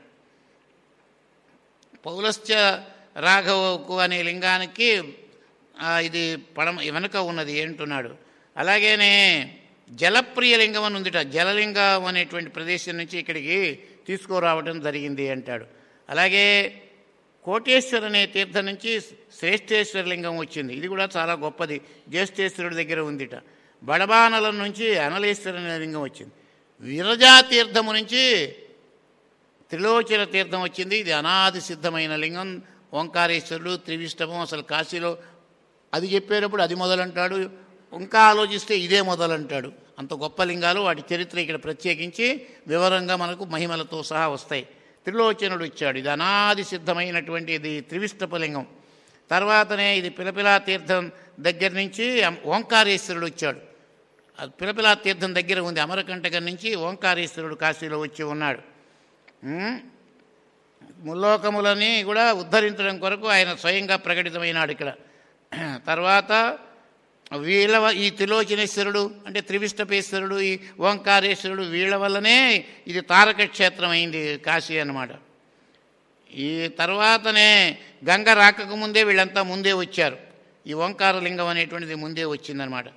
పౌలశ్చ రాఘవకు అనే లింగానికి ఆ, ఇది పడమ వెనుక ఉన్నది ఏంటున్నాడు అలాగేనే జలప్రియ లింగం అని ఉందిట జలలింగం అనేటువంటి ప్రదేశం నుంచి ఇక్కడికి తీసుకురావడం జరిగింది అంటాడు అలాగే కోటేశ్వర అనే తీర్థం నుంచి శ్రేష్ఠేశ్వర లింగం వచ్చింది ఇది కూడా చాలా గొప్పది జ్యేష్ఠేశ్వరుడి దగ్గర ఉందిట బడబానలం నుంచి అనలేశ్వర అనే లింగం వచ్చింది విరజా తీర్థము నుంచి త్రిలోచన తీర్థం వచ్చింది ఇది అనాది సిద్ధమైన లింగం ఓంకారేశ్వరుడు త్రివిష్టమం అసలు కాశీలో అది చెప్పేటప్పుడు అది మొదలంటాడు ఇంకా ఆలోచిస్తే ఇదే మొదలంటాడు అంత గొప్ప లింగాలు వాటి చరిత్ర ఇక్కడ ప్రత్యేకించి వివరంగా మనకు మహిమలతో సహా వస్తాయి త్రిలోచనుడు ఇచ్చాడు ఇది అనాది సిద్ధమైనటువంటి ఇది త్రివిష్టపలింగం తర్వాతనే ఇది పిలపిలా తీర్థం దగ్గర నుంచి ఓంకారేశ్వరుడు వచ్చాడు అది పిలపిలా తీర్థం దగ్గర ఉంది అమరకంటకం నుంచి ఓంకారేశ్వరుడు కాశీలో వచ్చి ఉన్నాడు ఉమ్, ముల్లోకములని కూడా ఉద్ధరించడం కొరకు ఆయన స్వయంగా ప్రకటితమైనాడు ఇక్కడ తర్వాత వీళ్ళ వ- ఈ త్రిలోచనేశ్వరుడు అంటే త్రివిష్టపేశ్వరుడు ఈ ఓంకారేశ్వరుడు వీళ్ళ వల్లనే ఇది తారక క్షేత్రం అయింది కాశీ అన్నమాట ఈ తర్వాతనే గంగ రాకకు ముందే వీళ్ళంతా ముందే వచ్చారు ఈ ఓంకార లింగం అనేటువంటిది ముందే వచ్చిందనమాట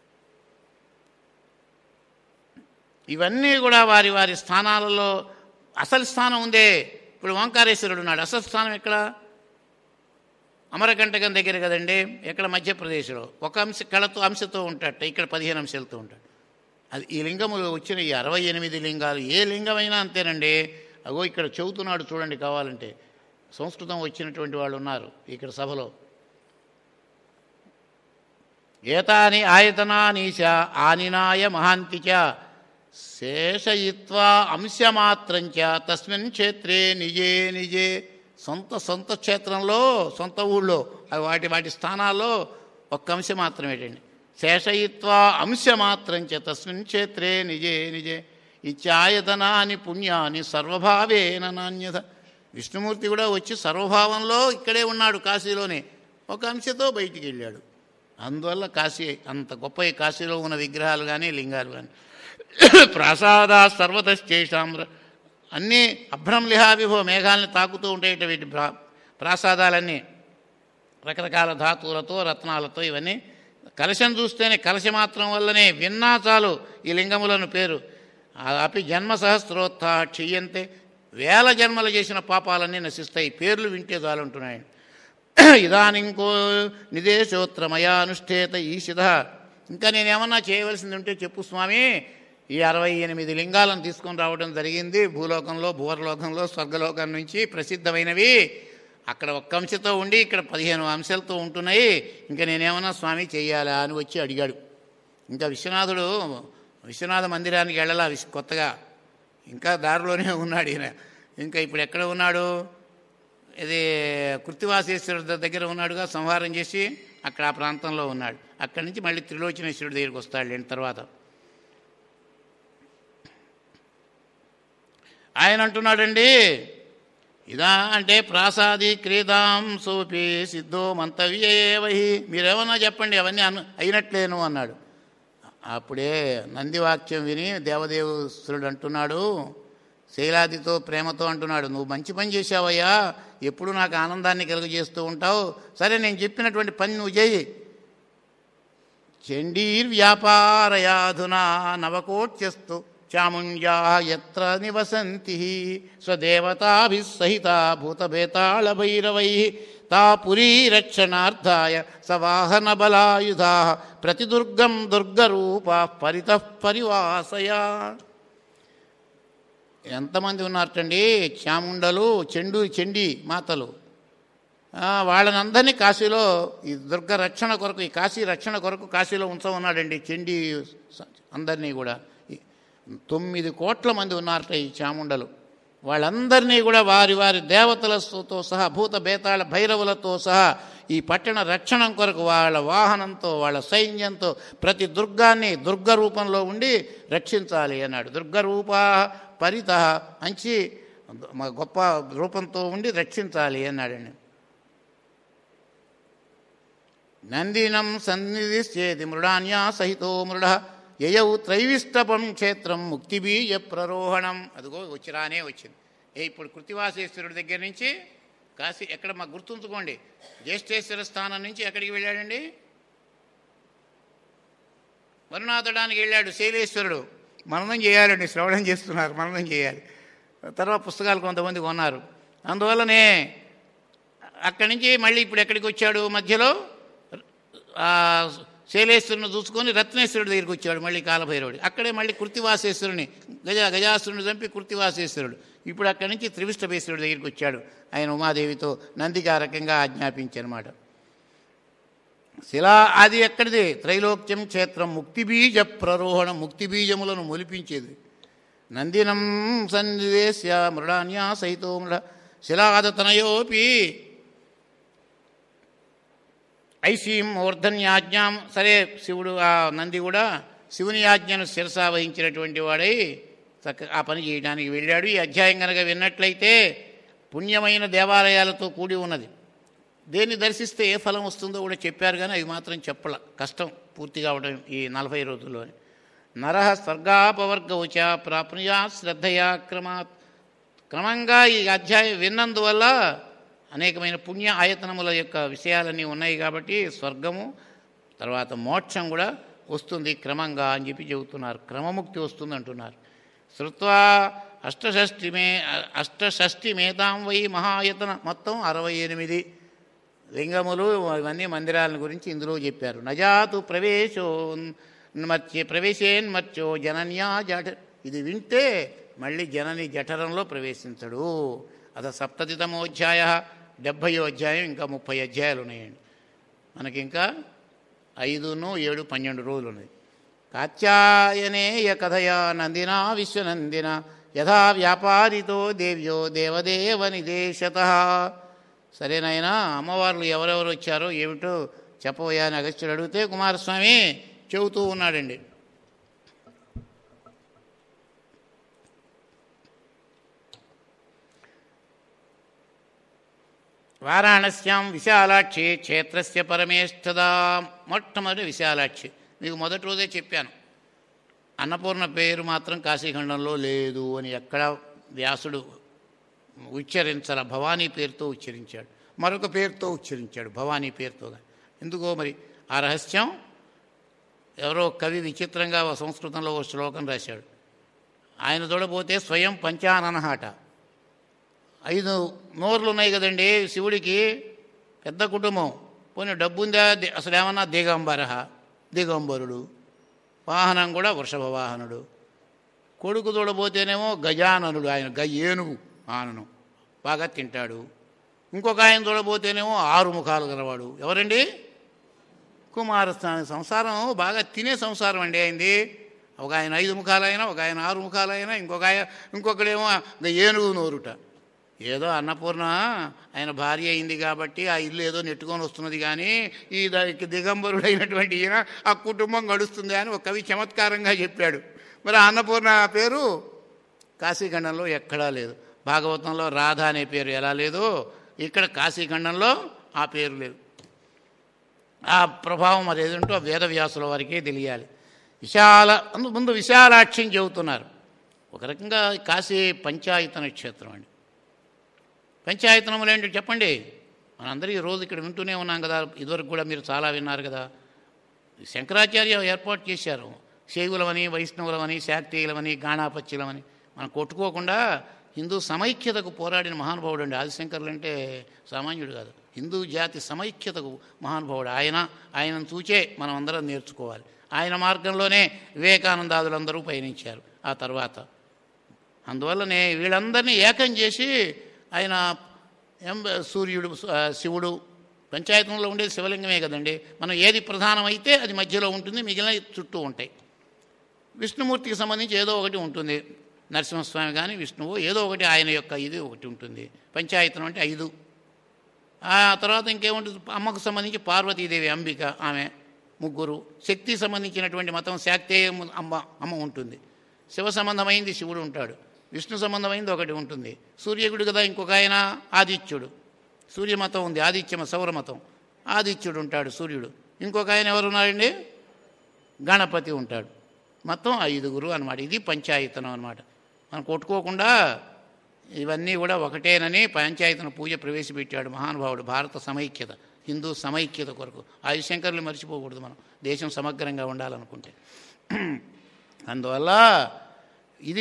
ఇవన్నీ కూడా వారి వారి స్థానాలలో అసలు స్థానం ఉందే ఇప్పుడు ఓంకారేశ్వరుడు ఉన్నాడు అసలు స్థానం ఎక్కడ అమరకంటకం దగ్గర కదండి ఎక్కడ మధ్యప్రదేశ్లో ఒక అంశ కళతో అంశతో ఉంటాడట ఇక్కడ పదిహేను అంశాలతో ఉంటాడు అది ఈ లింగములు వచ్చిన ఈ అరవై ఎనిమిది లింగాలు ఏ లింగమైనా అంతేనండి అగో ఇక్కడ చెబుతున్నాడు చూడండి కావాలంటే సంస్కృతం వచ్చినటువంటి వాళ్ళు ఉన్నారు ఇక్కడ సభలో ఏతాని ఆయతనానీశ ఆనినాయ మహాంతి చ శేషయిత్వా అంశమాత్రంచ తస్మిన్ క్షేత్రే నిజే నిజే సొంత సొంత క్షేత్రంలో సొంత ఊళ్ళో అవి వాటి వాటి స్థానాల్లో ఒక్క అంశం మాత్రమేటండి శేషయిత్వా అంశమాత్రంచ తస్మిన్ క్షేత్రే నిజే నిజే ఇత్యాయతనాని పుణ్యాని సర్వభావేన నాణ్యత విష్ణుమూర్తి కూడా వచ్చి సర్వభావంలో ఇక్కడే ఉన్నాడు కాశీలోనే ఒక అంశతో బయటికి వెళ్ళాడు అందువల్ల కాశీ అంత గొప్ప ఈ కాశీలో ఉన్న విగ్రహాలు కానీ లింగాలు కానీ ప్రాసాదా సర్వతశ్చేషాం అన్నీ అభ్రం లిహా విభో మేఘాలని తాకుతూ ఉంటాయట వీటి భ్రా ప్రాసాదాలన్నీ రకరకాల ధాతువులతో రత్నాలతో ఇవన్నీ కలశం చూస్తేనే కలశ మాత్రం వల్లనే విన్నా చాలు ఈ లింగములను పేరు అపి జన్మ సహస్రోత్థ క్షీయంతే వేల జన్మలు చేసిన పాపాలన్నీ నశిస్తాయి పేర్లు వింటే చాలుంటున్నాయి ఇదానింకో నిదేశోత్రమయా అనుష్ఠేత ఈషిధ ఇంకా నేనేమన్నా చేయవలసింది ఉంటే చెప్పు స్వామి ఈ అరవై ఎనిమిది లింగాలను తీసుకొని రావడం జరిగింది భూలోకంలో భూవర్లోకంలో స్వర్గలోకం నుంచి ప్రసిద్ధమైనవి అక్కడ ఒక్క అంశతో ఉండి ఇక్కడ పదిహేను అంశాలతో ఉంటున్నాయి ఇంకా నేనేమన్నా స్వామి చెయ్యాలా అని వచ్చి అడిగాడు ఇంకా విశ్వనాథుడు విశ్వనాథ మందిరానికి వెళ్ళాలా విశ్- కొత్తగా ఇంకా దారిలోనే ఉన్నాడు ఈయన ఇంకా ఇప్పుడు ఎక్కడ ఉన్నాడు ఇది కృత్తివాసేశ్వరుడు దగ్గర ఉన్నాడుగా సంహారం చేసి అక్కడ ఆ ప్రాంతంలో ఉన్నాడు అక్కడి నుంచి మళ్ళీ త్రిలోచనేశ్వరుడి దగ్గరికి వస్తాడు లేని తర్వాత ఆయన అంటున్నాడండి ఇదా అంటే ప్రాసాది క్రీడాం సోపి సిద్ధో మంతవ్యేవహి మీరేమన్నా చెప్పండి అవన్నీ అను అయినట్లేను అన్నాడు అప్పుడే నందివాక్యం విని దేవదేవుసురుడు అంటున్నాడు శైలాదితో ప్రేమతో అంటున్నాడు నువ్వు మంచి పని చేశావయ్యా ఎప్పుడు నాకు ఆనందాన్ని కలుగజేస్తూ ఉంటావు సరే నేను చెప్పినటువంటి పని నువ్వు చేయి చండీర్వ్యాపారయాధునా నవకోట్యస్తు చాముంజా ఎత్ర నివసంతి స్వదేవతాభిः సహిత భూతభేతాళభైరవై తా పురీ రక్షణార్థాయ సవాహన బలాయుధా ప్రతిదుర్గం దుర్గరూపా పరితః పరివాసయా ఎంతమంది ఉన్నారటండి చాముండలు చెండు చెండి మాతలు ఆ, వాళ్ళనందరినీ కాశీలో ఈ దుర్గ రక్షణ కొరకు ఈ కాశీ రక్షణ కొరకు కాశీలో ఉంచమన్నాడండి చెండి స- అందరినీ కూడా ఈ తొమ్మిది కోట్ల మంది ఉన్నారట ఈ చాముండలు వాళ్ళందరినీ కూడా వారి వారి దేవతలతో సహా భూత బేతాళ భైరవులతో సహా ఈ పట్టణ రక్షణ కొరకు వాళ్ళ వాహనంతో వాళ్ళ సైన్యంతో ప్రతి దుర్గాన్ని దుర్గ రూపంలో ఉండి రక్షించాలి అన్నాడు దుర్గ రూప పరిత మంచి మ- గొప్ప రూపంతో ఉండి రక్షించాలి అన్నాడండి నందినం సన్నిధిశ్చేది మృడాన్యా సహితో మృడ యయౌ త్రైవిష్టపం క్షేత్రం ముక్తిబీజ ప్రరోహణం అదిగో వచ్చిరానే వచ్చింది ఏ ఇప్పుడు కృతివాసేశ్వరుడి దగ్గర నుంచి కాశీ ఎక్కడ మాకు గుర్తుంచుకోండి జ్యేష్ఠేశ్వర స్థానం నుంచి ఎక్కడికి వెళ్ళాడండి వరుణాథడానికి వెళ్ళాడు శైలేశ్వరుడు మననం చేయాలండి శ్రవణం చేస్తున్నారు మననం చేయాలి తర్వాత పుస్తకాలు కొంతమంది కొన్నారు అందువల్లనే అక్కడి నుంచి మళ్ళీ ఇప్పుడు ఎక్కడికి వచ్చాడు మధ్యలో ఆ శైలేశ్వరుని చూసుకొని రత్నేశ్వరుడి దగ్గరికి వచ్చాడు మళ్ళీ కాలభైరవుడు అక్కడే మళ్ళీ కృతివాసేశ్వరుని గజ గజాసురుని చంపి కృతివాసేశ్వరుడు ఇప్పుడు అక్కడి నుంచి త్రివిష్టభేశ్వరుడి దగ్గరికి వచ్చాడు ఆయన ఉమాదేవితో నందికి ఆ రకంగా ఆజ్ఞాపించనమాట శిలా అది ఎక్కడిది త్రైలోక్యం క్షేత్రం ముక్తిబీజ ప్రరోహణం ముక్తిబీజములను మొలిపించేది నందినం సన్నివేశ్య మృడాన్యా సహితో మృడ శిలాదతనయోపి ఐసీం మూర్ధన్యాజ్ఞాం సరే శివుడు ఆ నంది కూడా శివుని ఆజ్ఞను శిరసా వహించినటువంటి వాడై చక్క ఆ పని చేయడానికి వెళ్ళాడు ఈ అధ్యాయం కనుక విన్నట్లయితే పుణ్యమైన దేవాలయాలతో కూడి ఉన్నది దేన్ని దర్శిస్తే ఏ ఫలం వస్తుందో కూడా చెప్పారు కానీ అవి మాత్రం చెప్పల కష్టం పూర్తి కావడం ఈ నలభై రోజుల్లో నర స్వర్గాపవర్గౌచ ప్రాప్నుయా శ్రద్ధయా క్రమాత్ క్రమంగా ఈ అధ్యాయం విన్నందువల్ల అనేకమైన పుణ్య ఆయతనముల యొక్క విషయాలన్నీ ఉన్నాయి కాబట్టి స్వర్గము తర్వాత మోక్షం కూడా వస్తుంది క్రమంగా అని చెప్పి చెబుతున్నారు క్రమముక్తి వస్తుంది అంటున్నారు శృత్వా అష్టషష్టిమే అష్టషష్టిమేతాం వై మహాయతన మొత్తం అరవై ఎనిమిది లింగములు ఇవన్నీ మందిరాల గురించి ఇందులో చెప్పారు నజాతు ప్రవేశో మర్చే ప్రవేశేన్మర్చో జనన్యా జఠ ఇది వింటే మళ్ళీ జనని జఠరంలో ప్రవేశించడు అద సప్తతితమోధ్యాయ డెబ్భయో అధ్యాయం ఇంకా ముప్పై అధ్యాయాలు ఉన్నాయండి మనకి ఇంకా ఐదును ఏడు పన్నెండు రోజులు ఉన్నాయి కాత్యాయనేయ కథయా నందినా విశ్వనందిన యథా వ్యాపారితో దేవ్యో దేవదేవ నిదేశత సరేనైనా అమ్మవార్లు ఎవరెవరు వచ్చారో ఏమిటో చెప్పబోయా అని అగస్త్యుడు అడిగితే కుమారస్వామి చెబుతూ ఉన్నాడండి వారాణస్యాం విశాలాక్షి క్షేత్రస్య పరమేష్ఠదా మొట్టమొదటి విశాలాక్షి మీకు మొదటి రోజే చెప్పాను అన్నపూర్ణ పేరు మాత్రం కాశీఖండంలో లేదు అని ఎక్కడ వ్యాసుడు ఉచ్చరించాల భవానీ పేరుతో ఉచ్చరించాడు మరొక పేరుతో ఉచ్చరించాడు భవానీ పేరుతో ఎందుకో మరి ఆ రహస్యం ఎవరో కవి విచిత్రంగా ఓ సంస్కృతంలో ఓ శ్లోకం రాశాడు ఆయన చూడబోతే స్వయం పంచాననహాట ఐదు నోర్లు ఉన్నాయి కదండి శివుడికి పెద్ద కుటుంబం పోనీ డబ్బు ఉందా ది- అసలు ఏమన్నా దిగంబర దిగంబరుడు వాహనం కూడా వృషభ వాహనుడు కొడుకు చూడబోతేనేమో గజాననుడు ఆయన గ ఏనుగు ఆనను బాగా తింటాడు ఇంకొక ఆయన చూడబోతేనేమో ఆరు ముఖాలు గలవాడు ఎవరండి కుమారస్వామి సంసారం బాగా తినే సంసారం అండి అయింది ఒక ఆయన ఐదు ముఖాలైనా ఒక ఆయన ఆరు ముఖాలైనా ఇంకొక ఆయన ఇంకొకడేమో ఇంకా ఏనుగు నోరుట ఏదో అన్నపూర్ణ ఆయన భార్య అయింది కాబట్టి ఆ ఇల్లు ఏదో నెట్టుకొని వస్తున్నది కానీ ఈ దానికి దిగంబరుడైనటువంటి ఈయన ఆ కుటుంబం గడుస్తుంది అని ఒక కవి చమత్కారంగా చెప్పాడు మరి ఆ అన్నపూర్ణ పేరు కాశీఖండంలో ఎక్కడా లేదు భాగవతంలో రాధ అనే పేరు ఎలా లేదు ఇక్కడ కాశీఖండంలో ఆ పేరు లేదు ఆ ప్రభావం మరి ఏదంటో వేదవ్యాసుల వారికే తెలియాలి విశాల అందు ముందు విశాలాక్ష్యం చెబుతున్నారు ఒక రకంగా కాశీ పంచాయతన క్షేత్రం అండి పంచాయతనములు ఏంటి చెప్పండి మనందరూ ఈ రోజు ఇక్కడ వింటూనే ఉన్నాం కదా ఇదివరకు కూడా మీరు చాలా విన్నారు కదా శంకరాచార్య ఏర్పాటు చేశారు శైవులమని వైష్ణవులమని శాక్తీయులమని గాణాపత్యులమని మనం కొట్టుకోకుండా హిందూ సమైక్యతకు పోరాడిన మహానుభావుడు అండి ఆదిశంకర్లు అంటే సామాన్యుడు కాదు హిందూ జాతి సమైక్యతకు మహానుభావుడు ఆయన ఆయనను చూచే మనం అందరం నేర్చుకోవాలి ఆయన మార్గంలోనే వివేకానందాదులందరూ పయనించారు ఆ తర్వాత అందువల్లనే వీళ్ళందరినీ ఏకం చేసి ఆయన ఎం సూర్యుడు ఆ, శివుడు పంచాయతంలో ఉండేది శివలింగమే కదండి మనం ఏది ప్రధానమైతే అది మధ్యలో ఉంటుంది మిగిలిన చుట్టూ ఉంటాయి విష్ణుమూర్తికి సంబంధించి ఏదో ఒకటి ఉంటుంది నరసింహస్వామి కానీ విష్ణువు ఏదో ఒకటి ఆయన యొక్క ఇది ఒకటి ఉంటుంది పంచాయతనం అంటే ఐదు ఆ తర్వాత ఇంకేముంటుంది అమ్మకు సంబంధించి పార్వతీదేవి అంబిక ఆమె ముగ్గురు శక్తి సంబంధించినటువంటి మతం శాక్తేయ అమ్మ అమ్మ ఉంటుంది శివ సంబంధమైంది శివుడు ఉంటాడు విష్ణు సంబంధమైంది ఒకటి ఉంటుంది సూర్యకుడు కదా ఇంకొక ఆయన ఆదిత్యుడు సూర్యమతం ఉంది ఆదిత్యమ సౌరమతం ఆదిత్యుడు ఉంటాడు సూర్యుడు ఇంకొక ఆయన ఎవరు ఉన్నారండి గణపతి ఉంటాడు మొత్తం ఐదుగురు అనమాట ఇది పంచాయతనం అనమాట మనం కొట్టుకోకుండా ఇవన్నీ కూడా ఒకటేనని పంచాయతన పూజ ప్రవేశపెట్టాడు మహానుభావుడు భారత సమైక్యత హిందూ సమైక్యత కొరకు ఆదిశంకర్లు మర్చిపోకూడదు మనం దేశం సమగ్రంగా ఉండాలనుకుంటే అందువల్ల ఇది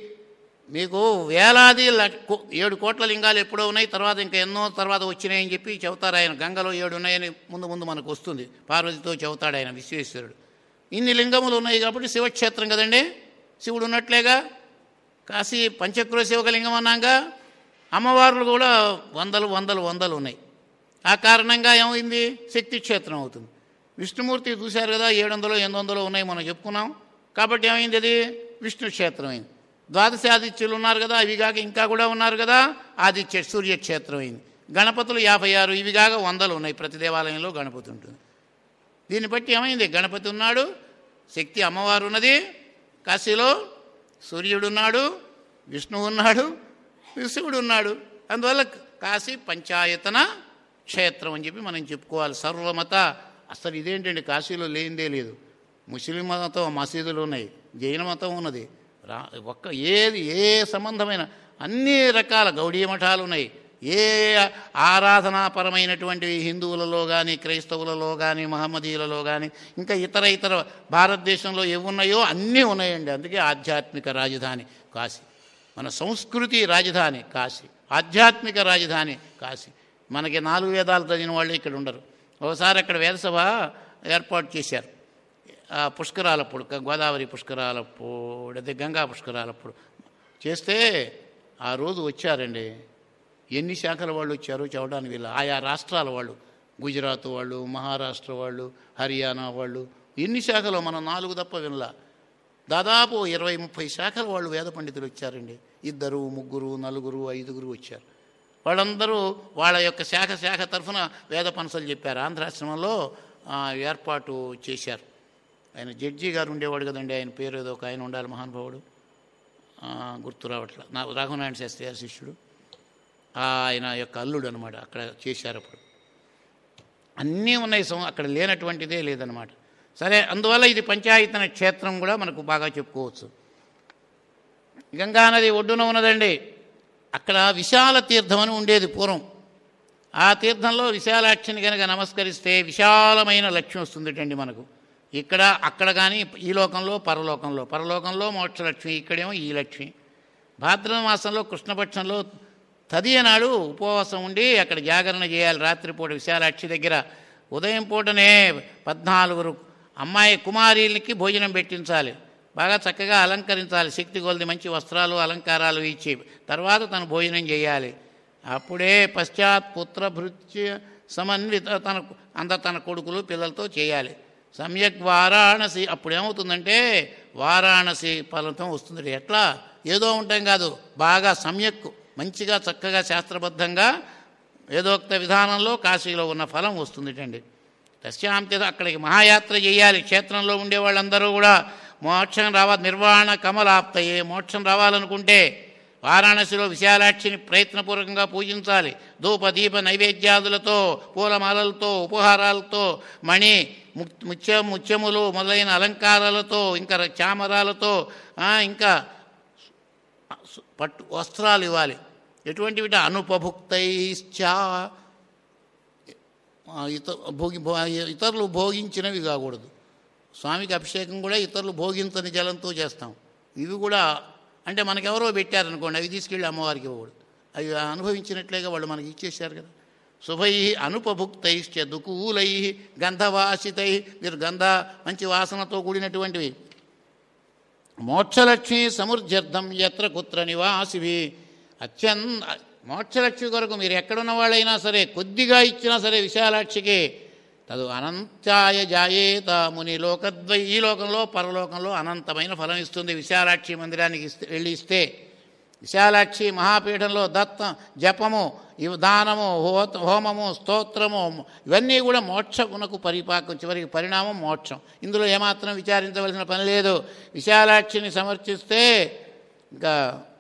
మీకు వేలాది లక్ష కో- ఏడు కోట్ల లింగాలు ఎప్పుడో ఉన్నాయి తర్వాత ఇంకా ఎన్నో తర్వాత వచ్చినాయని చెప్పి చెబుతారు ఆయన గంగలో ఏడు ఉన్నాయని ముందు ముందు మనకు వస్తుంది పార్వతితో చెబుతాడు ఆయన విశ్వేశ్వరుడు ఇన్ని లింగములు ఉన్నాయి కాబట్టి శివక్షేత్రం కదండి శివుడు ఉన్నట్లేగా కాశీ పంచక్రో శివకలింగం అన్నాగా అమ్మవార్లు కూడా వందలు వందలు వందలు ఉన్నాయి ఆ కారణంగా ఏమైంది శక్తి క్షేత్రం అవుతుంది విష్ణుమూర్తి చూశారు కదా ఏడు వందలు ఎనిమిది వందలు ఉన్నాయి మనం చెప్పుకున్నాం కాబట్టి ఏమైంది అది విష్ణు క్షేత్రం అయింది ద్వాదశ ఆదిత్యులు ఉన్నారు కదా ఇవి కాక ఇంకా కూడా ఉన్నారు కదా ఆదిత్య సూర్యక్షేత్రం అయింది గణపతులు యాభై ఆరు ఇవి కాక వందలు ఉన్నాయి ప్రతి దేవాలయంలో గణపతి ఉంటుంది దీన్ని బట్టి ఏమైంది గణపతి ఉన్నాడు శక్తి అమ్మవారు ఉన్నది కాశీలో సూర్యుడు ఉన్నాడు విష్ణువు ఉన్నాడు శివుడు ఉన్నాడు అందువల్ల కాశీ పంచాయతన క్షేత్రం అని చెప్పి మనం చెప్పుకోవాలి సర్వమత అసలు ఇదేంటండి కాశీలో లేనిదే లేదు ముస్లిం మతం మసీదులు ఉన్నాయి జైన మతం ఉన్నది రా ఒక్క ఏది ఏ సంబంధమైన అన్ని రకాల గౌడీయ మఠాలు ఉన్నాయి ఏ ఆరాధనాపరమైనటువంటివి హిందువులలో కానీ క్రైస్తవులలో కానీ మహమ్మదీయులలో కానీ ఇంకా ఇతర ఇతర భారతదేశంలో ఏమున్నాయో అన్నీ ఉన్నాయండి అందుకే ఆధ్యాత్మిక రాజధాని కాశీ మన సంస్కృతి రాజధాని కాశీ ఆధ్యాత్మిక రాజధాని కాశీ మనకి నాలుగు వేదాలు చదివిన వాళ్ళు ఇక్కడ ఉండరు ఒకసారి అక్కడ వేదసభ ఏర్పాటు చేశారు ఆ పుష్కరాలప్పుడు క- గోదావరి పుష్కరాలప్పుడు అదే గంగా పుష్కరాలప్పుడు చేస్తే ఆ రోజు వచ్చారండి ఎన్ని శాఖల వాళ్ళు వచ్చారో చెప్పడానికి వీళ్ళు ఆయా రాష్ట్రాల వాళ్ళు గుజరాత్ వాళ్ళు మహారాష్ట్ర వాళ్ళు హర్యానా వాళ్ళు ఎన్ని శాఖలు మనం నాలుగు తప్ప వినలా దాదాపు ఇరవై ముప్పై శాఖల వాళ్ళు వేద పండితులు వచ్చారండి ఇద్దరు ముగ్గురు నలుగురు ఐదుగురు వచ్చారు వాళ్ళందరూ వాళ్ళ యొక్క శాఖ శాఖ తరఫున వేద పనసలు చెప్పారు ఆంధ్రాశ్రమంలో ఆ, ఏర్పాటు చేశారు ఆయన జడ్జి గారు ఉండేవాడు కదండి ఆయన పేరు ఏదో ఒక ఆయన ఉండాలి మహానుభావుడు ఆ, గుర్తు రావట్లా నా రాఘవనారాయణ శాస్త్రి గారి శిష్యుడు ఆ, ఆయన యొక్క అల్లుడు అనమాట అక్కడ చేశారు అప్పుడు అన్నీ ఉన్నాయి సం- అక్కడ లేనటువంటిదే లేదనమాట సరే అందువల్ల ఇది పంచాయతన క్షేత్రం కూడా మనకు బాగా చెప్పుకోవచ్చు గంగానది ఒడ్డున ఉన్నదండి అక్కడ విశాల తీర్థం అని ఉండేది పూర్వం ఆ తీర్థంలో విశాలాక్షిని కనుక నమస్కరిస్తే విశాలమైన లక్ష్యం వస్తుందిటండి మనకు ఇక్కడ అక్కడ కానీ ఈ లోకంలో పరలోకంలో పరలోకంలో మోక్షలక్ష్మి ఇక్కడేమో ఈ లక్ష్మి భాద్రవ మాసంలో కృష్ణపక్షంలో తదియ నాడు ఉపవాసం ఉండి అక్కడ జాగరణ చేయాలి రాత్రిపూట విశాలాక్షి దగ్గర ఉదయం పూటనే పద్నాలుగురు అమ్మాయి కుమారీలకి భోజనం పెట్టించాలి బాగా చక్కగా అలంకరించాలి శక్తి కొలది మంచి వస్త్రాలు అలంకారాలు ఇచ్చి తర్వాత తను భోజనం చేయాలి అప్పుడే పశ్చాత్ పుత్ర భృత్య సమన్విత తన అంత తన కొడుకులు పిల్లలతో చేయాలి సమ్యక్ వారాణసి అప్పుడు ఏమవుతుందంటే వారాణసి ఫలితం వస్తుంది ఎట్లా ఏదో ఉంటాం కాదు బాగా సమ్యక్ మంచిగా చక్కగా శాస్త్రబద్ధంగా వేదోక్త విధానంలో కాశీలో ఉన్న ఫలం వస్తుందిటండి తస్యాంత్య అక్కడికి మహాయాత్ర చేయాలి క్షేత్రంలో ఉండే వాళ్ళందరూ కూడా మోక్షం రావాలి నిర్వాణ కమలాప్తయే మోక్షం రావాలనుకుంటే వారాణసిలో విశాలాక్షిని ప్రయత్నపూర్వకంగా పూజించాలి ధూప దీప నైవేద్యాదులతో పూలమాలలతో ఉపహారాలతో మణి ము- ముత్య ముత్యములు మొదలైన అలంకారాలతో ఇంకా చామరాలతో ఆ, ఇంకా పట్టు వస్త్రాలు ఇవ్వాలి ఎటువంటివి అనుపభుక్తైశ్చా ఆ, ఇత భోగి భో- ఇతరులు భోగించినవి కాకూడదు స్వామికి అభిషేకం కూడా ఇతరులు భోగించని జలంతో చేస్తాం ఇవి కూడా అంటే మనకెవరో పెట్టారనుకోండి అవి తీసుకెళ్ళి అమ్మవారికి ఇవ్వకూడదు అవి అనుభవించినట్లేగా వాళ్ళు మనకి ఇచ్చేసారు కదా శుభై అనుపభుక్తైశ్చ దుకూలై గంధవాసితై మీరు గంధ మంచి వాసనతో కూడినటువంటివి మోక్షలక్ష్మి సమృద్ధ్యర్థం ఎత్ర కుత్ర నివాసివి అత్యంత మోక్షలక్ష్మి కొరకు మీరు ఎక్కడున్న వాళ్ళైనా సరే కొద్దిగా ఇచ్చినా సరే విశాలాక్షికి తదు అనంతాయ జాయేత ముని లోకద్వై ఈ లోకంలో పరలోకంలో అనంతమైన ఫలం ఇస్తుంది విశాలాక్షి మందిరానికి ఇస్తే వెళ్ళి ఇస్తే విశాలాక్షి మహాపీఠంలో దత్త జపము ఇవి దానము హోత హోమము స్తోత్రము ఇవన్నీ కూడా మోక్షమునకు పరిపాకం చివరికి పరిణామం మోక్షం ఇందులో ఏమాత్రం విచారించవలసిన పని లేదు విశాలాక్షిని సమర్చిస్తే ఇంకా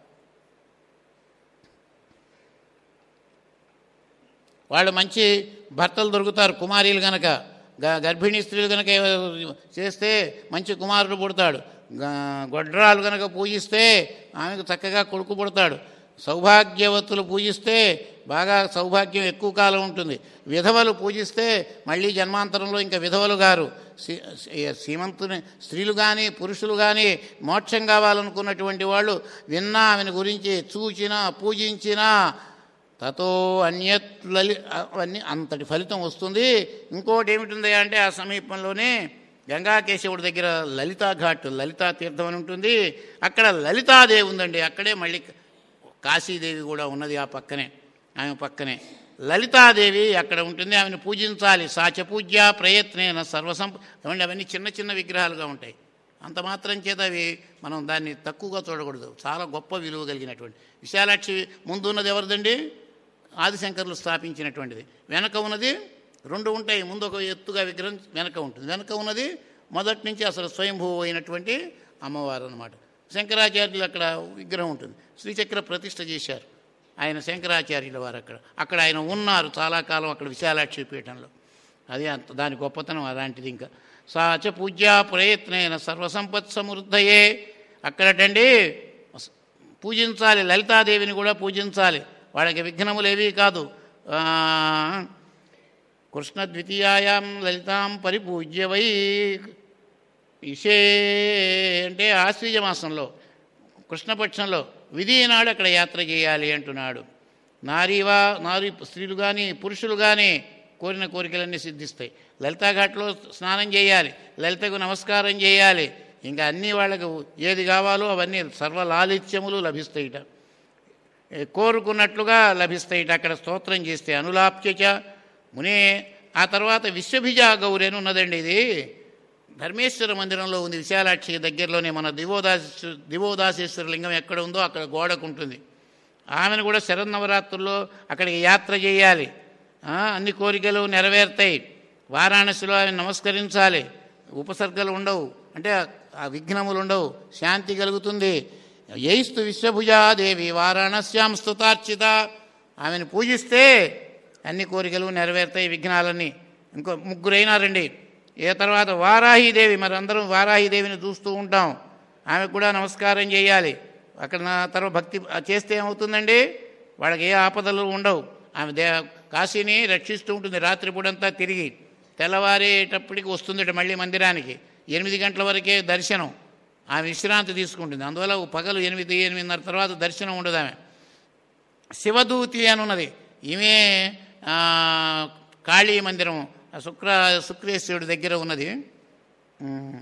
వాళ్ళు మంచి భర్తలు దొరుకుతారు కుమారీలు గనక గ- గర్భిణీ స్త్రీలు కనుక చేస్తే మంచి కుమారుడు పుడతాడు గ- గొడ్రాలు కనుక పూజిస్తే ఆమెకు చక్కగా కొడుకు పుడతాడు సౌభాగ్యవతులు పూజిస్తే బాగా సౌభాగ్యం ఎక్కువ కాలం ఉంటుంది విధవలు పూజిస్తే మళ్ళీ జన్మాంతరంలో ఇంకా విధవలు గారు సీ- సీ- సీమంతుని స్త్రీలు కానీ పురుషులు కానీ మోక్షం కావాలనుకున్నటువంటి వాళ్ళు విన్నా ఆమెను గురించి చూచినా పూజించినా తతో అన్యత్ లలి అవన్నీ అంతటి ఫలితం వస్తుంది ఇంకోటి ఏమిటి అంటే ఆ సమీపంలోనే గంగాకేశవుడి దగ్గర లలితా ఘాట్ లలితా తీర్థం అని ఉంటుంది అక్కడ లలితాదేవి ఉందండి అక్కడే మళ్ళీ కాశీదేవి కూడా ఉన్నది ఆ పక్కనే ఆమె పక్కనే లలితాదేవి అక్కడ ఉంటుంది ఆమెను పూజించాలి సాచ పూజ్య ప్రయత్నేన సర్వసంప ఏమండి అవన్నీ చిన్న చిన్న విగ్రహాలుగా ఉంటాయి అంత మాత్రం చేత అవి మనం దాన్ని తక్కువగా చూడకూడదు చాలా గొప్ప విలువ కలిగినటువంటి విశాలాక్షి ముందు ఉన్నది ఎవరిదండి ఆదిశంకర్లు స్థాపించినటువంటిది వెనక ఉన్నది రెండు ఉంటాయి ముందు ఒక ఎత్తుగా విగ్రహం వెనక ఉంటుంది వెనక ఉన్నది మొదటి నుంచి అసలు స్వయంభూ అయినటువంటి అమ్మవారు అనమాట శంకరాచార్యులు అక్కడ విగ్రహం ఉంటుంది శ్రీచక్ర ప్రతిష్ఠ చేశారు ఆయన శంకరాచార్యుల వారు అక్కడ అక్కడ ఆయన ఉన్నారు చాలా కాలం అక్కడ విశాలాక్షి పీఠంలో అది అంత దాని గొప్పతనం అలాంటిది ఇంకా సాచ పూజ్యా ప్రయత్నైన సర్వసంపత్ సమృద్ధయే అక్కడటండి పూజించాలి లలితాదేవిని కూడా పూజించాలి వాళ్ళకి విఘ్నములు ఏవీ కాదు ఆ, కృష్ణ ద్వితీయాయాం లలితాం పరిపూజ్య వై ఇషే అంటే ఆశ్వీజ మాసంలో కృష్ణపక్షంలో విధి నాడు అక్కడ యాత్ర చేయాలి అంటున్నాడు నారీవా నారీ స్త్రీలు కానీ పురుషులు కానీ కోరిన కోరికలన్నీ సిద్ధిస్తాయి లలితాఘాట్లో స్నానం చేయాలి లలితకు నమస్కారం చేయాలి ఇంకా అన్ని వాళ్ళకు ఏది కావాలో అవన్నీ సర్వలాలిత్యములు లభిస్తాయిట ఏ కోరుకున్నట్లుగా లభిస్తాయిట అక్కడ స్తోత్రం చేస్తే అనులాప్యచ మునే ఆ తర్వాత విశ్వభిజ గౌరి అని ఉన్నదండి ఇది ధర్మేశ్వర మందిరంలో ఉంది విశాలాక్షి దగ్గరలోనే మన దివోదాస దివోదాసేశ్వర లింగం ఎక్కడ ఉందో అక్కడ గోడకు ఉంటుంది ఆమెను కూడా శరన్నవరాత్రుల్లో అక్కడికి యాత్ర చేయాలి ఆ, అన్ని కోరికలు నెరవేరుతాయి వారాణసిలో ఆమె నమస్కరించాలి ఉపసర్గలు ఉండవు అంటే ఆ విఘ్నములు ఉండవు శాంతి కలుగుతుంది యైస్తు విశ్వభుజాదేవి వారాణస్యాం స్తుతార్చిత ఆమెను పూజిస్తే అన్ని కోరికలు నెరవేరుతాయి విఘ్నాలన్నీ ఇంకో ముగ్గురైనారండి ఏ తర్వాత వారాహీదేవి మరి అందరం వారాహీదేవిని చూస్తూ ఉంటాం ఆమెకు కూడా నమస్కారం చేయాలి అక్కడ నా తర్వాత భక్తి చేస్తే ఏమవుతుందండి వాళ్ళకి ఏ ఆపదలు ఉండవు ఆమె దే కాశీని రక్షిస్తూ ఉంటుంది రాత్రిపూడంతా తిరిగి తెల్లవారేటప్పటికి వస్తుందట మళ్ళీ మందిరానికి ఎనిమిది గంటల వరకే దర్శనం ఆమె విశ్రాంతి తీసుకుంటుంది అందువల్ల పగలు ఎనిమిది ఎనిమిదిన్నర తర్వాత దర్శనం ఉండదు ఆమె శివదూతి అని ఉన్నది ఈమె ఆ, కాళీ మందిరం ఆ శుక్ర శుక్రేశ్వరుడి దగ్గర ఉన్నది ఉమ్,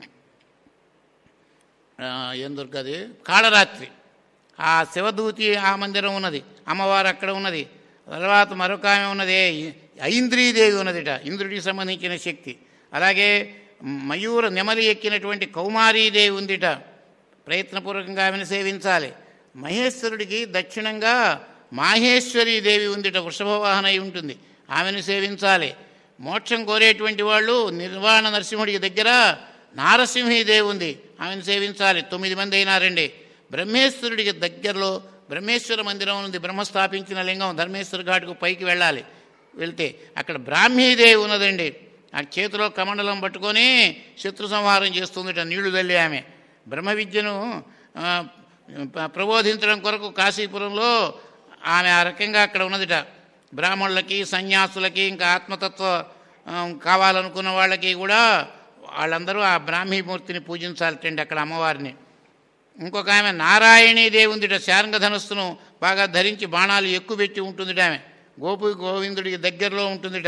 ఆ, ఏం దొరకది కాళరాత్రి ఆ శివదూతి ఆ మందిరం ఉన్నది అమ్మవారు అక్కడ ఉన్నది తర్వాత మరొక ఆమె ఉన్నది ఐంద్రీదేవి ఉన్నదిట ఇంద్రుడికి సంబంధించిన శక్తి అలాగే మయూర నెమలి ఎక్కినటువంటి కౌమారీదేవి ఉందిట ప్రయత్నపూర్వకంగా ఆమెను సేవించాలి మహేశ్వరుడికి దక్షిణంగా మాహేశ్వరీ దేవి ఉందిట వృషభవాహన అయి ఉంటుంది ఆమెను సేవించాలి మోక్షం కోరేటువంటి వాళ్ళు నిర్వాణ నరసింహుడికి దగ్గర నారసింహీదేవి ఉంది ఆమెను సేవించాలి తొమ్మిది మంది అయినారండి బ్రహ్మేశ్వరుడికి దగ్గరలో బ్రహ్మేశ్వర మందిరం ఉంది బ్రహ్మ స్థాపించిన లింగం ధర్మేశ్వర ఘాటుకు పైకి వెళ్ళాలి వెళ్తే అక్కడ బ్రాహ్మీదేవి ఉన్నదండి ఆ చేతిలో కమండలం పట్టుకొని శత్రు సంహారం చేస్తుందిట నీళ్లు తల్లి ఆమె బ్రహ్మ విద్యను ఆ, ప- ప్రబోధించడం కొరకు కాశీపురంలో ఆమె ఆ రకంగా అక్కడ ఉన్నదిట బ్రాహ్మణులకి సన్యాసులకి ఇంకా ఆత్మతత్వ ఆ, కావాలనుకున్న వాళ్ళకి కూడా వాళ్ళందరూ ఆ బ్రాహ్మీమూర్తిని పూజించాలటండి అక్కడ అమ్మవారిని ఇంకొక ఆమె నారాయణీ దేవి ఉందిట శారంగ ధనస్సును బాగా ధరించి బాణాలు ఎక్కువ పెట్టి ఉంటుందిట ఆమె గోపు గోవిందుడికి దగ్గరలో ఉంటుందిట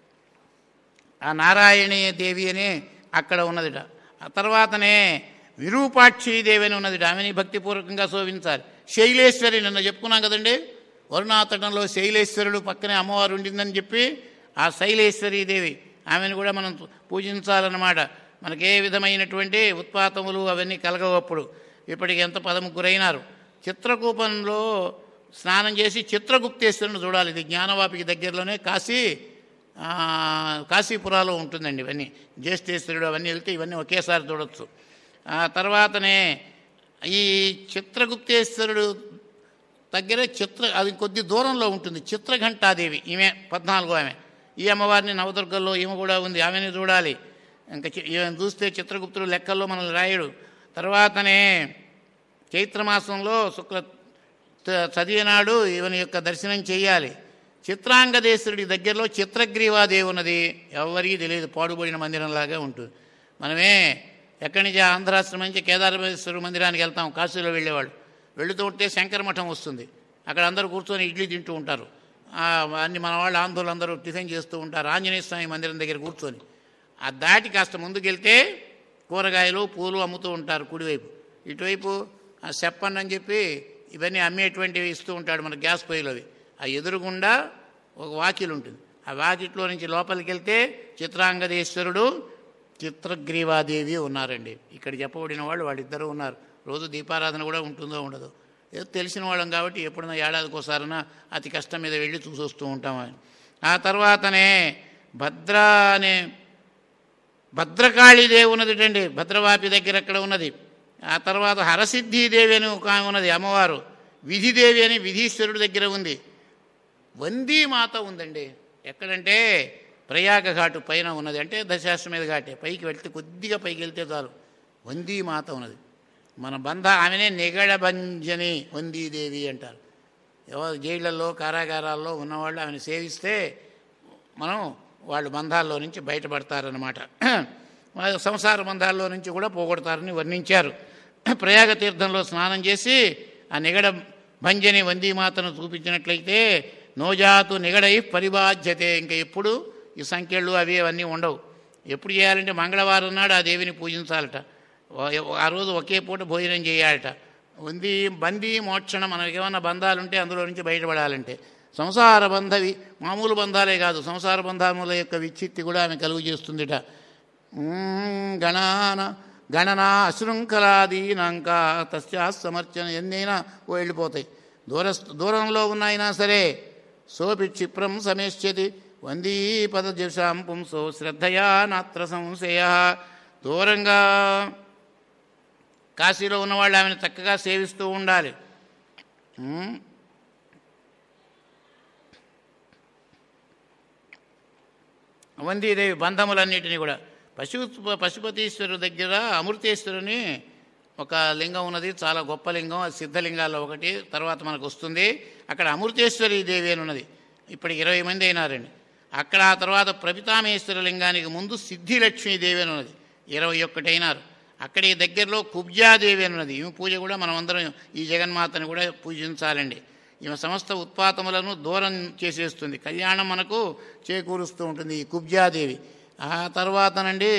ఆ నారాయణీ దేవి అని అక్కడ ఉన్నదిట ఆ తర్వాతనే విరూపాక్షి దేవి అని ఉన్నదిట ఆమెని భక్తిపూర్వకంగా శోభించాలి శైలేశ్వరి నిన్న చెప్పుకున్నాం కదండి వరుణాతటంలో శైలేశ్వరుడు పక్కనే అమ్మవారు ఉండిందని చెప్పి ఆ శైలేశ్వరీ దేవి ఆమెను కూడా మనం పూజించాలన్నమాట మనకే విధమైనటువంటి ఉత్పాతములు అవన్నీ కలగవప్పుడు ఇప్పటికి ఎంత పదముగ్గురైనారు చిత్రకూపంలో స్నానం చేసి చిత్రగుప్తేశ్వరుని చూడాలి ఇది జ్ఞానవాపికి దగ్గరలోనే కాశీ ఆ, కాశీపురాలో ఉంటుందండి ఇవన్నీ జ్యేష్ఠేశ్వరుడు అవన్నీ వెళ్తే ఇవన్నీ ఒకేసారి చూడొచ్చు ఆ తర్వాతనే ఈ చిత్రగుప్తేశ్వరుడు దగ్గర చిత్ర అది కొద్ది దూరంలో ఉంటుంది చిత్రఘంటాదేవి ఈమె పద్నాలుగో ఆమె ఈ అమ్మవారిని నవదుర్గల్లో ఈమె కూడా ఉంది ఆమెని చూడాలి ఇంకా చి- ఈమెను చూస్తే చిత్రగుప్తుడు లెక్కల్లో మనల్ని రాయడు తర్వాతనే చైత్రమాసంలో శుక్ల త- చదివినాడు ఈవని యొక్క దర్శనం చేయాలి చిత్రాంగదేశ్వరుడి దగ్గరలో చిత్రగ్రీవాదేవి ఉన్నది ఎవరికీ తెలియదు పాడుబడిన మందిరంలాగా ఉంటుంది మనమే ఎక్కడి నుంచి ఆంధ్రాశ్రమం నుంచి కేదారేశ్వర మందిరానికి వెళ్తాం కాశీలో వెళ్ళేవాళ్ళు వెళుతూ ఉంటే శంకర మఠం వస్తుంది అక్కడ అందరూ కూర్చొని ఇడ్లీ తింటూ ఉంటారు ఆ, అన్ని మన వాళ్ళు ఆందోళన అందరూ టిఫిన్ చేస్తూ ఉంటారు ఆంజనేయ స్వామి మందిరం దగ్గర కూర్చొని ఆ దాటి కాస్త ముందుకెళ్తే కూరగాయలు పూలు అమ్ముతూ ఉంటారు కుడివైపు ఇటువైపు ఆ చెప్పండి అని చెప్పి ఇవన్నీ అమ్మేటువంటివి ఇస్తూ ఉంటాడు మన గ్యాస్ పొయ్యిలోవి ఆ ఎదురుగుండా ఒక వాకిలు ఉంటుంది ఆ వాకిట్లో నుంచి లోపలికి వెళ్తే చిత్రాంగదేశ్వరుడు చిత్రగ్రీవాదేవి ఉన్నారండి ఇక్కడ చెప్పబడిన వాళ్ళు వాళ్ళిద్దరూ ఉన్నారు రోజు దీపారాధన కూడా ఉంటుందో ఉండదో ఏదో తెలిసిన వాళ్ళం కాబట్టి ఎప్పుడైనా ఏడాదికి ఒకసారైనా అతి కష్టం మీద వెళ్ళి చూసొస్తూ ఉంటాం ఆ తర్వాతనే భద్ర అనే భద్రకాళీదేవి ఉన్నదిటండి భద్రవాపి దగ్గర అక్కడ ఉన్నది ఆ తర్వాత హరసిద్ధిదేవి అని ఒక ఆమె ఉన్నది అమ్మవారు విధిదేవి అని విధీశ్వరుడి దగ్గర ఉంది వందీ మాత ఉందండి ఎక్కడంటే ప్రయాగ ఘాటు పైన ఉన్నది అంటే దశాశ్వమేధ ఘాటే పైకి వెళ్తే కొద్దిగా పైకి వెళ్తే చాలు వందీ మాత ఉన్నది మన బంధ ఆమెనే నిగడభంజని వందీదేవి అంటారు ఎవరు జైళ్ళల్లో కారాగారాల్లో ఉన్నవాళ్ళు ఆమెను సేవిస్తే మనం వాళ్ళు బంధాల్లో నుంచి బయటపడతారనమాట మన సంసార బంధాల్లో నుంచి కూడా పోగొడతారని వర్ణించారు ప్రయాగ తీర్థంలో స్నానం చేసి ఆ నిగడ భంజని వందీమాతను చూపించినట్లయితే నోజాతు నిగడై పరిబాధ్యతే ఇంకా ఎప్పుడు ఈ సంఖ్యలు అవి అవన్నీ ఉండవు ఎప్పుడు చేయాలంటే మంగళవారం నాడు ఆ దేవిని పూజించాలట ఓ- ఆ రోజు ఒకే పూట భోజనం చేయాలట ఉంది బందీ మోక్షణ మనకి ఏమన్నా బంధాలు ఉంటే అందులో నుంచి బయటపడాలంటే సంసార బంధవి మామూలు బంధాలే కాదు సంసార బంధముల యొక్క విచ్చిత్తి కూడా ఆమె కలుగు చేస్తుందిట ఉమ్, గణాన గణన అశృంఖలాదీనాంక తస్యా సమర్చన ఎన్నైనా ఓ వెళ్ళిపోతాయి దూర దూరంలో ఉన్నాయినా సరే సోపి క్షిప్రం సమేష్యతి వందీ పదజశాం పుంసో శ్రద్ధయా నాత్ర సంశయ దూరంగా కాశీలో ఉన్నవాళ్ళు ఆమెను చక్కగా సేవిస్తూ ఉండాలి ఉమ్. వందీదేవి బంధములన్నిటినీ కూడా పశు పశుపతీశ్వరు దగ్గర అమృతేశ్వరుని ఒక లింగం ఉన్నది చాలా గొప్ప లింగం అది సిద్ధలింగాల్లో ఒకటి తర్వాత మనకు వస్తుంది అక్కడ అమృతేశ్వరి దేవి అని ఉన్నది ఇప్పటికి ఇరవై మంది అయినారండి అక్కడ ఆ తర్వాత ప్రపితామేశ్వర లింగానికి ముందు సిద్ధిలక్ష్మీదేవి అని ఉన్నది ఇరవై ఒక్కటి అయినారు అక్కడ ఈ దగ్గరలో కుబ్జాదేవి అని ఉన్నది ఈమె పూజ కూడా మనం అందరం ఈ జగన్మాతని కూడా పూజించాలండి ఈమె సమస్త ఉత్పాతములను దూరం చేసేస్తుంది కళ్యాణం మనకు చేకూరుస్తూ ఉంటుంది ఈ కుబ్జాదేవి ఆ తర్వాతనండి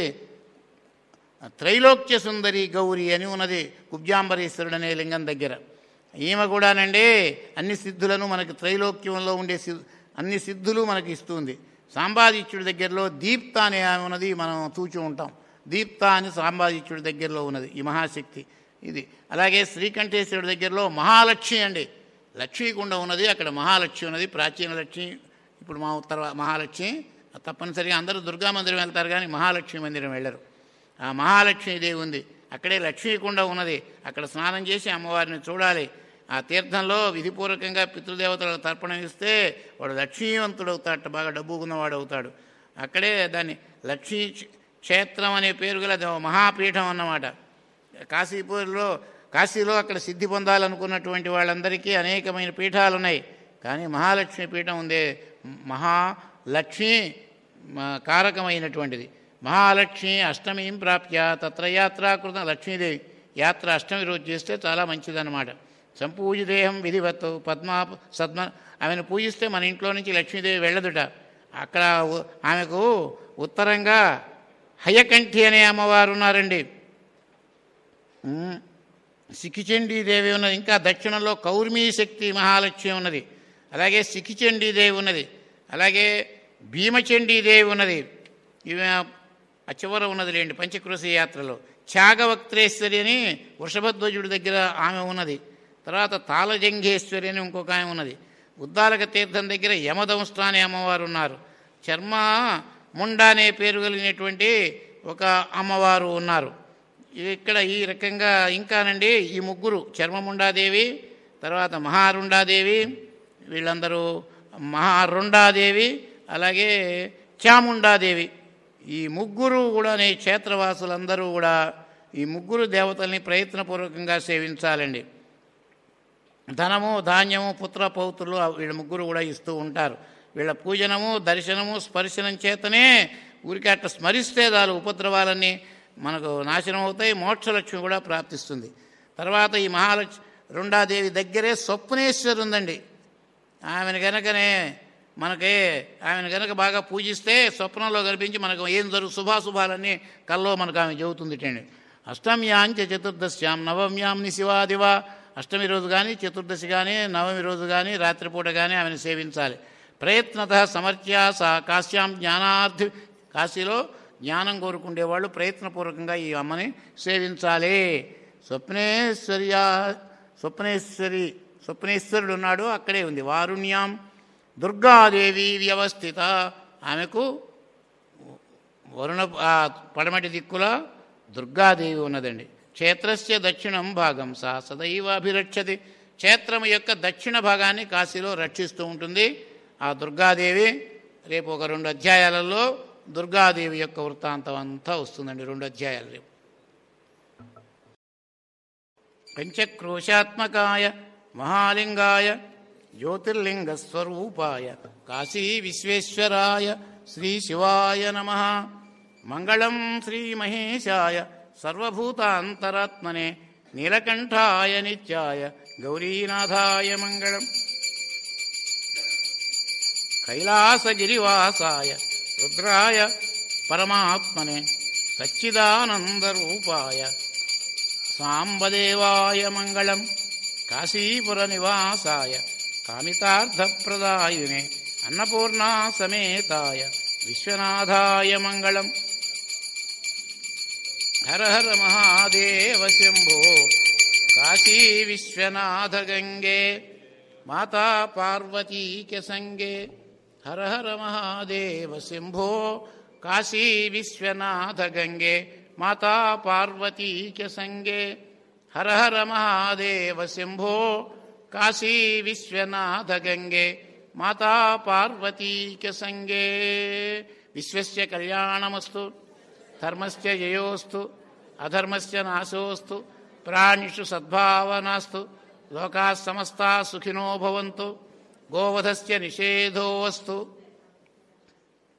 త్రైలోక్య సుందరి గౌరి అని ఉన్నది కుబ్జాంబరీశ్వరుడు అనే లింగం దగ్గర ఈమె కూడానండి అన్ని సిద్ధులను మనకి త్రైలోక్యంలో ఉండే సి అన్ని సిద్ధులు మనకి ఇస్తుంది సాంబాదిత్యుడి దగ్గరలో దీప్త అనే ఆమె ఉన్నది మనం చూచి ఉంటాం దీప్త అని సాంబాదిత్యుడి దగ్గరలో ఉన్నది ఈ మహాశక్తి ఇది అలాగే శ్రీకంఠేశ్వరుడి దగ్గరలో మహాలక్ష్మి అండి లక్ష్మీకుండ ఉన్నది అక్కడ మహాలక్ష్మి ఉన్నది ప్రాచీన లక్ష్మి ఇప్పుడు మా ఉత్తర మహాలక్ష్మి తప్పనిసరిగా అందరూ దుర్గా మందిరం వెళ్తారు కానీ మహాలక్ష్మి మందిరం వెళ్ళరు ఆ మహాలక్ష్మీదేవి ఉంది అక్కడే లక్ష్మీకుండ ఉన్నది అక్కడ స్నానం చేసి అమ్మవారిని చూడాలి ఆ తీర్థంలో విధిపూర్వకంగా పితృదేవతలకు తర్పణం ఇస్తే వాడు లక్ష్మీవంతుడు అవుతాడు బాగా డబ్బు ఉన్నవాడు అవుతాడు అక్కడే దాన్ని లక్ష్మీ క్షేత్రం అనే పేరు గల అది ఒక మహాపీఠం అన్నమాట కాశీపూర్లో కాశీలో అక్కడ సిద్ధి పొందాలనుకున్నటువంటి వాళ్ళందరికీ అనేకమైన పీఠాలు ఉన్నాయి కానీ మహాలక్ష్మి పీఠం ఉందే మహాలక్ష్మి మ- కారకమైనటువంటిది మహాలక్ష్మి అష్టమిం ప్రాప్య తత్ర యాత్రాకృతం లక్ష్మీదేవి యాత్ర అష్టమి రోజు చేస్తే చాలా మంచిదన్నమాట సంపూజిదేహం విధివత్తు పద్మా సద్మ ఆమెను పూజిస్తే మన ఇంట్లో నుంచి లక్ష్మీదేవి వెళ్ళదుట అక్కడ ఉ- ఆమెకు ఉత్తరంగా హయకంఠి అనే అమ్మవారు ఉన్నారండి ఉమ్, సికిచండీదేవి ఉన్నది ఇంకా దక్షిణంలో కౌర్మీ శక్తి మహాలక్ష్మి ఉన్నది అలాగే సికిచండీదేవి ఉన్నది అలాగే భీమచండీదేవి ఉన్నది ఇవి ఆ చివర ఉన్నది లేండి పంచకృషి యాత్రలో త్యాగవక్త్రేశ్వరి అని వృషభధ్వజుడి దగ్గర ఆమె ఉన్నది తర్వాత తాళజంఘేశ్వరి అని ఇంకొక ఆమె ఉన్నది ఉద్దాలక తీర్థం దగ్గర యమదంష్ట అనే అమ్మవారు ఉన్నారు చర్మ ముండ అనే పేరు కలిగినటువంటి ఒక అమ్మవారు ఉన్నారు ఇక్కడ ఈ రకంగా ఇంకానండి ఈ ముగ్గురు చర్మముండాదేవి తర్వాత మహారుండాదేవి వీళ్ళందరూ మహారుండాదేవి అలాగే చాముండాదేవి ఈ ముగ్గురు కూడా నీ క్షేత్రవాసులందరూ కూడా ఈ ముగ్గురు దేవతల్ని ప్రయత్నపూర్వకంగా సేవించాలండి ధనము ధాన్యము పుత్ర పౌత్రులు వీళ్ళ ముగ్గురు కూడా ఇస్తూ ఉంటారు వీళ్ళ పూజనము దర్శనము స్పర్శనం చేతనే ఊరికి అట్లా స్మరిస్తే చాలు ఉపద్రవాలన్నీ మనకు నాశనం అవుతాయి మోక్షలక్ష్మి కూడా ప్రాప్తిస్తుంది తర్వాత ఈ మహాలక్ష్మి రుండాదేవి దగ్గరే స్వప్నేశ్వరు ఉందండి ఆమెను కనుకనే మనకి ఆమెను కనుక బాగా పూజిస్తే స్వప్నంలో కనిపించి మనకు ఏం జరుగు శుభాశుభాలన్నీ కల్లో మనకు ఆమె చెబుతుందిటండి అష్టమ్యాంచ చతుర్దశ్యాం నవమ్యాం శివాదివా అష్టమి రోజు కానీ చతుర్దశి కానీ నవమి రోజు కానీ రాత్రిపూట కానీ ఆమెను సేవించాలి ప్రయత్నత సమర్చ్య సా కాశ్యాం జ్ఞానార్థి కాశీలో జ్ఞానం కోరుకుండేవాళ్ళు ప్రయత్నపూర్వకంగా ఈ అమ్మని సేవించాలి స్వప్నేశ్వర్యా స్వప్నేశ్వరి స్వప్నేశ్వరుడు ఉన్నాడు అక్కడే ఉంది వారుణ్యాం దుర్గాదేవి వ్యవస్థిత ఆమెకు వరుణ ఆ పడమటి దిక్కుల దుర్గాదేవి ఉన్నదండి క్షేత్రస్య దక్షిణం భాగం సా సదైవ అభిరక్షతి క్షేత్రం యొక్క దక్షిణ భాగాన్ని కాశీలో రక్షిస్తూ ఉంటుంది ఆ దుర్గాదేవి రేపు ఒక రెండు అధ్యాయాలలో దుర్గాదేవి యొక్క వృత్తాంతం అంతా వస్తుందండి రెండు అధ్యాయాలు రేపు పంచక్రోశాత్మకాయ మహాలింగాయ జ్యోతిర్లింగస్వరూపాయ కాశీ విశ్వేశ్వరాయ శ్రీ శివాయ నమ మంగళం శ్రీమహేశాయ సర్వభూతాంతరాత్మనే నీలకంఠాయ నిత్యాయ గౌరీనాథాయ మంగళం కైలాసగిరివాసాయ రుద్రాయ పరమాత్మనే సచ్చిదానందరూపాయ సాంబదేవాయ మంగళం కాశీపురనివాసాయ కామితార్థప్రదాయినే అన్నపూర్ణా సమేతాయ విశ్వనాథాయ మంగళం హర హర మహాదేవ శంభో కాశీ విశ్వనాథ గంగే మాతా పార్వతీక సంగే హర హర మహాదేవ శంభో కాశీ విశ్వనాథ గంగే మాతా పార్వతీక సంగే హర హర మహాదేవ శంభో కాశీ విశ్వనాథ గంగే మాతా పార్వతీక సంగే విశ్వస్య కళ్యాణమస్తు ధర్మస్య జయోస్తు అధర్మస్య నాశోస్తు ప్రాణిషు సద్భావనాస్తు లోకా సమస్తా సుఖినో భవంతు గోవధస్య నిషేధో వస్తు